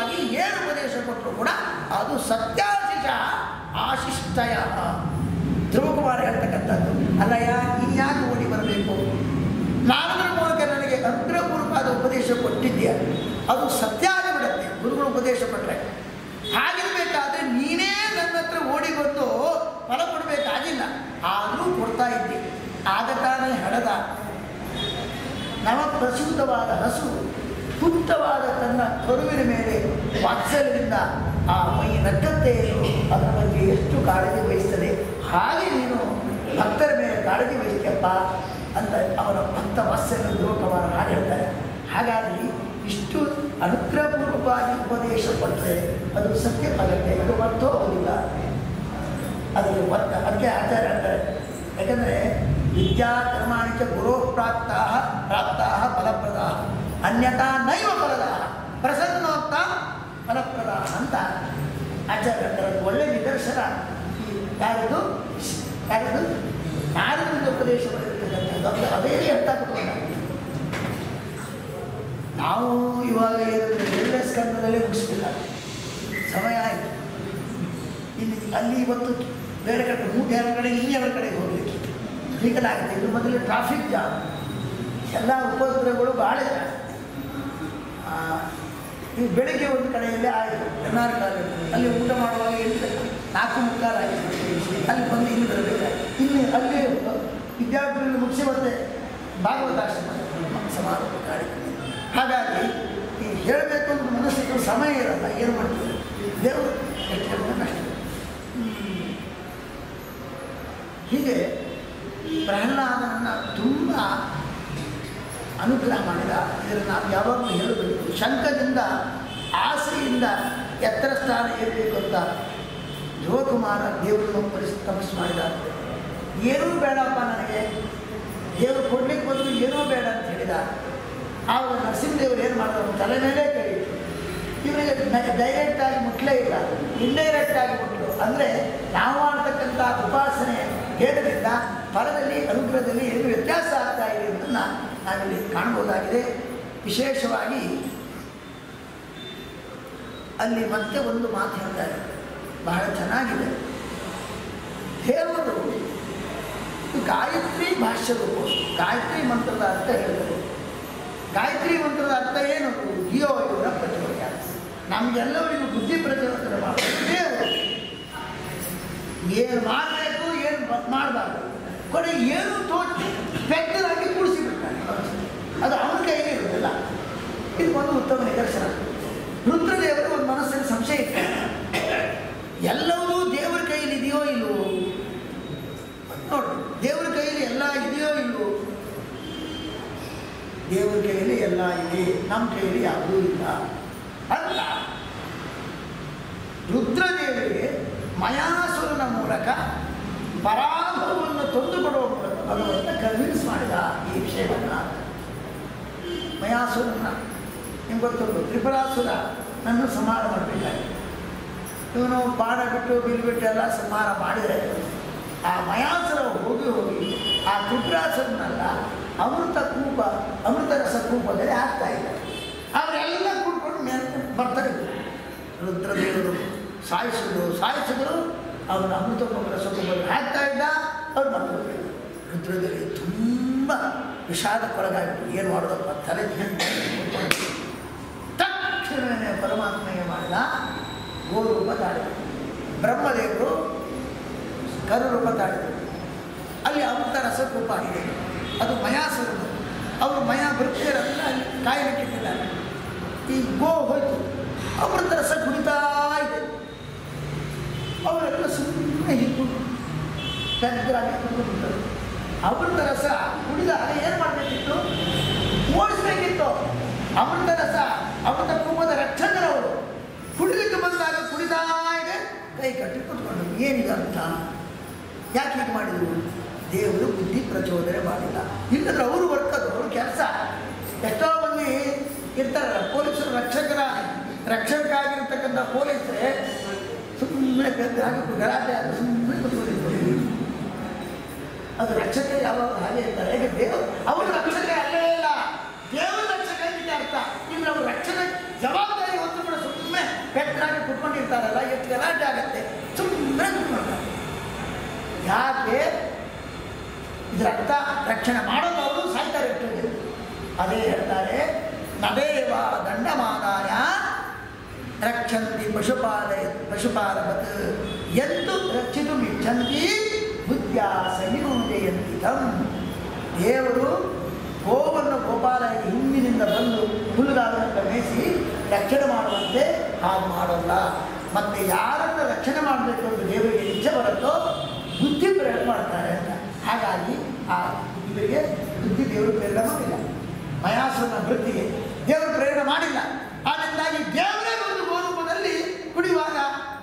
ಕೂಡ ಅದು ಸತ್ಯಾಶಿಷ ಆಶಿಷ್ಟಯ ಧ್ರುವಕುಮಾರ್ ಹೇಳ್ತಕ್ಕಂಥದ್ದು ಅಲ್ಲಯ್ಯ ನೀನು ಯಾಕೆ ಓಡಿ ಬರಬೇಕು ನಾರದರ ಮೂಲಕ ನನಗೆ ಅಗ್ರಪೂರ್ವವಾದ ಉಪದೇಶ ಕೊಟ್ಟಿದ್ದೀಯ ಅದು ಸತ್ಯ ಆಗಿಬಿಡುತ್ತೆ ಗುರುಗಳು ಉಪದೇಶ ಕೊಟ್ಟರೆ ಹಾಗಿರ್ಬೇಕಾದ್ರೆ ನೀನೇ ನನ್ನ ಹತ್ರ ಓಡಿ ಬಂದು ಫಲ ಕೊಡಬೇಕಾಗಿಲ್ಲ ಆದರೂ ಕೊಡ್ತಾ ಇದ್ದಿ ಆಗ ತಾನೇ ಹಡದ ನವ ಪ್ರಸೂತವಾದ ಹಸು ಪುಟ್ಟವಾದ ತನ್ನ ಕರುವಿನ ಮೇಲೆ ವಾತ್ಸಲ್ಯದಿಂದ ಆ ಮೈ ನಕ್ಕತ್ತೆಯನ್ನು ಅದರ ಬಗ್ಗೆ ಎಷ್ಟು ಕಾಳಜಿ ವಹಿಸ್ತದೆ ಹಾಗೆ ನೀನು ಭಕ್ತರ ಮೇಲೆ ಕಾಳಜಿ ವಹಿಸ್ತೀಯಪ್ಪ ಅಂತ ಅವನ ಭಕ್ತ ವಾತ್ಸಲ್ಯ ಧ್ರುವಕವಾದ ಹಾಡು ಹೇಳ್ತಾರೆ ಹಾಗಾಗಿ ಇಷ್ಟು ಅನುಗ್ರಹಪೂರ್ವಕವಾಗಿ ಉಪದೇಶ ಕೊಟ್ಟರೆ ಅದು ಸತ್ಯ ಆಗುತ್ತೆ ಅದು ಮತ್ತೋ ಹೋಗಿಲ್ಲ ಅದಕ್ಕೆ ಒತ್ತ ಅದಕ್ಕೆ ಆಚಾರ್ಯ ಹೇಳ್ತಾರೆ ಯಾಕಂದರೆ ವಿದ್ಯಾ ಕರ್ಮಾಣಿಕ ಗುರೋ ಪ್ರಾಪ್ತಾ ಪ್ರಾಪ್ತಾ ಫಲಪ್ರದ ಅನ್ಯತಾ ನೈವ ಫಲದ ಪ್ರಸನ್ನೋಕ್ತ ಫಲಪ್ರದ ಅಂತ ಆಚಾರ್ಯ ಹೇಳ್ತಾರೆ ಅದು ಒಳ್ಳೆ ನಿದರ್ಶನ ಈ ಯಾರದು ಯಾರದು ನಾರದಿಂದ ಉಪದೇಶ ಮಾಡಿರ್ತಕ್ಕಂಥದ್ದು ಅದು ಅದೇ ಅರ್ಥ ಕೊಟ್ಕೊಂಡ ನಾವು ಇವಾಗ ಏನಂದ್ರೆ ಎರಡನೇ ಸ್ಕಂದದಲ್ಲೇ ಮುಗಿಸ್ಬಿಲ್ಲ ಸಮಯ ಆಯಿತು ಇಲ್ಲಿ ಅಲ್ಲಿ ಇವತ್ತು ಬೇರೆ ಕಡೆ ಮೂರು ಎರಡು ಕಡೆ ಇಲ್ಲಿ ಎರಡು ಕಡೆ ಹೋಗಲಿಕ್ಕೆ ಹೀಗಲಾಗಿದೆ ಇದ್ರ ಮೊದಲು ಟ್ರಾಫಿಕ್ ಜಾಮ್ ಎಲ್ಲ ಉಪದ್ರವಗಳು ಭಾಳ ಇದೆ ಆ, ಈ ಬೆಳಿಗ್ಗೆ ಒಂದು ಕಡೆಯಲ್ಲಿ ಆಯಿತು ಎನ್ ಆರ್ ಕಾಲೇಜ್ ಅಲ್ಲಿ ಊಟ ಮಾಡುವಾಗ ಎಂಟು ನಾಲ್ಕು ಮುಕ್ಕಾಲು ಆಯಿತು ಅಲ್ಲಿ ಬಂದು ಇಲ್ಲಿ ಬರಬೇಕಾಗಿ ಇಲ್ಲಿ ಅಲ್ಲಿ ವಿದ್ಯಾರ್ಥಿಗಳನ್ನು ಮುಗಿಸಿ ಮತ್ತೆ ಭಾಗವತಾಶ್ರಮ ಸಮಾರೋಪ ಕಾರ್ಯಕ್ರಮ ಹಾಗಾಗಿ ಈ ಹೇಳಬೇಕು ಅಂತ ಮನಸ್ಸಿಗೆ ಸಮಯ ಇರಲ್ಲ ಏನು ಮಾಡ್ತೀವಿ ದೇವರು ಎಷ್ಟು ಹೇಳ್ತಾನೆ ಅಷ್ಟೇ ಹೀಗೆ ಪ್ರಹ್ಲಾದನನ್ನು ತುಂಬ ಅನುಗ್ರಹ ಮಾಡಿದ ಇದನ್ನು ನಾವು ಯಾವಾಗಲೂ ಹೇಳಬೇಕು ಶಂಕದಿಂದ ಆಸೆಯಿಂದ ಎತ್ತರ ಸ್ಥಾನ ಏರಬೇಕು ಅಂತ ಧ್ರುವಕುಮಾರ ದೇವರನ್ನು ಪರಿಸ್ ತಪಸ್ಸು ಮಾಡಿದ ಏನೂ ಬೇಡಪ್ಪ ನನಗೆ ದೇವರು ಕೊಡ್ಲಿಕ್ಕೆ ಬಂದು ಏನೂ ಬೇಡ ಅಂತ ಹೇಳಿದ ಆವಾಗ ನರಸಿಂಹದೇವರು ಏನು ಮಾಡಿದ್ರು ತಲೆ ಮೇಲೆ ಕೈ ಇಟ್ರು. ಇವರಿಗೆ ಡೈರೆಕ್ಟ್ ಆಗಿ ಮುಟ್ಲೇ ಇಲ್ಲ ಇಂಡೈರೆಕ್ಟ್ ಆಗಿ ಮುಟ್ಲು ಅಂದರೆ ನಾವು ಮಾಡ್ತಕ್ಕಂಥ ಉಪಾಸನೆ ಹೇಳದಿಂದ ಫಲದಲ್ಲಿ ಅನುಗ್ರಹದಲ್ಲಿ ಏನು ವ್ಯತ್ಯಾಸ ಆಗ್ತಾ ಇದೆ ಅನ್ನೋದನ್ನು ನಾವಿಲ್ಲಿ ಕಾಣ್ಬೋದಾಗಿದೆ ವಿಶೇಷವಾಗಿ ಅಲ್ಲಿ ಮತ್ತೆ ಒಂದು ಮಾತು ಹೇಳ್ತಾರೆ ಬಹಳ ಚೆನ್ನಾಗಿದೆ ದೇವರು ಗಾಯತ್ರಿ ಭಾಷ್ಯ ರೂಪ ಗಾಯತ್ರಿ ಮಂತ್ರದ ಅರ್ಥ ಹೇಳಿದರು ಗಾಯತ್ರಿ ಮಂತ್ರದ ಅರ್ಥ ಏನು ಧಿಯೋ ಇವರ ಪ್ರಚೋದಕ ನಮಗೆಲ್ಲರಿಗೂ ಬುದ್ಧಿ ಪ್ರಚೋದನೆ ಮಾಡಬೇಕು ದೇವರು ಏನು ಮಾಡಬೇಕು ಏನು ಮಾಡಬಾರ್ದು ಕೊನೆ ಏನು ತೋಚಿ ಪೆದ್ದರಾಗಿ ಕೂಡಿಸಿಬಿಡ್ತಾನೆ ಅದು ಅವನ ಕೈಗೆ ಇರೋದಿಲ್ಲ ಇದು ಒಂದು ಉತ್ತಮ ನಿದರ್ಶನ ರುದ್ರದೇವರು ಒಂದು ಮನಸ್ಸಲ್ಲಿ ಸಂಶಯ ಇತ್ತು ಎಲ್ಲವೂ ದೇವರ ಕೈಯಲ್ಲಿ ಇದೆಯೋ ಇಲ್ವೋ ನೋಡಿ ದೇವರ ಕೈಯಲ್ಲಿ ಎಲ್ಲ ಇದೆಯೋ ಇಲ್ವೋ ದೇವರ ಕೈಯಲ್ಲಿ ಎಲ್ಲ ಇದೆ ನಮ್ಮ ಕೈಯಲ್ಲಿ ಯಾವುದೂ ಇಲ್ಲ ಅಲ್ಲ ರುದ್ರದೇವರಿಗೆ ಮಯಾಸುರನ ಮೂಲಕ ಪರಾಭವವನ್ನು ತಂದುಕೊಡುವ ಮೂಲಕ ಭಗವಂತ ಕನ್ವಿನ್ಸ್ ಮಾಡಿದ ಈ ವಿಷಯವನ್ನು ಮಯಾಸುರನ ನಿಮ್ಗೆ ಗೊತ್ತುಂಟು ತ್ರಿಪುರಾಸುರ ನನ್ನ ಸಂಹಾರ ಮಾಡಬೇಕಾಗಿ ಇವನು ಬಾಣ ಬಿಟ್ಟು ಬಿಲ್ ಬಿಟ್ಟು ಎಲ್ಲ ಸಂಹಾರ ಮಾಡಿದರೆ ಆ ಮಯಾಸುರ ಹೋಗಿ ಹೋಗಿ ಆ ತ್ರಿಪುರಾಸುರನಲ್ಲ ಅಮೃತ ಕೂಪ ಅಮೃತ ರಸ ಕೂಪದಲ್ಲಿ ಆಗ್ತಾ ಇದ್ದಾರೆ ಅವರೆಲ್ಲ ಕುಡ್ಕೊಂಡು ಮೇಲೆ ಬರ್ತಾರೆ ರುದ್ರದೇವರು ಸಾಯಿಸಿದ್ರು ಸಾಯಿಸಿದ್ರು ಅವನ ಅಮೃತ ರಸ ಕೂಪದಲ್ಲಿ ಹಾಕ್ತಾ ಇದ್ದ ಅವ್ರು ಮತ್ತೆ ರುದ್ರದೇವಿ ತುಂಬ ವಿಷಾದಕ್ಕೊಳಗಾಗಿತ್ತು ಏನು ಮಾಡೋದಪ್ಪ ತಲೆ ತಕ್ಷಣವೇ ಪರಮಾತ್ಮೆಗೆ ಮಾಡಿದ ಗೋರೂಪ ತಾಳಿದ ಬ್ರಹ್ಮದೇವರು ಕರುರೂಪ ತಾಳಿದರು ಅಲ್ಲಿ ಅಮೃತ ರಸಕೂಪ ಆಗಿದೆ ಅದು ಮಯಾಸುರನು ಅವರು ಮಯ ಭೃತ್ಯರೆಲ್ಲ ಅಲ್ಲಿ ಕಾಯಲಿಕ್ಕಿಟ್ಟಿದ್ದಾರೆ ಈ ಗೋ ಹೋಯ್ತು ಅಮೃತ ರಸ ಕುಡಿತಾ ಇದೆ ಅವರೆಲ್ಲ ಸುಮ್ಮನೆ ಹಿಟ್ಟು ಪೆದ್ದರಾಗಿ ಕುತ್ಕೊಂಡಿದ್ದರು ಅಮೃತ ರಸ ಕುಡಿದಾಗ ಏನು ಮಾಡಬೇಕಿತ್ತು ಓಡಿಸ್ಬೇಕಿತ್ತು ಅಮೃತ ರಸ ಅಮೃತ ಕುಂಭದ ರಕ್ಷಕರವರು ಕುಡಿಲಿಕ್ಕೆ ಬಂದಾಗ ಕುಡಿತಾ ಇದೆ ಕೈ ಕಟ್ಟಿ ಕುತ್ಕೊಂಡು ಏನಿದೆ ಅರ್ಥ ಯಾಕೆ ಹೀಗೆ ಮಾಡಿದರು ದೇವರು ಬುದ್ಧಿ ಪ್ರಚೋದನೆ ಮಾಡಿಲ್ಲ ಇಲ್ಲದ್ರೆ ಅವರು ವರ್ಕದು ಅವ್ರ ಕೆಲಸ ಎಷ್ಟೋ ಮಂದಿ ಇರ್ತಾರಲ್ಲ ಪೊಲೀಸರು ರಕ್ಷಕರ ರಕ್ಷಕರಾಗಿರ್ತಕ್ಕಂಥ ಪೊಲೀಸರೇ ಸುಮ್ಮನೆ ಹಾಕಿ ಗಲಾಟೆ ಆದ ಸುಮ್ಮನೆ ಕುತ್ಕೊಂಡಿರ್ತಾರೆ ಅದು ರಕ್ಷಕ ಯಾವಾಗ ಹಾಗೆ ಇರ್ತಾರೆ ಹೇಗೆ ದೇವರು ಅವರು ರಕ್ಷಕ ಅಲ್ಲೇ ಇಲ್ಲ ದೇವರು ರಕ್ಷಕ ಅಂತ ಅರ್ಥ ಇನ್ನು ಅವ್ರ ರಕ್ಷಣೆ ಜವಾಬ್ದಾರಿ ಹೊತ್ತು ಕೂಡ ಸುಮ್ಮನೆ ಪೆಟ್ಟರಾಗಿ ಕುತ್ಕೊಂಡಿರ್ತಾರೆ ಬಿಡ್ತಾರಲ್ಲ ಎಷ್ಟು ಗಲಾಟೆ ಆಗತ್ತೆ ಸುಮ್ಮನೆ ಕೂತ್ಕೊಳ್ತಾರೆ ಯಾಕೆ ಇದರ ಅರ್ಥ ರಕ್ಷಣೆ ಮಾಡೋದು ಅವರು ಸಾಯ್ತಾರೆ ಇರ್ತದೆ ಅದೇ ಹೇಳ್ತಾರೆ ನದೇವ ದಂಡಮಾದಾಯ ರಕ್ಷಂತಿ ಪಶುಪಾಲಯ ಪಶುಪಾಲವತ್ ಎಂದು ರಕ್ಷಿತು ಇಚ್ಛಂತಿ ಬುದ್ಧ್ಯ ಸಂಯೋಜಯಂತಿ ತಂ ದೇವರು ಗೋವನ್ನು ಗೋಪಾಲಯ ಹಿಂದಿನಿಂದ ಬಂದು ಹುಲ್ಲುಗಾಲನ್ನು ಮೇಯಿಸಿ ರಕ್ಷಣೆ ಮಾಡುವಂತೆ ಹಾಗೆ ಮಾಡೋಲ್ಲ ಮತ್ತೆ ಯಾರನ್ನು ರಕ್ಷಣೆ ಮಾಡಬೇಕು ಅಂತ ದೇವರಿಗೆ ಇಚ್ಛೆ ಬರುತ್ತೋ ಬುದ್ಧಿ ಪ್ರೇರಣೆ ಮಾಡ್ತಾರೆ ಅಂತ ಹಾಗಾಗಿ ಆ ಇವರಿಗೆ ಬುದ್ಧಿ ದೇವರು ಪ್ರೇರಣೆ ಮಾಡಿಲ್ಲ ಮಯಾಸುರನ ವೃತ್ತಿಗೆ ದೇವರು ಪ್ರೇರಣೆ ಮಾಡಿಲ್ಲ ಆದ್ದರಿಂದಾಗಿ ದೇವರೇ ಒಂದು ಗೋರೂಪದಲ್ಲಿ ಕುಡಿಯುವಾಗ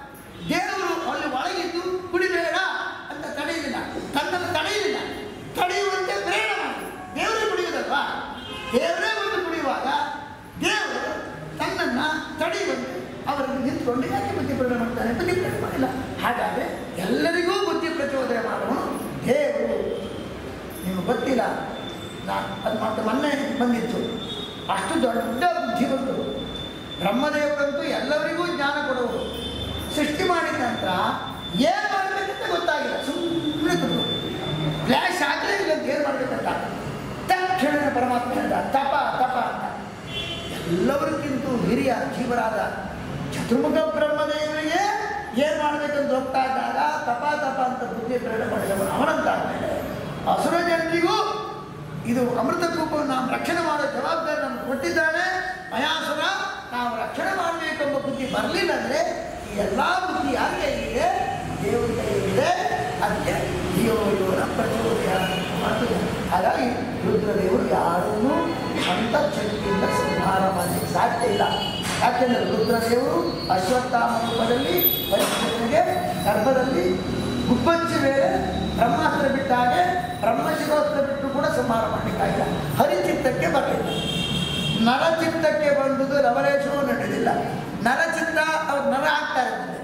ದೇವರು ಅಲ್ಲಿ ಒಳಗಿದ್ದು ಕುಡಿಬೇಡ ಅಂತ ತಡೆಯಲಿಲ್ಲ ತನ್ನನ್ನು ತಡೆಯಲಿಲ್ಲ ತಡೆಯುವಂತೆ ಪ್ರೇರಣೆ ಮಾಡಿ ದೇವರೇ ಕುಡಿಯುವುದಲ್ವಾ ದೇವರೇ ಒಂದು ಕುಡಿಯುವಾಗ ದೇವರು ತನ್ನನ್ನು ತಡೆಯುವಂತೆ ಅವರನ್ನು ನಿಂತ್ಕೊಂಡು ಯಾಕೆ ಬುದ್ಧಿ ಪ್ರೇರಣೆ ಮಾಡ್ತಾರೆ ಬುದ್ಧಿ ಪ್ರೇರಣೆ ಮಾಡಿಲ್ಲ ಹಾಗಾದರೆ ಎಲ್ಲರಿಗೂ ಬುದ್ಧಿ ಪ್ರಚೋದನೆ ಮಾಡುವನು ದೇವರು ನಿಮಗೆ ಗೊತ್ತಿಲ್ಲ ನಾನು ಅದು ಮತ್ತೆ ಮೊನ್ನೆ ಬಂದಿತ್ತು ಅಷ್ಟು ದೊಡ್ಡ ಬುದ್ಧಿವಂತರು ಬ್ರಹ್ಮದೇವರಂತೂ ಎಲ್ಲರಿಗೂ ಜ್ಞಾನ ಕೊಡುವರು ಸೃಷ್ಟಿ ಮಾಡಿದ ನಂತರ ಏನು ಮಾಡಬೇಕಂತ ಗೊತ್ತಾಗಿಲ್ಲ ಸುಮ್ಮನೆ ಕೂತ್ರು ಫ್ಲ್ಯಾಶ್ ಆಗಲೇ ಇಲ್ಲ ಏನು ಮಾಡಬೇಕಂತ ತಕ್ಷಣ ಪರಮಾತ್ಮ ಹೇಳಿದ ತಪ ತಪ ಅಂತ ಎಲ್ಲರಿಗಿಂತ ಹಿರಿಯ ಜೀವರಾದ ಚತುರ್ಮುಖ ಬ್ರಹ್ಮದೇವರಿಗೆ ಏನು ಮಾಡಬೇಕಂತ ಹೋಗ್ತಾ ಇದ್ದಾಗ ತಪ ತಪ ಅಂತ ಬುದ್ಧಿ ಪ್ರೇರಣೆ ಮಾಡಿದವನು ಅವನಂತ ಆದ್ಮೇಲೆ ಅಸುರ ಜನರಿಗೂ ಇದು ಅಮೃತ ಕೂಪವನ್ನು ನಾವು ರಕ್ಷಣೆ ಮಾಡೋ ಜವಾಬ್ದಾರಿ ನಮ್ಗೆ ಕೊಟ್ಟಿದ್ದಾನೆ ಮಯಾಸುರ ನಾವು ರಕ್ಷಣೆ ಮಾಡಬೇಕೆಂಬ ಬುದ್ಧಿ ಬರಲಿಲ್ಲ ಅಂದರೆ ಈ ಎಲ್ಲ ಬುದ್ಧಿ ಯಾರ ಕೈಲಿದೆ ದೇವರ ಕೈಲಿದೆ ಅದಕ್ಕೆ ಅಯ್ಯೋ ಇವರ ಪ್ರಚೋದಯ ಮಾಡ್ತಿದೆ ಹಾಗಾಗಿ ರುದ್ರದೇವರು ಯಾರನ್ನೂ ಸ್ವಂತ ಶಕ್ತಿಯಿಂದ ಸಂಹಾರ ಮಾಡಲಿಕ್ಕೆ ಸಾಧ್ಯ ಇಲ್ಲ ಯಾಕೆಂದರೆ ರುದ್ರದೇವರು ಅಶ್ವತ್ಥಾಮ ರೂಪದಲ್ಲಿ ಪರಿಸ್ಥಿತಿಗೆ ಗರ್ಭದಲ್ಲಿ ಗುಬ್ಬಚ್ಚಿ ಬೇರೆ ಬ್ರಹ್ಮಾಸ್ತ್ರ ಬಿಟ್ಟ ಹಾಗೆ ಬ್ರಹ್ಮಶಿರೋಸ್ತ್ರ ಬಿಟ್ಟು ಕೂಡ ಸಂಹಾರ ಮಾಡಲಿಕ್ಕಾಗಿಲ್ಲ ಹರಿಚಿತ್ತಕ್ಕೆ ಬರಲಿಲ್ಲ ನರಚಿತ್ತಕ್ಕೆ ಬಂದುದು ರವಲೇಶವೂ ನಡೆದಿಲ್ಲ ನರಚಿತ್ತ ಅವ್ರು ನರ ಆಗ್ತಾರೆ ಮುಂದೆ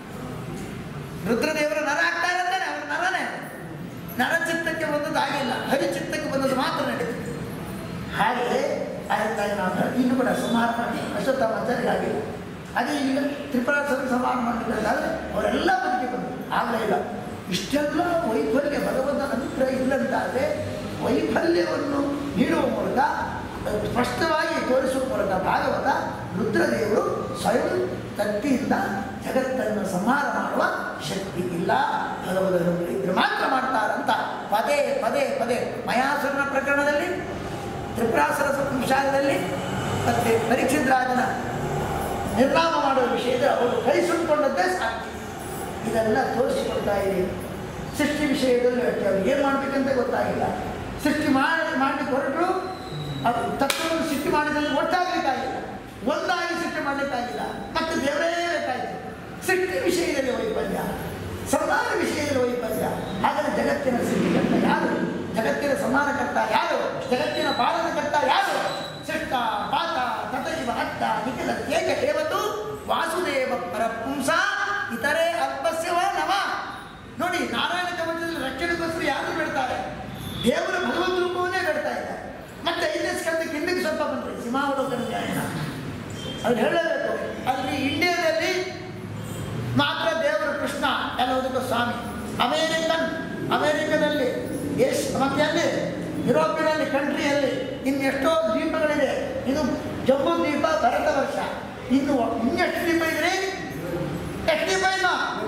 ರುದ್ರದೇವರು ನರ ಆಗ್ತಾರೆ ಅಂತಾನೆ ಅವ್ರು ನರನೇ ನರಚಿತ್ತಕ್ಕೆ ಬಂದದ್ದು ಆಗಿಲ್ಲ ಹರಿಚಿತ್ತಕ್ಕೆ ಬಂದದ್ದು ಮಾತ್ರ ನಡೀತಿದೆ ಹಾಗೆ ಅದಕ್ಕಾಗಿ ನಾವು ಇನ್ನು ಕೂಡ ಸಂಹಾರ ಮಾಡಿ ಅಶ್ವತ್ಥಾಮಾಚಾರ್ಯ ಆಗಿಲ್ಲ ಅದೇ ಈಗ ತ್ರಿಪುರಾಸುರ ಸಂಹಾರ ಮಾಡಬೇಕಾದ್ರೆ ಅವರೆಲ್ಲ ಬದುಕಿ ಬಂದರು ಆಗಲೇ ಇಲ್ಲ ಇಷ್ಟೆಲ್ಲ ವೈಫಲ್ಯ ಭಗವಂತನ ಅನುಗ್ರಹ ಇಲ್ಲಂತಾದರೆ ವೈಫಲ್ಯವನ್ನು ನೀಡುವ ಮೂಲಕ ಸ್ಪಷ್ಟವಾಗಿ ತೋರಿಸುವ ಮೂಲಕ ಭಾಗವತ ರುದ್ರದೇವರು ಸ್ವಯಂ ಶಕ್ತಿಯಿಂದ ಜಗತ್ತನ್ನು ಸಂಹಾರ ಮಾಡುವ ಶಕ್ತಿ ಇಲ್ಲ ಭಗವತರು ಇದ್ರೆ ಮಾತ್ರ ಮಾಡ್ತಾರಂತ ಪದೇ ಪದೇ ಪದೇ ಮಯಾಸುರನ ಪ್ರಕರಣದಲ್ಲಿ ತ್ರಿಪುರಾಸುರ ವಿಷಯದಲ್ಲಿ ಮತ್ತು ಪರೀಕ್ಷಿತ್ ರಾಜನ ನಿರ್ನಾಮ ಮಾಡುವ ವಿಷಯದಲ್ಲಿ ಅವರು ಕೈ ಸುಟ್ಕೊಂಡದ್ದೇ ಸಾಕ್ಷಿ ಇದೆಲ್ಲ ತೋರಿಸಿಕೊಡ್ತಾ ಇದೆ ಸೃಷ್ಟಿ ವಿಷಯದಲ್ಲಿ ಅಷ್ಟೇ ಅವ್ರಿಗೆ ಏನು ಮಾಡಬೇಕಂತ ಗೊತ್ತಾಗಿಲ್ಲ ಸೃಷ್ಟಿ ಮಾಡಿ ಮಾಡಿ ಹೊರಟರು ಅದು ತತ್ವವನ್ನು ಸೃಷ್ಟಿ ಮಾಡಿದಲ್ಲಿ ಒಟ್ಟಾಗಲಿಕ್ಕಾಗಿಲ್ಲ ಒಂದಾಗಿ ಸೃಷ್ಟಿ ಮಾಡಲಿಕ್ಕಾಗಿಲ್ಲ ಮತ್ತೆ ದೇವರೇ ಬೇಕಾಯಿತು ಸೃಷ್ಟಿ ವಿಷಯದಲ್ಲಿ ವೈಫಲ್ಯ ಸಂಹಾರ ವಿಷಯದಲ್ಲಿ ವೈಫಲ್ಯ ಹಾಗಾದರೆ ಜಗತ್ತಿನ ಸೃಷ್ಟಿಕರ್ತ ಯಾರು ಜಗತ್ತಿನ ಸಂಹಾರಕರ್ತ ಯಾರು ಜಗತ್ತಿನ ಪಾಲನಕರ್ತ ಯಾರು ಸೃಷ್ಟ ಪಾತ ತಥೈವ ಅಟ್ಟ ನಿಖಿಲ ಏಕ ದೇವತು ವಾಸುದೇವ ಪರಪುಂಸ ಇತರೆ ಅಲ್ಪಸ್ಯವ ನವ ನೋಡಿ ನಾರಾಯಣ ಕವಚದಲ್ಲಿ ರಕ್ಷಣೆಗೋಸ್ಕರ ಯಾರು ಬಿಡ್ತಾರೆ ದೇವರ ಭಗವದ್ ರೂಪವನ್ನೇ ಬಿಡ್ತಾ ಇದ್ದಾರೆ ಮತ್ತೆ ಐದನೇ ಸ್ಕಂದಕ್ಕೆ ಹಿಂದಕ್ಕೆ ಸ್ವಲ್ಪ ಬಂದ್ರಿ ಸಿಂಹಾವಲೋಕನ ನ್ಯಾಯನ ಅದು ಹೇಳಬೇಕು ಅಲ್ಲಿ ಇಂಡಿಯಾದಲ್ಲಿ ಮಾತ್ರ ದೇವರು ಕೃಷ್ಣ ಎಲ್ಲದಕ್ಕೂ ಸ್ವಾಮಿ ಅಮೇರಿಕನ್ ಅಮೇರಿಕದಲ್ಲಿ ಎಸ್ ಮತ್ತೆ ಅಲ್ಲಿ ಯುರೋಪಿನಲ್ಲಿ ಕಂಟ್ರಿಯಲ್ಲಿ ಇನ್ನೆಷ್ಟೋ ದ್ವೀಪಗಳಿದೆ ಇದು ಜಮ್ಮು ದ್ವೀಪ ಭರತ ವರ್ಷ ಇನ್ನು ಇನ್ನೆಷ್ಟು ದ್ವೀಪ ಇದ್ರೆ ಎಷ್ಟು ದ್ವೀಪ ಇಲ್ಲ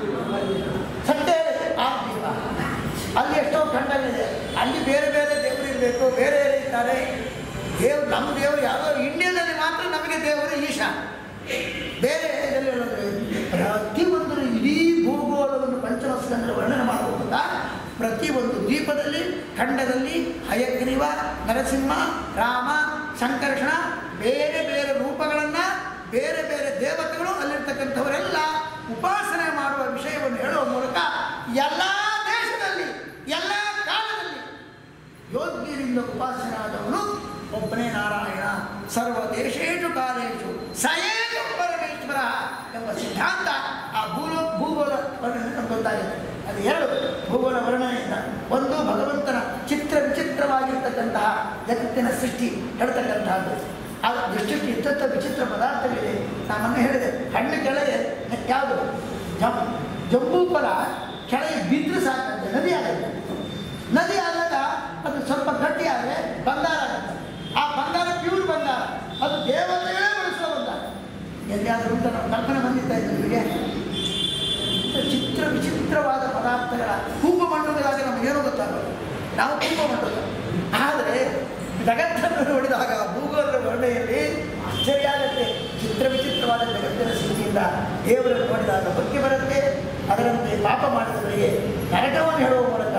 ಸತ್ಯ ಆ ದ್ವೀಪ ಅಲ್ಲಿ ಎಷ್ಟೋ ಖಂಡಗಳಿದೆ ಅಲ್ಲಿ ಬೇರೆ ಬೇರೆ ದೇವರು ಇರಬೇಕು ಬೇರೆ ಬೇರೆ ಇರ್ತಾರೆ ದೇವ್ರು ನಮ್ಮ ದೇವರು ಯಾವುದೋ ಇಂಡಿಯಾದಲ್ಲಿ ಮಾತ್ರ ನಮಗೆ ದೇವರು ಈಶಾ ಬೇರೆ ಇದರಲ್ಲಿ ಹೇಳೋದ್ರೆ ಪ್ರತಿಯೊಂದು ಇಡೀ ಭೂಗೋಳವನ್ನು ಪಂಚಮಸ್ಕಂದ್ರ ವರ್ಣನೆ ಮಾಡುವಾಗ ಪ್ರತಿಯೊಂದು ದ್ವೀಪದಲ್ಲಿ ಖಂಡದಲ್ಲಿ ಹಯಗ್ರೀವ ನರಸಿಂಹ ರಾಮ ಸಂಕರ್ಷಣ ಬೇರೆ ಬೇರೆ ರೂಪಗಳನ್ನು ಬೇರೆ ಬೇರೆ ದೇವತೆಗಳು ಅಲ್ಲಿರ್ತಕ್ಕಂಥವರೆಲ್ಲ ಉಪಾಸನೆ ಮಾಡುವ ವಿಷಯವನ್ನು ಹೇಳುವ ಮೂಲಕ ಎಲ್ಲ ದೇಶದಲ್ಲಿ ಎಲ್ಲ ಕಾಲದಲ್ಲಿ ಯೋಗ್ಯರಿಂದ ಉಪಾಸನಾದವನು ಒಬ್ಬನೇ ನಾರಾಯಣ ಸರ್ವ ದೇಶೇಶು ಕಾಲೇಶು ಸಯೇಶು ಪರಮೇಶ್ವರ ಎಂಬ ಸಿದ್ಧಾಂತ ಆ ಭೂಲೋ ಭೂಗೋಳ ವರ್ಣನೆ ನಮ್ಗೆ ಗೊತ್ತಾಗಿದೆ ಅದು ಎರಡು ಭೂಗೋಳ ವರ್ಣನೆಯಿಂದ ಒಂದು ಭಗವಂತನ ಚಿತ್ರ ವಿಚಿತ್ರವಾಗಿರ್ತಕ್ಕಂತಹ ಜಗತ್ತಿನ ಸೃಷ್ಟಿ ಹೇಳ್ತಕ್ಕಂತಹದ್ದು ಅದು ಎಷ್ಟೆಷ್ಟು ಇತ್ತತ್ತ ವಿಚಿತ್ರ ಪದಾರ್ಥಗಳಿದೆ ನಾನು ಮೊನ್ನೆ ಹೇಳಿದೆ ಹಣ್ಣು ಕೆಳಗೆ ಯಾವುದು ಜಮ್ ಜಂಬೂ ಫಲ ಕೆಳಗೆ ಬಿದ್ದರೆ ಸಾಕಂತೆ ನದಿ ಆಗುತ್ತೆ ನದಿ ಆದಾಗ ಅದು ಸ್ವಲ್ಪ ಗಟ್ಟಿ ಆದರೆ ಬಂಗಾರ ಆಗುತ್ತೆ ಆ ಬಂಗಾರ ಪ್ಯೂರ್ ಬಂಗಾರ ಅದು ದೇವತೆಗಳೇ ಬಳಸೋ ಬಂಗಾರ ಎಲ್ಲಿಯಾದರೂ ಅಂತ ನಾವು ಕಲ್ಪನೆ ಬಂದಿದ್ದ ನಿಮಗೆ ಚಿತ್ರ ವಿಚಿತ್ರವಾದ ಪದಾರ್ಥಗಳ ಕೂಪು ಮಣ್ಣುಗಳಾಗಿ ನಮಗೇನು ಗೊತ್ತಾಗಲ್ಲ ನಾವು ಕೂಪ ಮಣ್ಣು ಆದರೆ ಜಗತ್ತನ್ನು ನೋಡಿದಾಗ ಭೂಗೋಳ ವರ್ಣೆಯಲ್ಲಿ ಆಶ್ಚರ್ಯ ಆಗುತ್ತೆ ಚಿತ್ರ ವಿಚಿತ್ರವಾದ ಜಗತ್ತಿನ ಸ್ಥಿತಿಯಿಂದ ದೇವರನ್ನು ನೋಡಿದಾಗ ಭಕ್ತಿ ಬರುತ್ತೆ ಅದರಂತೆ ಪಾಪ ಮಾಡಿದವರಿಗೆ ನರಕವನ್ನು ಹೇಳುವ ಮೂಲಕ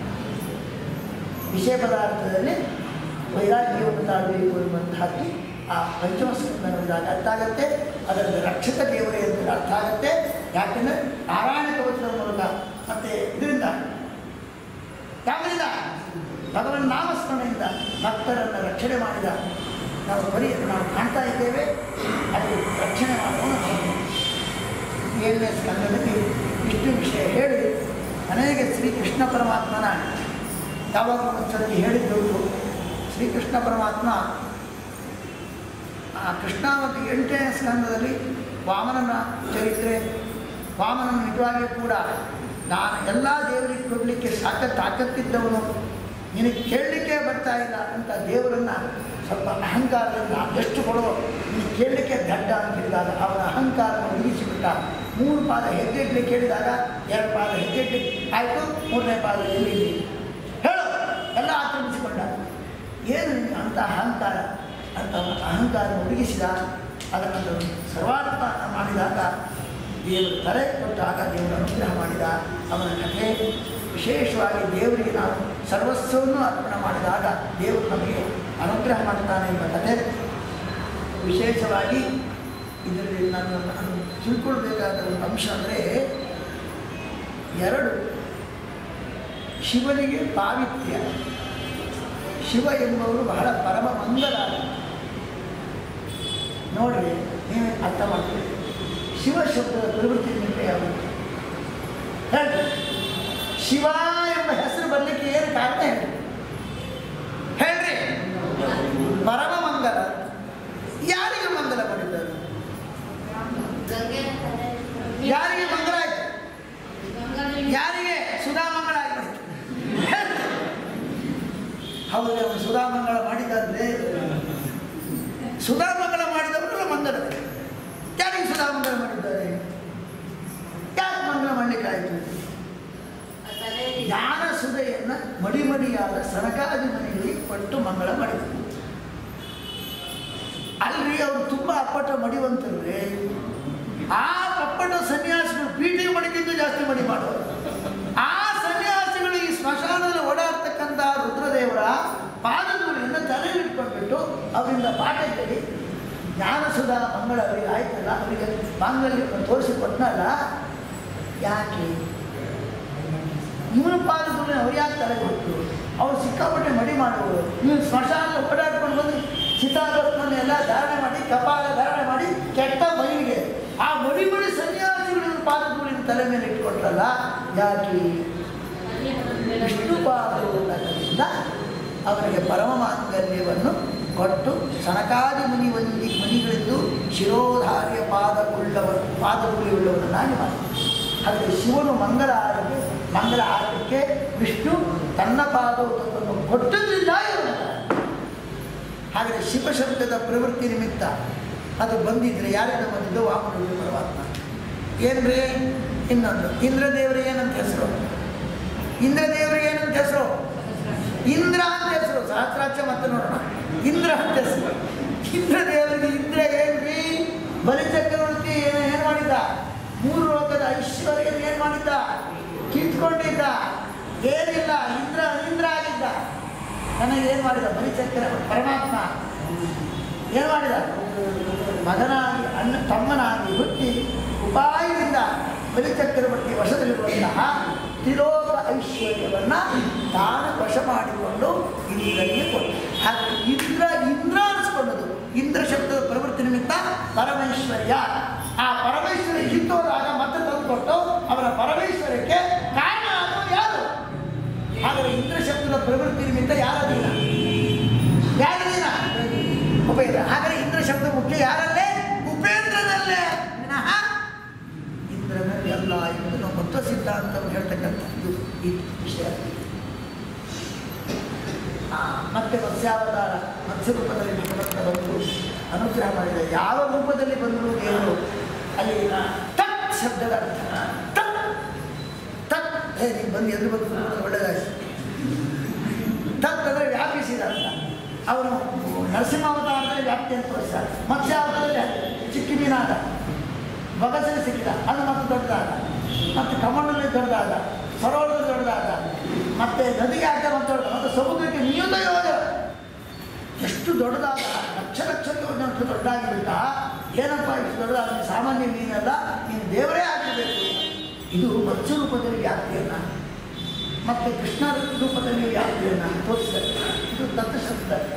ವಿಷಯ ಪದಾರ್ಥದಲ್ಲಿ ವೈರಾಗ್ಯವನ್ನು ತಾಳಬೇಕು ಎಂಬಂತಹದ್ದು ಆ ಪಂಚಮಸ್ಕಂದ ನೋಡಿದಾಗ ಅರ್ಥ ಆಗುತ್ತೆ ಅದರಲ್ಲಿ ರಕ್ಷಕ ದೇವರೇ ಅಂತ ಅರ್ಥ ಆಗುತ್ತೆ ಯಾಕೆಂದರೆ ನಾರಾಯಣ ಕವಚದ ಮೂಲಕ ಮತ್ತೆ ಇದರಿಂದ ಯಾವರಿಂದ ಭಗವನ್ ನಾಮಸ್ಮರಣೆಯಿಂದ ಭಕ್ತರನ್ನು ರಕ್ಷಣೆ ಮಾಡಿದ ನಾವು ಬರೀ ನಾವು ಕಾಣ್ತಾ ಇದ್ದೇವೆ ಅದು ರಕ್ಷಣೆ ಮಾಡುವ ಏಳನೇ ಸ್ಕಂದದಲ್ಲಿ ಇಷ್ಟು ವಿಷಯ ಹೇಳಿ ಮನೆಗೆ ಶ್ರೀಕೃಷ್ಣ ಪರಮಾತ್ಮನ ಯಾವಾಗ ಒಂದ್ಸತಿ ಹೇಳಿದ್ದು ಶ್ರೀಕೃಷ್ಣ ಪರಮಾತ್ಮ ಆ ಕೃಷ್ಣ ಮತ್ತು ಎಂಟನೇ ಸ್ಕಂದದಲ್ಲಿ ವಾಮನನ ಚರಿತ್ರೆ ವಾಮನನ ನಿಜವಾಗಿಯೂ ಕೂಡ ನಾನು ಎಲ್ಲ ದೇವರಿಗೆ ಕೊಡಲಿಕ್ಕೆ ಸಾಕ ತಾಕತ್ತಿದ್ದವನು ನಿನಗೆ ಕೇಳಲಿಕ್ಕೆ ಬರ್ತಾ ಇಲ್ಲ ಅಂತ ದೇವರನ್ನು ಸ್ವಲ್ಪ ಅಹಂಕಾರದಿಂದ ಎಷ್ಟು ಕೊಡುವ ನೀನು ಕೇಳಲಿಕ್ಕೆ ದಡ್ಡ ಅಂತ ಹೇಳಿದಾಗ ಅವನ ಅಹಂಕಾರವನ್ನು ಉಳಿಸಿಬಿಟ್ಟ ಮೂರು ಪಾದ ಹೆಜ್ಜೆ ಇಡ್ಲಿಕ್ಕೆ ಕೇಳಿದಾಗ ಎರಡು ಪಾದ ಹೆಜ್ಜೆ ಇಡ್ಲಿಕ್ಕೆ ಆಯಿತು ಮೂರನೇ ಪಾದ ಎಲ್ಲಿ ಹೇಳು ಎಲ್ಲ ಆಕ್ರಮಿಸಿಕೊಂಡ ಏನು ನಿನಗೆ ಅಂತ ಅಹಂಕಾರ ಅಂತ ಅವನ ಅಹಂಕಾರ ಒದಗಿಸಿದ ಅದನ್ನು ಸರ್ವಾರ್ಥ ಮಾಡಿದಾಗ ದೇವರು ತಲೆ ಕೊಟ್ಟಾಗ ದೇವರು ಅನುಗ್ರಹ ಮಾಡಿದ ಅವನ ಕಥೆ ವಿಶೇಷವಾಗಿ ದೇವರಿಗೆ ನಾವು ಸರ್ವಸ್ವವನ್ನು ಅರ್ಪಣೆ ಮಾಡಿದಾಗ ದೇವರು ನಮಗೆ ಅನುಗ್ರಹ ಮಾಡ್ತಾನೆ ಎಂಬ ಕಥೆ ವಿಶೇಷವಾಗಿ ಇದರಲ್ಲಿ ನಾನು ನಾನು ತಿಳ್ಕೊಳ್ಬೇಕಾದ ಒಂದು ಅಂಶ ಅಂದರೆ ಎರಡು ಶಿವನಿಗೆ ಪಾವಿತ್ರ್ಯ ಶಿವ ಎಂಬವರು ಬಹಳ ಪರಮ ಮಂಗಲ ನೋಡ್ರಿ ನೀವು ಅರ್ಥ ಮಾಡ್ತೀರಿ ಶಿವ ಶಬ್ದದ ಪ್ರವೃತ್ತಿ ನಿಮಗೆ ಯಾವುದು ಹೇಳ್ರಿ ಶಿವ ಎಂಬ ಹೆಸರು ಬರಲಿಕ್ಕೆ ಏನು ಕಾರಣ ಹೇಳಿ ಹೇಳ್ರಿ ಪರಮ ಮಂಗಲ ಯಾರಿಗೆ ಮಂಗಲ ಮಾಡಿದ್ದಾರೆ ಯಾರಿಗೆ ಮಂಗಲ ಆಯ್ತು ಯಾರಿಗೆ ಸುಧಾಮಂಗಳ ಆಗಿದೆ ಹೌದು ಅವನು ಸುಧಾಮಂಗಳ ಮಾಡಿದ್ದಾದ್ರೆ ಸುಧಾಮಂಗಳ ಮಾಡಿದವರೆಲ್ಲ ಮಂಗಲ ಯಾರಿಗೆ ಸುಧಾಮಂಗಳ ಮಾಡಿದ್ದಾರೆ ಯಾಕೆ ಮಂಗಲ ಮಾಡಲಿಕ್ಕಾಯಿತು ಜ್ಞಾನ ಸುಧೆಯನ್ನು ಮಡಿಮಡಿಯಾದ ಸರಕಾದಿ ಮನೆಯಲ್ಲಿ ಕೊಟ್ಟು ಮಂಗಳ ಮಾಡಿದರು ಅಲ್ರಿ ಅವರು ತುಂಬ ಅಪ್ಪಟ ಮಡಿವಂತರ್ರಿ ಆ ಪಪ್ಪಟ ಸನ್ಯಾಸಿಗಳು ಪೀಠಿ ಮಡಿಗಿಂತ ಜಾಸ್ತಿ ಮಡಿ ಮಾಡೋರು ಆ ಸನ್ಯಾಸಿಗಳು ಈ ಸ್ಮಶಾನದಲ್ಲಿ ಓಡಾಡ್ತಕ್ಕಂಥ ರುದ್ರದೇವರ ಪಾದಧೂಳಿಯನ್ನು ತಲೆಯಲ್ಲಿ ಇಟ್ಕೊಂಡ್ಬಿಟ್ಟು ಅವರಿಂದ ಪಾಠ ಕೇಳಿ ಜ್ಞಾನಸುಧ ಮಂಗಳ ಅವರಿಗೆ ಆಯ್ತಲ್ಲ ಅವರಿಗೆ ಮಾಂಗಲ್ಯ ತೋರಿಸಿ ಕೊಟ್ಟನಲ್ಲ ಯಾಕೆ ಇವನ ಪಾದಧೂಳಿ ಅವ್ರು ಯಾಕೆ ತಲೆ ಕೊಟ್ಟು ಅವ್ರು ಸಿಕ್ಕಾಪಟ್ಟೆ ಮಡಿ ಮಾಡುವರು ನೀವು ಸ್ಮಶಾನ ಓಡಾಡ್ಕೊಂಡು ಬಂದು ಚಿತಾಭಸ್ಮನ್ನ ಎಲ್ಲ ಧಾರಣೆ ಮಾಡಿ ಕಪಾಲ ಧಾರಣೆ ಮಾಡಿ ಕೆಟ್ಟ ಮೈಲಿಗೆ ಆ ಮಡಿ ಮಡಿ ಸನ್ಯಾಸಿಗಳು ಪಾದಧೂಳಿನ ತಲೆ ಮೇಲೆ ಇಟ್ಕೊಟ್ರಲ್ಲ ಯಾಕೆ ವಿಷ್ಣು ಪಾದದಿಂದ ಅವರಿಗೆ ಪರಮ ಮಾಂಗಲ್ಯವನ್ನು ಕೊಟ್ಟು ಸನಕಾದಿ ಮುನಿ ವಂದಿ ಮುನಿಗಳಿದ್ದು ಶಿರೋಧಾರ್ಯ ಪಾದವುಳ್ಳವ ಪಾದಗುಳಿಯುಳ್ಳವರನ್ನಾಗಿ ಮಾಡಿ ಹಾಗೆ ಶಿವನು ಮಂಗಲ ಆರಕ್ಕೆ ಮಂಗಲ ಆರಕ್ಕೆ ವಿಷ್ಣು ತನ್ನ ಪಾದವನ್ನು ಕೊಟ್ಟದ್ರಿಂದ ಇವರು ಹಾಗೆ ಶಿವಶಬ್ದದ ಪ್ರವೃತ್ತಿ ನಿಮಿತ್ತ ಅದು ಬಂದಿದ್ರೆ ಯಾರಿಂದ ಬಂದಿದ್ದು ವಾಮನ ಪರಮಾತ್ಮ ಏನ್ರಿ ಇನ್ನೊಂದು ಇಂದ್ರದೇವರಿಗೆ ಏನಂತ ಹೆಸರು ಇಂದ್ರದೇವರಿಗೆ ಏನಂತ ಹೆಸರು ಇಂದ್ರ ಅಂತ ಹೆಸರು ಸಹಸ್ರಾಕ್ಷ ಮತ್ತೆ ನೋಡೋಣ ಇಂದ್ರ ಅಂತ ಹೆಸರು ಇಂದ್ರದೇವರಿಗೆ ಇಂದ್ರ ಏನ್ರಿ ಬಲಿಚಕ್ರವರ್ತಿ ಏನು ಮಾಡಿದ್ದ ಮೂರು ಲೋಕದ ಐಶ್ವರ್ಯ ಏನು ಮಾಡಿದ್ದ ಕಿತ್ಕೊಂಡಿದ್ದ ಏನಿಲ್ಲ ಇಂದ್ರ ಇಂದ್ರ ಆಗಿದ್ದ ನನಗೆ ಏನು ಮಾಡಿದ ಬಲಿಚಕ್ರ ಪರಮಾತ್ಮ ಏನು ಮಾಡಿದ ಮಗನಾಗಿ ಅಣ್ಣ ತಮ್ಮನಾಗಿ ಹುಟ್ಟಿ ಉಪಾಯದಿಂದ ಬಲಿಚಕ್ರವರ್ತಿ ವಶದಲ್ಲಿರುವಂತಹ ತಿಲೋಕ ಐಶ್ವರ್ಯವನ್ನು ತಾನು ವಶ ಮಾಡಿಕೊಂಡು ಇಂದ್ರನಿಗೆ ಕೊಟ್ಟ ಹಾಗೆ ಇಂದ್ರ ಇಂದ್ರ ಅನಿಸ್ಕೊಂಡದು ಇಂದ್ರ ಶಬ್ದದ ಪ್ರವೃತ್ತಿ ನಿಮಿತ್ತ ಪರಮೇಶ್ವರ್ಯ ಆ ಪರಮೇಶ್ವರ್ಯ ಕಿತ್ತೋದಾಗ ಮತ್ತೆ ತಂದುಕೊಟ್ಟು ಅವರ ಪರಮೇಶ್ವರಕ್ಕೆ ಕಾರಣ ಆದವರು ಯಾರು ಹಾಗಾದರೆ ಇಂದ್ರ ಶಬ್ದದ ಪ್ರವೃತ್ತಿ ನಿಮಿತ್ತ ಯಾರ ದಿನ ಯಾರ ದಿನ ಉಪಯೋಗ ಹಾಗಾದರೆ ಸಿದ್ಧಾಂತವನ್ನು ಹೇಳ್ತಕ್ಕಂಥ ಇದು ಈ ವಿಷಯ ಆ, ಮತ್ತೆ ಮತ್ಸ್ಯಾವತಾರ ಮತ್ಸ್ಯ ರೂಪದಲ್ಲಿ ಭಗವಂತ ಬಂದು ಅನುಗ್ರಹ ಮಾಡಿದ ಯಾವ ರೂಪದಲ್ಲಿ ಬಂದರು ದೇವರು ಅಲ್ಲಿ ತತ್ ಶಬ್ದದ ಅರ್ಥ ತತ್ ತತ್ ಹೇ ನೀವು ಬಂದು ಎದ್ದು ಬಂದು ಕೂತ್ಕೊಳ್ಳೋದು ಒಳ್ಳೆದಾಯ್ತು ತತ್ ಅಂದರೆ ವ್ಯಾಪಿಸಿದ ಅಂತ ಅವನು ನರಸಿಂಹಾವತಾರದಲ್ಲಿ ವ್ಯಾಪ್ತಿಯನ್ನು ತೋರಿಸಿದ ಮತ್ಸ್ಯಾವತಾರದಲ್ಲಿ ಚಿಕ್ಕ ಮೀನಾದ ಬಗಸಲ್ಲಿ ಸಿಕ್ಕಿದ ಅದು ಮತ್ತೆ ದೊಡ್ಡದಾದ ಮತ್ತು ಕಮಂಡಲ್ಲಿ ದೊಡ್ಡದಾದ ಸರೋವರದಲ್ಲಿ ದೊಡ್ಡದಾದ ಮತ್ತೆ ನದಿಗೆ ಹಾಕ ಮತ್ತೆ ದೊಡ್ಡದ ಮತ್ತು ಸಮುದ್ರಕ್ಕೆ ನಿಯುತ ಯೋಜ ಎಷ್ಟು ದೊಡ್ಡದಾದ ಲಕ್ಷ ಲಕ್ಷ ಯೋಜನಷ್ಟು ದೊಡ್ಡಾಗಿಬಿಟ್ಟ ಏನಪ್ಪ ಇಷ್ಟು ದೊಡ್ಡದಾದ ಸಾಮಾನ್ಯ ಮೀನಲ್ಲ ನೀನು ದೇವರೇ ಆಗಿರಬೇಕು ಇದು ಮತ್ಸ್ಯ ರೂಪದಲ್ಲಿ ವ್ಯಾಪ್ತಿಯನ್ನು ಮತ್ತು ಕೃಷ್ಣ ರೂಪದಲ್ಲಿ ವ್ಯಾಪ್ತಿಯನ್ನು ತೋರಿಸ್ತದೆ ಇದು ತತ್ವ ಶಬ್ದದ ಅರ್ಥ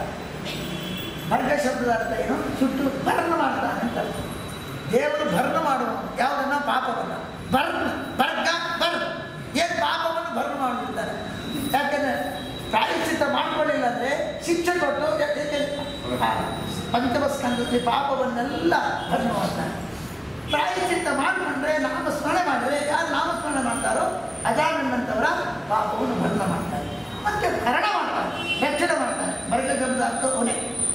ಭರ್ಗ ಶಬ್ದದ ಅರ್ಥ ಏನು ಸುಟ್ಟು ಭರಣ ಮಾಡ್ತಾನೆ ಅಂತ ಅರ್ಥ. ದೇವರು ಭರಣ ಮಾಡುವ ಯಾವುದನ್ನ ಪಾಪವನ್ನು ಭರ್ಣ ಭರ್ಗ ಭರ್ ಏನು ಪಾಪವನ್ನು ಭರಣ ಮಾಡಿರ್ತಾರೆ ಯಾಕೆಂದ್ರೆ ಪ್ರಾಯಶ್ಚಿತ್ತ ಮಾಡ್ಕೊಳ್ಳಿಲ್ಲ ಅಂದರೆ ಶಿಕ್ಷೆ ಕೊಟ್ಟು ಯ- ಯ- ಯ- ಆ, ಪಂಚಮ ಸ್ಕಂದದಲ್ಲಿ ಪಾಪವನ್ನೆಲ್ಲ ಭರಣ ಮಾಡ್ತಾನೆ ಪ್ರಾಯಶ್ಚಿತ್ತ ಮಾಡಿಕೊಂಡ್ರೆ ನಾಮಸ್ಮರಣೆ ಮಾಡಿದರೆ ಯಾರು ನಾಮಸ್ಮರಣೆ ಮಾಡ್ತಾರೋ ಅಜಾಮಿನಂತವರ ಪಾಪವನ್ನು ಭರಣ ಮಾಡ್ತಾರೆ ಮತ್ತೆ ಭರಣ ಮಾಡ್ತಾರೆ ರಕ್ಷಣೆ ಮಾಡ್ತಾರೆ ಭರ್ಗ ಶಬ್ದ ಅರ್ಥ ಕೊನೆ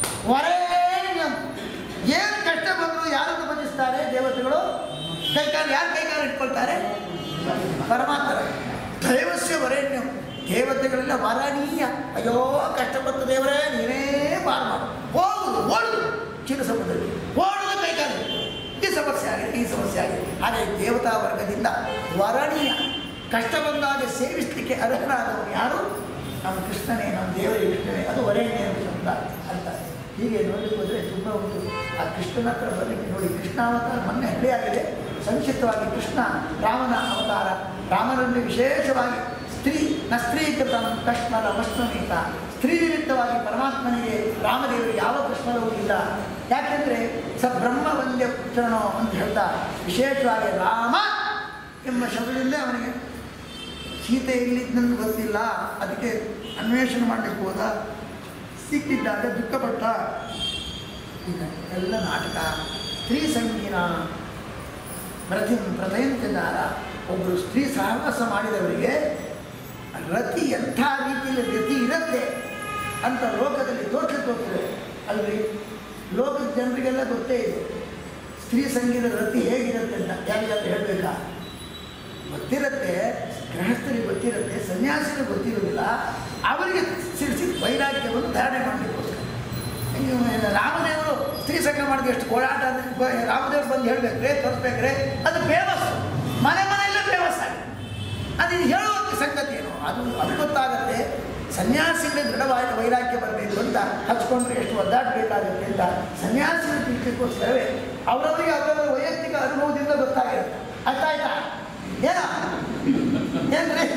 ವರೇಣ್ಯಂ ಏನು ಕಷ್ಟ ಬಂದರೂ ಯಾರನ್ನು ಭಜಿಸ್ತಾರೆ ದೇವತೆಗಳು ಕೈಕಾಲು ಯಾರು ಕೈಕಾಲು ಇಟ್ಕೊಳ್ತಾರೆ ಪರಮಾತ್ಮ ದೈವಸ್ಯ ವರೇಣ್ಯಂ ದೇವತೆಗಳೆಲ್ಲ ವರಣೀಯ ಅಯ್ಯೋ ಕಷ್ಟ ಬಂತು ದೇವರೇ ನೀನೇ ಪಾರು ಮಾಡು ಹೋಗುದು ಓಡುದು ಚಿನ್ನ ಸಮುದ್ರದಲ್ಲಿ ಓಡುದು ಕೈಕಾಲು ಈ ಸಮಸ್ಯೆ ಆಗಿದೆ ಈ ಸಮಸ್ಯೆ ಆಗಿದೆ ಆದರೆ ದೇವತಾ ವರ್ಗದಿಂದ ವರಣೀಯ ಕಷ್ಟ ಬಂದಾಗ ಸೇವಿಸಲಿಕ್ಕೆ ಅರ್ಹನಾದವನು ಯಾರು ನಮ್ಮ ಕೃಷ್ಣನೇ ನಮ್ಮ ದೇವರ ಕೃಷ್ಣನೇ ಅದು ವರೇಣ್ಯ ಶಬ್ದ ಅಂತ ಹೀಗೆ ನೋಡಲಿಕ್ಕೆ ಹೋದರೆ ತುಂಬ ಉಂಟು ಆ ಕೃಷ್ಣನ ಹತ್ರ ಬರಲಿಕ್ಕೆ ನೋಡಿ ಕೃಷ್ಣ ಅವತಾರ ಮೊನ್ನೆ ಹಳ್ಳಿ ಆಗಿದೆ ಸಂಕ್ಷಿಪ್ತವಾಗಿ ಕೃಷ್ಣ ರಾಮನ ಅವತಾರ ರಾಮನಲ್ಲಿ ವಿಶೇಷವಾಗಿ ಸ್ತ್ರೀ ನ ಸ್ತ್ರೀಕೃತ ಕೃಷ್ಣರ ವಸ್ತ್ರನೀತ ಸ್ತ್ರೀ ನಿಮಿತ್ತವಾಗಿ ಪರಮಾತ್ಮನಿಗೆ ರಾಮದೇವರು ಯಾವ ಕೃಷ್ಣರೂ ಇಲ್ಲ ಯಾಕೆಂದರೆ ಸ ಬ್ರಹ್ಮ ವಂದ್ಯ ಪುತ್ರನೋ ಅಂತ ಹೇಳ್ತಾ ವಿಶೇಷವಾಗಿ ರಾಮ ಎಂಬ ಶಬ್ದದಿಂದಲೇ ಅವನಿಗೆ ಸೀತೆ ಎಲ್ಲಿದ್ದಂದು ಗೊತ್ತಿಲ್ಲ ಅದಕ್ಕೆ ಅನ್ವೇಷಣೆ ಮಾಡಲಿಕ್ಕೆ ಹೋದ ಸಿಕ್ಕಿದ್ದಾಗ ದುಃಖಪಟ್ಟ ಈಗ ಎಲ್ಲ ನಾಟಕ ಸ್ತ್ರೀ ಸಂಗೀನ ಪ್ರತಿ ಪ್ರತಯಂತಿದ್ದಾರೆ ಒಬ್ಬರು ಸ್ತ್ರೀ ಸಹವಾಸ ಮಾಡಿದವರಿಗೆ ರತಿ ಎಂಥ ರೀತಿಯಲ್ಲಿ ರತಿ ಇರುತ್ತೆ ಅಂತ ಲೋಕದಲ್ಲಿ ತೋರ್ಸಕ್ಕೆ ಹೋಗ್ತದೆ ಅಲ್ರಿ ಲೋಕದ ಜನರಿಗೆಲ್ಲ ಗೊತ್ತೇ ಇದೆ ಸ್ತ್ರೀ ಸಂಗೀತ ರತಿ ಹೇಗಿರುತ್ತೆ ಅಂತ ಯಾರಿಗಾದ್ರೂ ಹೇಳಬೇಕಾ ಗೊತ್ತಿರುತ್ತೆ ಗೃಹಸ್ಥರಿಗೆ ಗೊತ್ತಿರುತ್ತೆ ಸನ್ಯಾಸಿಗಳಿಗೆ ಗೊತ್ತಿರೋದಿಲ್ಲ ಅವರಿಗೆ ಸಿಡಿಸಿ ವೈರಾಗ್ಯವನ್ನು ಧಾರಣೆ ಮಾಡಲಿಕ್ಕೋಸ್ಕರ ಇನ್ನು ರಾಮದೇವರು ಸ್ತ್ರೀ ಸಂಘ ಮಾಡಿದ ಎಷ್ಟು ಓಡಾಟ ಅಂದ್ರೆ ಬ- ರಾಮದೇವ್ರು ಬಂದು ಹೇಳ್ಬೇಕ್ರೆ ತೋರಿಸ್ಬೇಕ್ರೆ ಅದು ಫೇಮಸ್ ಮನೆ ಮನೆಯಲ್ಲೇ ಫೇಮಸ್ ಆಗಿದೆ ಅದು ಇದು ಹೇಳುವಂಥ ಸಂಗತಿ ಏನು ಅದು ಅದು ಗೊತ್ತಾಗುತ್ತೆ ಸನ್ಯಾಸಿಗಳಿಗೆ ದೃಢವಾದ ವೈರಾಗ್ಯ ಬರಬೇಕು ಅಂತ ಹಚ್ಕೊಂಡ್ರೆ ಎಷ್ಟು ಒದ್ದಾಟ ಬೇಕಾಗುತ್ತೆ ಅಂತ ಸನ್ಯಾಸಿಗಳು ತಿಳ್ಕೋಸ್ಕರವೇ ಅವರವರಿಗೆ ಅವರವರ ವೈಯಕ್ತಿಕ ಅನುಭವದಿಂದ ಗೊತ್ತಾಗಿರುತ್ತೆ ಅರ್ಥ ಆಯ್ತಾ ಏನ ಏನ್ರಿ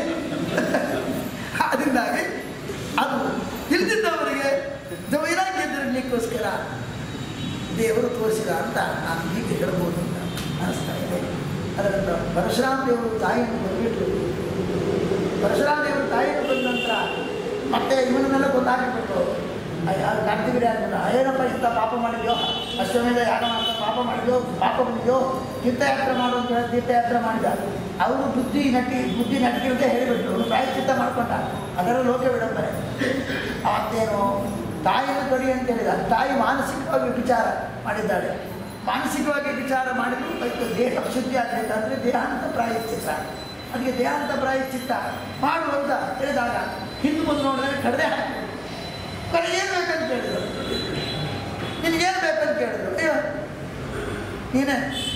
ಅದರಿಂದಾಗಿ ಅದು ತಿಳಿದಿದ್ದವರಿಗೆ ಇದು ವೈರಾಗ್ಯ ತಿರಲಿಕ್ಕೋಸ್ಕರ ದೇವರು ತೋರಿಸಿದ ಅಂತ ನಾನು ಹೀಗೆ ಹೇಳ್ಬೋದು ಅಂತ ಅನಿಸ್ತಾ ಇದೆ ಅದರ ನಂತರ ಪರಶುರಾಮ ದೇವರು ತಾಯಿಯನ್ನು ಬಂದುಬಿಟ್ಟು ಪರಶುರಾಮ ದೇವರು ತಾಯಿಯನ್ನು ಬಂದ ನಂತರ ಮತ್ತೆ ಇವನನ್ನೆಲ್ಲ ಕೊಂದಾಕಿಬಿಟ್ಟು ಯಾರು ಕಾರ್ತಿಕರೇ ಆಗಲಿಲ್ಲ ಏನಪ್ಪ ಇಂಥ ಪಾಪ ಮಾಡಿದ್ಯೋ ಅಷ್ಟಮೇಲೆ ಯಾಗ ಮಾಡ್ತಾ ಪಾಪ ಮಾಡಿದ್ಯೋ ಪಾಪ ಬಂದಿದ್ಯೋ ತೀರ್ಥಯಾತ್ರೆ ಮಾಡು ಅಂತ ಹೇಳಿ ತೀರ್ಥಯಾತ್ರೆ ಮಾಡಿದ ಅವರು ಬುದ್ಧಿ ನಟಿ ಬುದ್ಧಿ ನಟಿಕೆ ಅಂತ ಹೇಳಿಬಿಟ್ರು ಅವನು ಪ್ರಾಯಶ್ಚಿತ್ತ ಮಾಡ್ಕೊಂಡ ಅದರ ಲೋಕ ವಿಡಂಬನೆ ಅವತ್ತೇನು ತಾಯಿನ ತೊಡಿ ಅಂತ ಹೇಳಿದ ತಾಯಿ ಮಾನಸಿಕವಾಗಿ ವಿಚಾರ ಮಾಡಿದ್ದಾಳೆ ಮಾನಸಿಕವಾಗಿ ವಿಚಾರ ಮಾಡಿದ್ರು ಅದಕ್ಕೆ ದೇಹ ಶುದ್ಧಿ ಆಗಬೇಕಂದ್ರೆ ದೇಹಾಂತ ಪ್ರಾಯಶ್ಚಿತ್ತ ಅದಕ್ಕೆ ದೇಹಾಂತ ಪ್ರಾಯಶ್ಚಿತ್ತ ಮಾಡು ಅಂತ ಹೇಳಿದಾಗ ಹಿಂದೆ ಮುಂದೆ ನೋಡಿದ್ರೆ ಕಡದೆ ಹಾಕಿದ್ರು ಕಡೆ ಏನು ಬೇಕಂತ ಕೇಳಿದ್ರು ನಿನಗೇನು ಬೇಕಂತ ಕೇಳಿದ್ರು ಅಯ್ಯೋ ನೀನೇ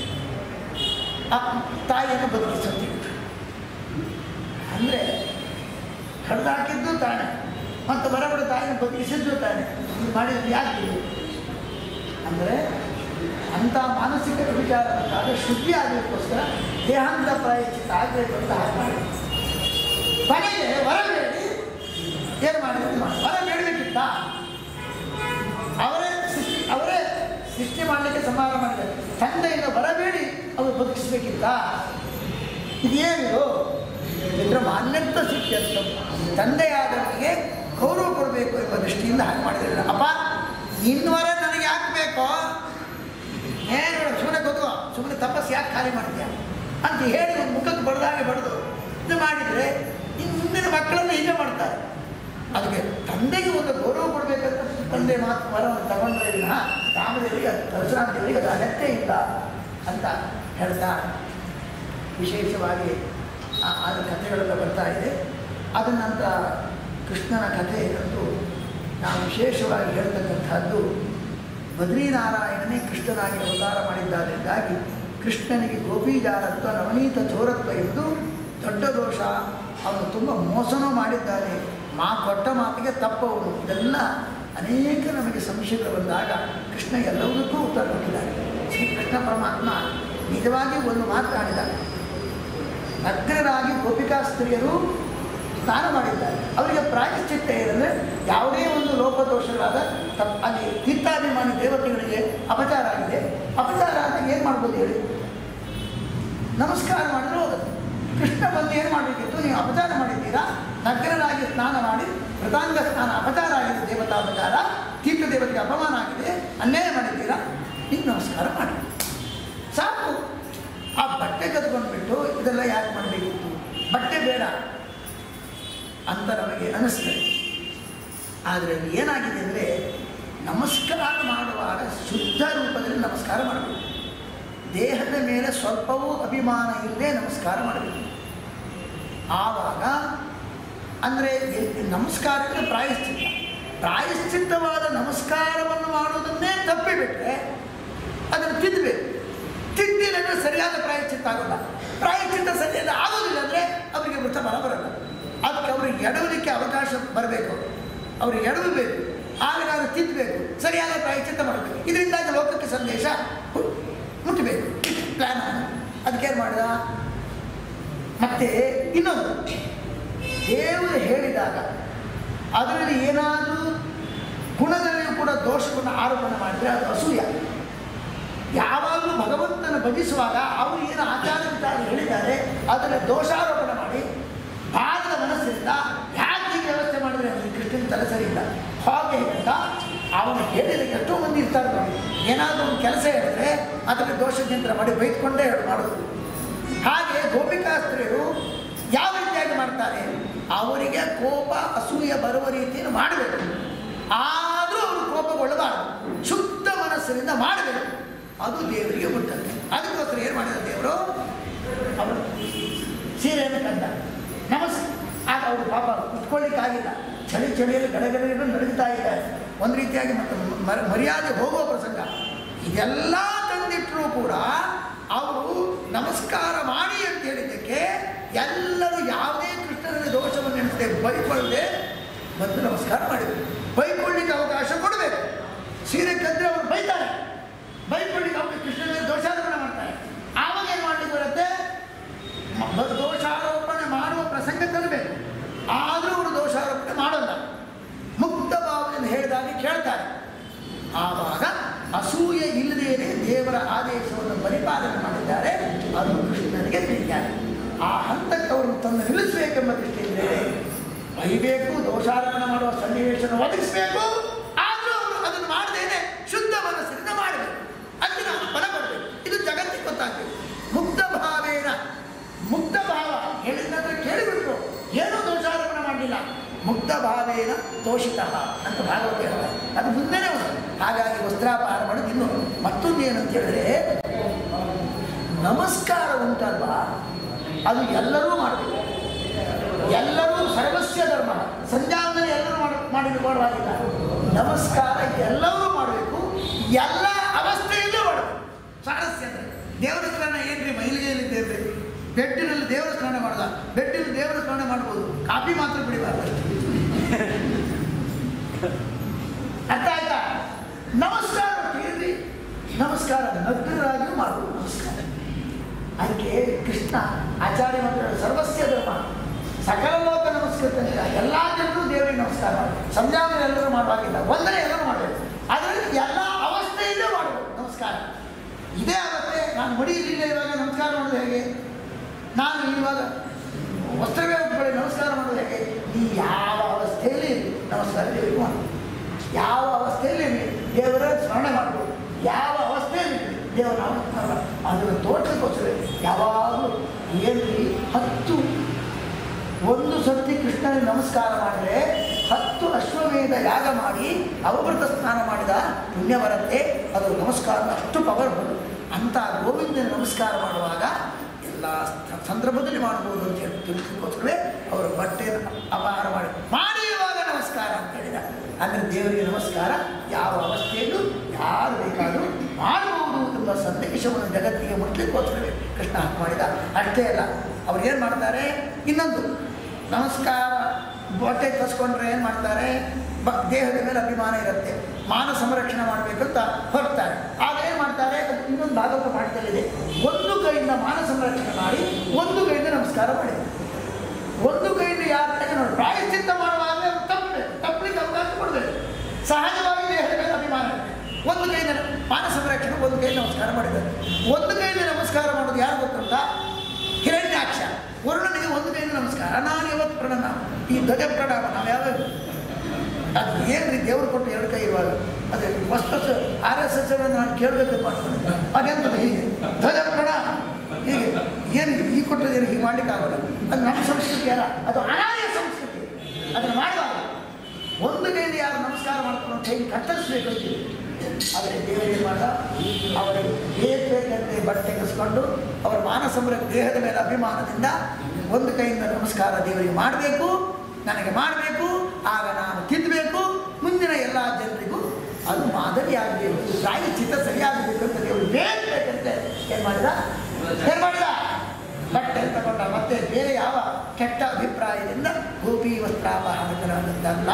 ಆ ತಾಯಿಯನ್ನು ಬದುಕಿಸುತ್ತಿ ಅಂದರೆ ಕಡ್ದಾಕಿದ್ದು ತಾನೆ ಮತ್ತು ಬರಬಡ ತಾಯಿನ ಬದುಕಿಸಿದ್ದು ತಾನೆ ಇದು ಮಾಡಿದ್ದು ಯಾಕೆ ಇದು? ಅಂದರೆ ಅಂಥ ಮಾನಸಿಕ ವಿಚಾರ ಬೇಕಾದ್ರೆ ಶುದ್ಧಿ ಆಗಲಿಕ್ಕೋಸ್ಕರ ದೇಹಾಂತ ಪ್ರಾಯಶ್ಚಿತ್ತ ಆಗಬೇಕು ಅಂತ ಹಾಗೆ ಮಾಡಿ ಕೊನೆಗೆ ವರ ಬೇಡಿ ಏನು ಮಾಡಿದ್ರು ಮಾಡಿ ವರ ಬೇಡಬೇಕಿತ್ತ ಅವರೇ ಸೃಷ್ಟಿ ಅವರೇ ಸೃಷ್ಟಿ ಮಾಡಲಿಕ್ಕೆ ಸಮಾರ ಮಾಡಿದ್ದಾರೆ ತಂದೆಯಿಂದ ಬರಬೇಡಿ ಅವರು ಬದುಕಿಸ್ಬೇಕಿತ್ತ ಇದೇನಿದು ಇದರ ಮಾನ್ಯಂತ ಸೃಷ್ಟಿ ಅಂತ ತಂದೆಯಾದವನಿಗೆ ಗೌರವ ಕೊಡಬೇಕು ಎಂಬ ದೃಷ್ಟಿಯಿಂದ ಹಾಗೆ ಮಾಡಿದ್ರೆ ಅಪ್ಪ ನಿನ್ನವರ ನನಗೆ ಯಾಕೆ ಬೇಕೋ ಏನು ಸುಮ್ಮನೆ ಗೊತ್ತು ಸುಮ್ಮನೆ ತಪಸ್ಸು ಯಾಕೆ ಖಾಲಿ ಮಾಡ್ತೀಯ ಅಂತ ಹೇಳಿ ಒಂದು ಮುಖಕ್ಕೆ ಬಡ್ದಾಗೆ ಬಡ್ದು ಇದು ಮಾಡಿದರೆ ಇನ್ನು ಮುಂದಿನ ಮಕ್ಕಳನ್ನ ಹೀಗೆ ಮಾಡ್ತಾರೆ ಅದಕ್ಕೆ ತಂದೆಗೆ ಒಂದು ಗೌರವ ಕೊಡಬೇಕಂತ ತಂದೆ ಮಾತು ವರವನ್ನು ತಗೊಂಡ್ರೆ ವಿನಃ ರಾಮದೇವರಿಗೆ ಪರಶುರಾಮ ದೇವರಿಗೆ ಅದು ಅಗತ್ಯ ಇಲ್ಲ ಅಂತ ಹೇಳ್ತಾ ವಿಶೇಷವಾಗಿ ಆ- ಆ ಕಥೆಗಳೆಲ್ಲ ಬರ್ತಾ ಇದೆ ಅದರ ನಂತರ ಕೃಷ್ಣನ ಕಥೆ ಅಂತೂ ನಾವು ವಿಶೇಷವಾಗಿ ಹೇಳ್ತಕ್ಕಂಥದ್ದು ಬದ್ರೀನಾರಾಯಣನೇ ಕೃಷ್ಣನಾಗಿ ಅವತಾರ ಮಾಡಿದ್ದಾದ್ದರಿಂದಾಗಿ ಕೃಷ್ಣನಿಗೆ ಗೋಪೀಜಾರತ್ವ ನವನೀತ ಚೋರತ್ವ ಎಂದು ದೊಡ್ಡ ದೋಷ ಅವನು ತುಂಬ ಮೋಸನೂ ಮಾಡಿದ್ದಾನೆ ಮಾ ಕೊಟ್ಟ ಮಾತಿಗೆ ತಪ್ಪವನು ಇದೆಲ್ಲ ಅನೇಕ ನಮಗೆ ಸಂಶಯಗಳು ಬಂದಾಗ ಕೃಷ್ಣ ಎಲ್ಲದಕ್ಕೂ ಉತ್ತರ ಕೊಟ್ಟಿದ್ದಾನೆ ಶ್ರೀ ಕೃಷ್ಣ ಪರಮಾತ್ಮ ನಿಜವಾಗಿ ಒಂದು ಮಾತನಾಡಿದ ಅಗ್ರರಾಗಿ ಗೋಪಿಕಾ ಸ್ತ್ರೀಯರು ಸ್ನಾನ ಮಾಡಿದ್ದಾರೆ ಅವರಿಗೆ ಪ್ರಾಯಶ್ಚಿತ್ತ ಏನಂದರೆ ಯಾವುದೇ ಒಂದು ಲೋಪದೋಷಗಳಾದ ತಪ್ಪು ಅಲ್ಲಿ ತೀರ್ಥಾಭಿಮಾನಿ ದೇವತೆಗಳಿಗೆ ಅಪಚಾರ ಆಗಿದೆ ಅಪಚಾರ ಆದಾಗ ಏನು ಮಾಡ್ಬೋದು ಹೇಳಿ ನಮಸ್ಕಾರ ಮಾಡಿದ್ರೆ ಹೋಗುತ್ತೆ ಕೃಷ್ಣ ಬಂದು ಏನು ಮಾಡಬೇಕಿತ್ತು ನೀವು ಅಪಚಾರ ಮಾಡಿದ್ದೀರಾ ನಗ್ನರಾಗಿ ಸ್ನಾನ ಮಾಡಿ ಮೃತಾಂಗ ಸ್ನಾನ ಅಪಚಾರ ಆಗಿದೆ ದೇವತಾ ಅಪಚಾರ ತೀರ್ಥ ದೇವತೆಗೆ ಅಪಮಾನ ಆಗಿದೆ ಅನ್ಯಾಯ ಮಾಡಿದ್ದೀರಾ ಈಗ ನಮಸ್ಕಾರ ಮಾಡಿ ಸಾಕು ಆ ಬಟ್ಟೆ ಕದ್ಕೊಂಡ್ಬಿಟ್ಟು ಇದೆಲ್ಲ ಯಾಕೆ ಮಾಡಬೇಕಿತ್ತು ಬಟ್ಟೆ ಬೇಡ ಅಂತ ನಮಗೆ ಅನಿಸ್ತದೆ ಆದರೆ ಅಲ್ಲಿ ಏನಾಗಿದೆ ಅಂದರೆ ನಮಸ್ಕಾರ ಮಾಡುವಾಗ ಶುದ್ಧ ರೂಪದಲ್ಲಿ ನಮಸ್ಕಾರ ಮಾಡಬೇಕು ದೇಹದ ಮೇಲೆ ಸ್ವಲ್ಪವೂ ಅಭಿಮಾನ ಇಲ್ಲದೆ ನಮಸ್ಕಾರ ಮಾಡಬೇಕು ಆವಾಗ ಅಂದರೆ ನಮಸ್ಕಾರಕ್ಕೆ ಪ್ರಾಯಶ್ಚಿತ್ತ ಪ್ರಾಯಶ್ಚಿತ್ತವಾದ ನಮಸ್ಕಾರವನ್ನು ಮಾಡುವುದನ್ನೇ ತಪ್ಪಿಬಿಟ್ರೆ ಅದನ್ನು ತಿದ್ದಬೇಕು ತಿದ್ದಿಲ್ಲ ಅಂದರೆ ಸರಿಯಾದ ಪ್ರಾಯಶ್ಚಿತ್ತ ಆಗೋಲ್ಲ ಪ್ರಾಯಶ್ಚಿತ್ತ ಸರಿಯಾದ ಆಗೋದಿಲ್ಲ ಅಂದರೆ ಅವರಿಗೆ ವೃತ್ತ ಬಲ ಬರಲ್ಲ ಅದಕ್ಕೆ ಅವ್ರಿಗೆ ಎಡವಲಿಕ್ಕೆ ಅವಕಾಶ ಬರಬೇಕು ಅವ್ರಿಗೆ ಎಡವಬೇಕು ಆಗ ನಾನು ತಿದ್ದಬೇಕು ಸರಿಯಾದ ಪ್ರಾಯಶ್ಚಿತ್ತ ಮಾಡಬೇಕು ಇದರಿಂದಾಗಿ ಲೋಕಕ್ಕೆ ಸಂದೇಶ ಹು- ಮುಟ್ಟಬೇಕು ಪ್ಲ್ಯಾನ್ ಅದಕ್ಕೆ ಏನು ಮಾಡಿದ ಮತ್ತೆ ಇನ್ನೊಂದು ದೇವರು ಹೇಳಿದಾಗ ಅದರಲ್ಲಿ ಏನಾದರೂ ಗುಣದಲ್ಲಿಯೂ ಕೂಡ ದೋಷವನ್ನು ಆರೋಪಣೆ ಮಾಡಿದರೆ ಅದು ಅಸೂಯ ಯಾವಾಗಲೂ ಭಗವಂತನ ಭಜಿಸುವಾಗ ಅವರು ಏನು ಆಚಾರ ವಿಚಾರ ಹೇಳಿದ್ದಾರೆ ಅದನ್ನು ದೋಷಾರೋಪಣೆ ಮಾಡಿ ಭಾಗದ ಮನಸ್ಸಿಂದ ಯಾಕೆ ಹೀಗೆ ವ್ಯವಸ್ಥೆ ಮಾಡಿದ್ರೆ ಅವನಿಗೆ ಕೃಷ್ಣನ ತಲೆ ಸರಿ ಇಲ್ಲ ಹಾಗೆ ಅಂತ ಅವನು ಹೇಳಿದ ಎಷ್ಟೋ ಮಂದಿ ಇರ್ತಾರೆ ನೋಡಿ ಏನಾದರೂ ಒಂದು ಕೆಲಸ ಹೇಳಿದ್ರೆ ಅದಕ್ಕೆ ದೋಷಚಿಂತನೆ ಮಾಡಿ ಬೈದ್ಕೊಂಡೇ ಹೇಳಿ ಮಾಡೋದು ಹಾಗೆ ಗೋಪಿಕಾಸ್ತ್ರೀಯರು ಯಾವ ರೀತಿಯಾಗಿ ಮಾಡ್ತಾರೆ ಅವರಿಗೆ ಕೋಪ ಅಸೂಯೆ ಬರುವ ರೀತಿಯನ್ನು ಮಾಡಬೇಕು ಆದರೂ ಅವರು ಕೋಪಗೊಳ್ಳಬಾರದು ಶುದ್ಧ ಮನಸ್ಸಿನಿಂದ ಮಾಡಬೇಕು ಅದು ದೇವರಿಗೆ ಮುಟ್ಟಂತೆ ಅದಕ್ಕೋಸ್ಕರ ಏನು ಮಾಡಿದ ದೇವರು ಅವರು ಸೀರೆಯನ್ನು ಕಂಡ ನಮಸ್ ಆಗ ಅವರು ಪಾಪ ಕುತ್ಕೊಳ್ಳಿಕ್ಕಾಗಿಲ್ಲ ಚಳಿ ಚಳಿಯಲ್ಲಿ ಗಡಗಡೆಗಳು ನಡುಗುತ್ತಾ ಇದ್ದಾರೆ ಒಂದು ರೀತಿಯಾಗಿ ಮತ್ತು ಮ- ಮರ್ಯಾದೆ ಹೋಗುವ ಪ್ರಸಂಗ ಇದೆಲ್ಲ ತಂದಿಟ್ಟರೂ ಕೂಡ ಅವರು ನಮಸ್ಕಾರ ಮಾಡಿ ಅಂತ ಹೇಳಿದ್ದಕ್ಕೆ ಎಲ್ಲರೂ ಯಾವುದೇ ಕೃಷ್ಣನ ದೋಷವನ್ನು ಎಣಿಸದೆ ಬೈಕೊಳ್ಳದೆ ಬಂದು ನಮಸ್ಕಾರ ಮಾಡಿದರು ಬೈಕೊಳ್ಳಿಕ್ಕೆ ಅವಕಾಶ ಕೊಡಬೇಕು ಸೀರೆ ಕದ್ರೆ ಅವರು ಬೈತಾರೆ ಬೈಕೊಳ್ಳಿಕ್ಕೆ ಅವರಿಗೆ ಕೃಷ್ಣನ ದೋಷಾರೋಪಣೆ ಮಾಡ್ತಾರೆ ಆವಾಗ ಏನು ಮಾಡಲಿಕ್ಕೆ ಬರುತ್ತೆ ಮ- ದೋಷಾರೋಪಣೆ ಮಾಡುವ ಪ್ರಸಂಗ ತರಬೇಕು ಆದರೂ ಅವರು ದೋಷಾರೋಪಣೆ ಮಾಡೋಲ್ಲ ಮುಕ್ತ ಭಾವದಿಂದ ಹೇಳಿದಾಗ ಕೇಳ್ತಾರೆ ಆವಾಗ ಅಸೂಯೆ ಇಲ್ಲದೇನೆ ದೇವರ ಆದೇಶವನ್ನು ಪರಿಪಾಲನೆ ಮಾಡಿದ್ದಾರೆ ಅದು ಕೃಷ್ಣನಿಗೆ ತಿಳಿದ್ದಾರೆ ಆ ಹಂತಕ್ಕೆ ಅವರು ತಂದು ನಿಲ್ಲಿಸಬೇಕೆಂಬ ದೃಷ್ಟಿಯಿಂದ ಬೈಬೇಕು ದೋಷಾರೋಪಣೆ ಮಾಡುವ ಸನ್ನಿವೇಶನ ಒದಗಿಸಬೇಕು ಆದರೂ ಅವರು ಅದನ್ನು ಮಾಡದೇನೆ ಶುದ್ಧ ಮನಸ್ಸಿನಿಂದ ಮಾಡಬೇಕು ಅದಕ್ಕೆ ನಾವು ಫಲ ಕೊಡಬೇಕು ಇದು ಜಗತ್ತಿಗೆ ಗೊತ್ತಾಗಬೇಕು ಮುಕ್ತ ಭಾವೇನ ಮುಕ್ತ ಭಾವ ಹೇಳಿದ್ರೆ ಕೇಳಿಬಿಟ್ರು ಏನೂ ದೋಷಾರೋಪಣೆ ಮಾಡಲಿಲ್ಲ ಮುಕ್ತ ಭಾವೇನ ತೋಷಿತ ಅಂತ ಭಾಗವತ ಹೇಳ್ತಾರೆ ಅದು ಮುಂದೆನೇ ಉಂಟು ಹಾಗಾಗಿ ವಸ್ತ್ರಾಪಹಾರ ಮಾಡೋದು ಇನ್ನು ಮತ್ತೊಂದು ಏನಂತ ಹೇಳಿದ್ರೆ ನಮಸ್ಕಾರ ಉಂಟಲ್ವಾ ಅದು ಎಲ್ಲರೂ ಮಾಡಬೇಕು ಎಲ್ಲರೂ ಸರ್ವಸ್ಯ ಧರ್ಮ ಸಂಧ್ಯಾವಂದನೆ ಎಲ್ಲರೂ ಮಾಡಿ ಮಾಡಿ ಮಾಡುವಾಗಿಲ್ಲ ನಮಸ್ಕಾರ ಎಲ್ಲರೂ ಮಾಡಬೇಕು ಎಲ್ಲ ಅವಸ್ಥೆಯಲ್ಲೂ ಮಾಡಬೇಕು ಸಾರಸ್ಯ ಅಂದರೆ ದೇವರ ಸ್ನಾನ ಏನ್ರಿ ಮೈಲಿಗೆಯಲ್ಲಿದ್ದೇವೆ ಬೆಡ್ಡಿನಲ್ಲಿ ದೇವರ ಸ್ನಾನ ಮಾಡ್ದ ಬೆಡ್ಡಿನಲ್ಲಿ ದೇವರ ಸ್ನಾನ ಮಾಡ್ಬೋದು ಕಾಫಿ ಮಾತ್ರ ಕುಡಿಬಾರ್ದು ಅಷ್ಟೇ. ಅರ್ಥ ಆಯ್ತಾ ನಮಸ್ಕಾರ ಏನ್ರಿ ನಮಸ್ಕಾರ ನಗ್ನರಾಗಿಯೂ ಮಾಡುವುದು ನಮಸ್ಕಾರ ಅದಕ್ಕೆ ಕೃಷ್ಣ ಆಚಾರ್ಯ ಮಂತ್ರ ಸರ್ವಸ್ಯ ಧರ್ಮ ಸಕಲ ಲೋಕ ನಮಸ್ಕೃತ ಎಲ್ಲ ಜನರು ದೇವರಿಗೆ ನಮಸ್ಕಾರ ಮಾಡಿ ಸಂಧ್ಯಾವಂದನೆ ಎಲ್ಲರೂ ಮಾಡುವಾಗಿಲ್ಲ ಒಂದನೇ ಎಲ್ಲರೂ ಮಾಡಬೇಕು ಅದರಲ್ಲಿ ಎಲ್ಲ ಅವಸ್ಥೆಯಲ್ಲೇ ಮಾಡಬೇಕು ನಮಸ್ಕಾರ ಇದೇ ಅವಸ್ಥೆ ನಾನು ಮಡಿಯಲಿಲ್ಲ ಇವಾಗ ನಮಸ್ಕಾರ ಮಾಡೋದು ಹೇಗೆ ನಾನು ಇವಾಗ ವಸ್ತ್ರವೇ ಉಟ್ಕೊಳ್ಳಿ ನಮಸ್ಕಾರ ಮಾಡೋದು ಹೇಗೆ ಈ ಯಾವ ಅವಸ್ಥೆಯಲ್ಲಿ ಇರಿ, ನಮಸ್ಕಾರ ದೇವರಿಗೆ ಮಾಡಿ ಯಾವ ಅವಸ್ಥೆಯಲ್ಲಿ ಇರಿ, ದೇವರ ಸ್ಮರಣೆ ಮಾಡ್ಬೋದು ಯಾವ ಅವಸ್ಥೆಯಲ್ಲಿ ಇರಿ, ದೇವರ ನಾಮ ಸ್ಮರಣೆ ಮಾಡಿ. ಅದನ್ನು ತೋಟಕ್ಕೋಸ್ಕರ ಯಾವಾಗಲೂ ಏನ್ರಿ ಹತ್ತು ಕೃಷ್ಣನಿಗೆ ನಮಸ್ಕಾರ ಮಾಡಿದ್ರೆ ಹತ್ತು ಅಶ್ವಮೇಧ ಯಾಗ ಮಾಡಿ ಅವಭೃತ ಸ್ನಾನ ಮಾಡಿದ ಪುಣ್ಯ ಬರುತ್ತೆ ಅದು ನಮಸ್ಕಾರ ಅಷ್ಟು ಪವರ್ಫುಲ್ ಅಂತ ಗೋವಿಂದನ ನಮಸ್ಕಾರ ಮಾಡುವಾಗ ಎಲ್ಲ ಸ- ಸಂದರ್ಭದಲ್ಲಿ ಮಾಡ್ಬೋದು ಅಂತ ಹೇಳಿ ತಿಳಿಸ್ಲಿಕ್ಕೋಸ್ಕರವೇ ಅವರು ಬಟ್ಟೆಯನ್ನು ಅಪಹಾರ ಮಾಡಿ ಮಾಡಿ ಇವಾಗ ನಮಸ್ಕಾರ ಅಂತ ಹೇಳಿದ ಅಂದರೆ ದೇವರಿಗೆ ನಮಸ್ಕಾರ ಯಾವ ಅವಸ್ಥೆಯಲ್ಲೂ ಯಾರು ಬೇಕಾದರೂ ಮಾಡಬಹುದು ಎಂಬ ಸಂದೇಶವನ್ನು ಜಗತ್ತಿಗೆ ಮುಟ್ಲಿಕ್ಕೋಸ್ಕರವೇ ಕೃಷ್ಣ ಹಾಗೆ ಮಾಡಿದ ಅಷ್ಟೇ ಅಲ್ಲ ಅವ್ರು ಏನು ಮಾಡ್ತಾರೆ ಇನ್ನೊಂದು ನಮಸ್ಕಾರ ಬಟ್ಟೆ ಕಸ್ಕೊಂಡ್ರೆ ಏನು ಮಾಡ್ತಾರೆ ಬ ದೇಹದ ಮೇಲೆ ಅಭಿಮಾನ ಇರುತ್ತೆ ಮಾನ ಸಂರಕ್ಷಣೆ ಮಾಡಬೇಕಂತ ಹೊರಡ್ತಾರೆ ಆಗ ಏನು ಮಾಡ್ತಾರೆ ಅದು ಇನ್ನೊಂದು ಭಾಗವತ ಮಾಡ್ತಲ್ಲಿದೆ ಒಂದು ಕೈಯಿಂದ ಮಾನ ಸಂರಕ್ಷಣೆ ಮಾಡಿ ಒಂದು ಕೈಯಿಂದ ನಮಸ್ಕಾರ ಮಾಡಿ ಒಂದು ಕೈಯಿಂದ ಯಾರ ಕಡೆಗೆ ನೋಡಿ ಪ್ರಾಯಶ್ಚಿತ್ತ ಮಾಡುವಾಗ ತಪ್ಪಬೇಕು ತಪ್ಪಲಿಕ್ಕೆ ಅವಕಾಶ ಕೊಡಬೇಕು ಸಹಜವಾಗಿ ದೇಹದ ಮೇಲೆ ಅಭಿಮಾನ ಇರುತ್ತೆ ಒಂದು ಕೈಯಿಂದ ಮಾನ ಸಂರಕ್ಷಣೆ ಒಂದು ಕೈ ನಮಸ್ಕಾರ ಮಾಡಿದ್ದಾರೆ ಒಂದು ಕೈಯಿಂದ ನಮಸ್ಕಾರ ಮಾಡೋದು ಯಾರು ಗೊತ್ತಂತ ಹಿರಣ್ಯಾಕ್ಷ ವರುಣನಿಗೆ ಒಂದು ಕೈಯಿಂದ ನಮಸ್ಕಾರ ನಾನು ಯಾವತ್ತು ಪ್ರಣಾಮ ಈ ಧ್ವಜ ಪ್ರಣಾಮ ನಾವು ಯಾವ ಅದು ಏನ್ರಿ ದೇವ್ರು ಕೊಟ್ಟು ಎರಡು ಕೈ ಇರುವಾಗ ಅದೇ ಫಸ್ಟ್ ಆರ್ ಎಸ್ ಎಸ್ ನಾನು ಕೇಳಬೇಕು ಮಾಡ್ಕೊಂಡು ಅದೆಂತದ್ದು ಹೀಗೆ ಧ್ವಜ ಪ್ರಣಾಮ ಹೀಗೆ ಏನು ಈ ಕೊಟ್ಟದ್ದು ಏನು ಹೀಗೆ ಮಾಡ್ಲಿಕ್ಕೆ ಆಗೋಲ್ಲ ಅದು ನಮ್ಮ ಸಂಸ್ಕೃತಿ ಅಲ್ಲ ಅದು ಅನಾರ್ಯ ಸಂಸ್ಕೃತಿ ಅದನ್ನು ಮಾಡುವಾಗ ಒಂದು ಕೈಯಲ್ಲಿ ಯಾರು ನಮಸ್ಕಾರ ಮಾಡ್ಕೊಂಡು ಕೈ ಕತ್ತರಿಸ್ಬೇಕು ಅಂತೀವಿ ಆದರೆ ದೇವರಿಗೆ ಮಾಡ ಅವರಿಗೆ ಬೇಕು ಬೇಕಂತೆ ಬಟ್ಟೆ ಕಸ್ಕೊಂಡು ಅವರ ಮಾನಸಂಬ್ರ ದೇಹದ ಮೇಲೆ ಅಭಿಮಾನದಿಂದ ಒಂದು ಕೈಯಿಂದ ನಮಸ್ಕಾರ ದೇವರಿಗೆ ಮಾಡಬೇಕು ನನಗೆ ಮಾಡಬೇಕು ಆಗ ನಾನು ತಿದ್ದಬೇಕು ಮುಂದಿನ ಎಲ್ಲ ಜನರಿಗೂ ಅದು ಮಾದರಿಯಾಗಬೇಕು ಪ್ರಾಯಶ್ಚಿತ್ತ ಸರಿಯಾಗಬೇಕು ಅಂತ ದೇವರು ಬೇಕು ಬೇಕಂತೆ ಏನು ಮಾಡಿದ ಏನು ಮಾಡಿದ ಬಟ್ಟೆ ತಗೊಂಡ ಮತ್ತೆ ಬೇರೆ ಯಾವ ಕೆಟ್ಟ ಅಭಿಪ್ರಾಯದಿಂದ ಗೋಪಿ ವಸ್ತ್ರಾಪಹರಣಗಳಲ್ಲ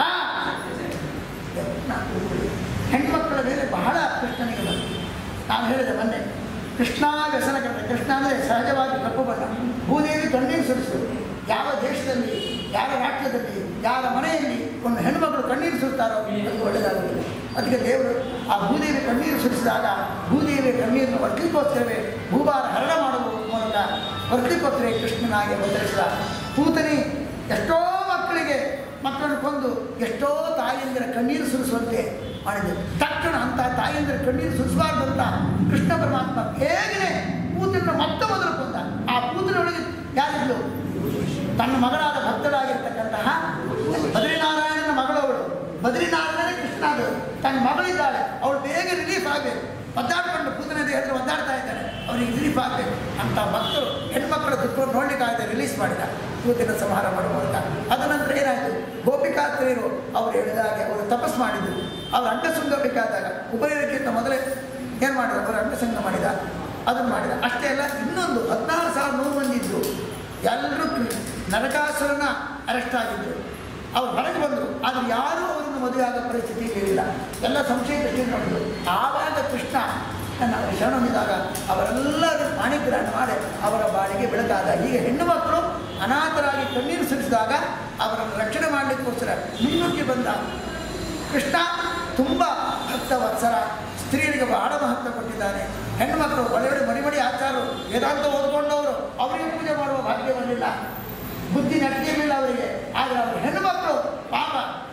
ಹೆಣ್ಮಕ್ಕಳ ಮೇಲೆ ಬಹಳ ಕೃಷ್ಣನಿಗೆ ಬಂತು ನಾನು ಹೇಳಿದೆ ಮೊನ್ನೆ ಕೃಷ್ಣ ವ್ಯಸನ ಕಂಡ ಕೃಷ್ಣ ಅಂದರೆ ಸಹಜವಾಗಿ ಕಪ್ಪು ಬಣ್ಣ ಭೂದೇವಿ ಕಣ್ಣೀರು ಸುರಿಸಿದ್ರು ಯಾವ ದೇಶದಲ್ಲಿ ಯಾವ ರಾಷ್ಟ್ರದಲ್ಲಿ ಯಾವ ಮನೆಯಲ್ಲಿ ಒಂದು ಹೆಣ್ಮಕ್ಳು ಕಣ್ಣೀರು ಸುರಿಸ್ತಾರೋ ಅದು ಒಳ್ಳೆಯದಾಗುತ್ತದೆ ಅದಕ್ಕೆ ದೇವರು ಆ ಭೂದೇವಿ ಕಣ್ಣೀರು ಸುರಿಸಿದಾಗ ಭೂದೇವಿಯ ಕಣ್ಣೀರನ್ನು ವರ್ತಿಗೋಸ್ಕರವೇ ಭೂಭಾರ ಹರಣ ಮಾಡುವ ಮೂಲಕ ವರ್ತಿಗೋಸ್ಕರವೇ ಕೃಷ್ಣನಾಗಿ ಅವತರಿಸಿದ ಪೂತನಿ ಎಷ್ಟೋ ಮಕ್ಕಳಿಗೆ ಮಕ್ಕಳನ್ನು ಕೊಂದು ಎಷ್ಟೋ ತಾಯಿಯಂದಿರ ಕಣ್ಣೀರು ಸುರಿಸುವಂತೆ ಮಾಡಿದರು ತಕ್ಷಣ ಅಂತ ತಾಯಿಯಂದಿರ ಕಣ್ಣೀರು ಸುರಿಸಬಾರ್ದಂತ ಕೃಷ್ಣ ಪರಮಾತ್ಮ ಹೇಗೆ ಪೂತನ ಮತ್ತೆ ಮೊದಲು ಕೊಂದ ಆ ಪೂತನೊಳಗೆ ಯಾರಿದ್ಲು ತನ್ನ ಮಗಳಾದ ಭಕ್ತರಾಗಿರ್ತಕ್ಕಂತಹ ಬದ್ರಿನಾರಾಯಣನ ಮಗಳವಳು ಬದ್ರಿನಾರಾಯಣ ಕೃಷ್ಣ ಅದು ತನ್ನ ಮಗಳಿದ್ದಾಳೆ ಅವಳು ಬೇಗ ರಿಲೀಫ್ ಆಗಬೇಕು ಒದ್ದಾಡ್ಕೊಂಡು ಪೂತನ ದೇಹದಲ್ಲಿ ಒದ್ದಾಡ್ತಾ ಇದ್ದಾಳೆ ಅವರಿಗೆ ರಿಲೀಫ್ ಆಗಬೇಕು ಅಂತ ಭಕ್ತರು ಹೆಣ್ಮಕ್ಕಳ ದುಃಖವನ್ನು ನೋಡ್ಲಿಕ್ಕಾಗದೆ ರಿಲೀಸ್ ಮಾಡಿದ ಪೂತಿನ ಸಂಹಾರ ಮಾಡುವ ಮೂಲಕ ಅದ ನಂತರ ಏನಾಯಿತು ಗೋಪಿಕಾತ್ರಿಯರು ಅವರು ಹೇಳಿದಾಗೆ ಅವರು ತಪಸ್ ಮಾಡಿದ್ರು ಅವರು ಅಂಟಸಂಗ ಬೇಕಾದಾಗ ಉಪಯೋಗಕ್ಕಿಂತ ಮೊದಲೇ ಏನು ಮಾಡಿದ್ರು ಅವರು ಅಂಟಸಂಗ ಮಾಡಿದ ಅದನ್ನು ಮಾಡಿದ ಅಷ್ಟೇ ಅಲ್ಲ ಇನ್ನೊಂದು ಹದಿನಾರು ಸಾವಿರ ನೂರು ಮಂದಿ ಇದ್ರು ಎಲ್ಲರೂ ನರಕಾಸುರನ ಅರೆಸ್ಟ್ ಆಗಿದ್ದರು ಅವ್ರು ಹೊರಗೆ ಬಂದರು ಆದರೆ ಯಾರೂ ಅವರನ್ನು ಮದುವೆ ಆಗೋ ಪರಿಸ್ಥಿತಿ ಇರಲಿಲ್ಲ ಎಲ್ಲ ಸಂಶಯ ದೃಷ್ಟಿಯಿಂದ ನೋಡಿದ್ರು ಆವಾಗ ಕೃಷ್ಣ ನನ್ನ ಶರಣನಿದಾಗ ಅವರೆಲ್ಲರೂ ಪಾಣಿಗ್ರಹಣ ಮಾಡಿ ಅವರ ಬಾಳಿಗೆ ಬೆಳಕಾದ ಹೀಗೆ ಹೆಣ್ಣು ಮಕ್ಕಳು ಅನಾಥರಾಗಿ ಕಣ್ಣೀರು ಸುರಿಸಿದಾಗ ಅವರನ್ನು ರಕ್ಷಣೆ ಮಾಡಲಿಕ್ಕೋಸ್ಕರ ಮುನ್ನುಗ್ಗಿ ಬಂದ ಕೃಷ್ಣ ತುಂಬ ಭಕ್ತ ವತ್ಸರ ಸ್ತ್ರೀಯರಿಗೆ ಬಹಳ ಮಹತ್ವ ಕೊಟ್ಟಿದ್ದಾನೆ ಹೆಣ್ಣುಮಕ್ಕಳು ಒಳ್ಳೆ ಒಳ್ಳೆ ಮಡಿ ಮಡಿ ಆಚಾರರು ವೇದಾಂತ ಓದ್ಕೊಂಡವರು ಅವರಿಗೆ ಪೂಜೆ ಮಾಡುವ ಭಾಗ್ಯ ಬರಲಿಲ್ಲ ಬುದ್ಧಿ ನಟಿರಲಿಲ್ಲ ಅವರಿಗೆ ಆದರೆ ಅವರು ಹೆಣ್ಣುಮಕ್ಕಳು ಪಾಪ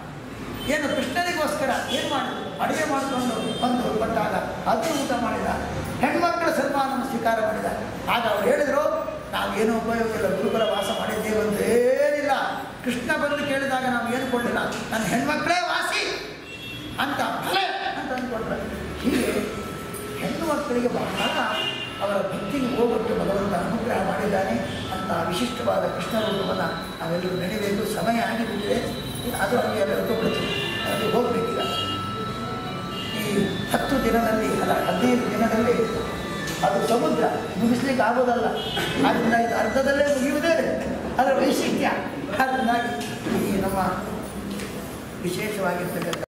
ಏನು ಕೃಷ್ಣನಿಗೋಸ್ಕರ ಏನು ಮಾಡಿದ್ರು ಅಡುಗೆ ಮಾಡಿಕೊಂಡು ಬಂದು ಬಂದಾಗ ಅದು ಊಟ ಮಾಡಿದ ಹೆಣ್ಮಕ್ಕಳ ಸನ್ಮಾನವನ್ನು ಸ್ವೀಕಾರ ಮಾಡಿದ ಆಗ ಅವ್ರು ಹೇಳಿದರು ನಾವೇನು ಉಪಯೋಗ ಇಲ್ಲ ಗುರುಕುಲ ವಾಸ ಮಾಡಿದ್ದೇವೆ ಅಂತ ಏನಿಲ್ಲ ಕೃಷ್ಣ ಬಂದು ಕೇಳಿದಾಗ ನಾವು ಏನು ಕೊಡಲಿಲ್ಲ ನನ್ನ ಹೆಣ್ಮಕ್ಕಳೇ ವಾಸಿ ಅಂತ ಫಲೆ ಅಂತ ಅಂದ್ಕೊಂಡ್ರೆ ಹೀಗೆ ಹೆಣ್ಣು ಮಕ್ಕಳಿಗೆ ಬಹಳ ಅವರ ಭಕ್ತಿಗೆ ಹೋಗೊಟ್ಟು ಭಗವಂತ ಅನುಗ್ರಹ ಮಾಡಿದ್ದಾನೆ ಅಂತ ವಿಶಿಷ್ಟವಾದ ಕೃಷ್ಣ ರೂಪವನ್ನು ನಾವೆಲ್ಲರೂ ನಡಿಬೇಕು ಸಮಯ ಆಗಿಬಿಟ್ಟಿದೆ ಅದು ಹಂಗೆ ಎಲ್ಲ ಬಿಡ್ತೀವಿ ಅದು ಹೋಗ್ಬೇಕೀಗ ಈ ಹತ್ತು ದಿನದಲ್ಲಿ ಅಲ್ಲ ಹದಿನೈದು ದಿನದಲ್ಲಿ ಅದು ಸಮುದ್ರ ಮುಗಿಸ್ಲಿಕ್ಕೆ ಆಗೋದಲ್ಲ ಆದ್ದರಿಂದ ಇದು ಅರ್ಧದಲ್ಲೇ ಮುಗಿಯುವುದೇ ಅದರ ವೈಶಿಷ್ಟ್ಯ ಅದರಿಂದಾಗಿ ಈ ನಮ್ಮ ವಿಶೇಷವಾಗಿರ್ತಕ್ಕಂಥ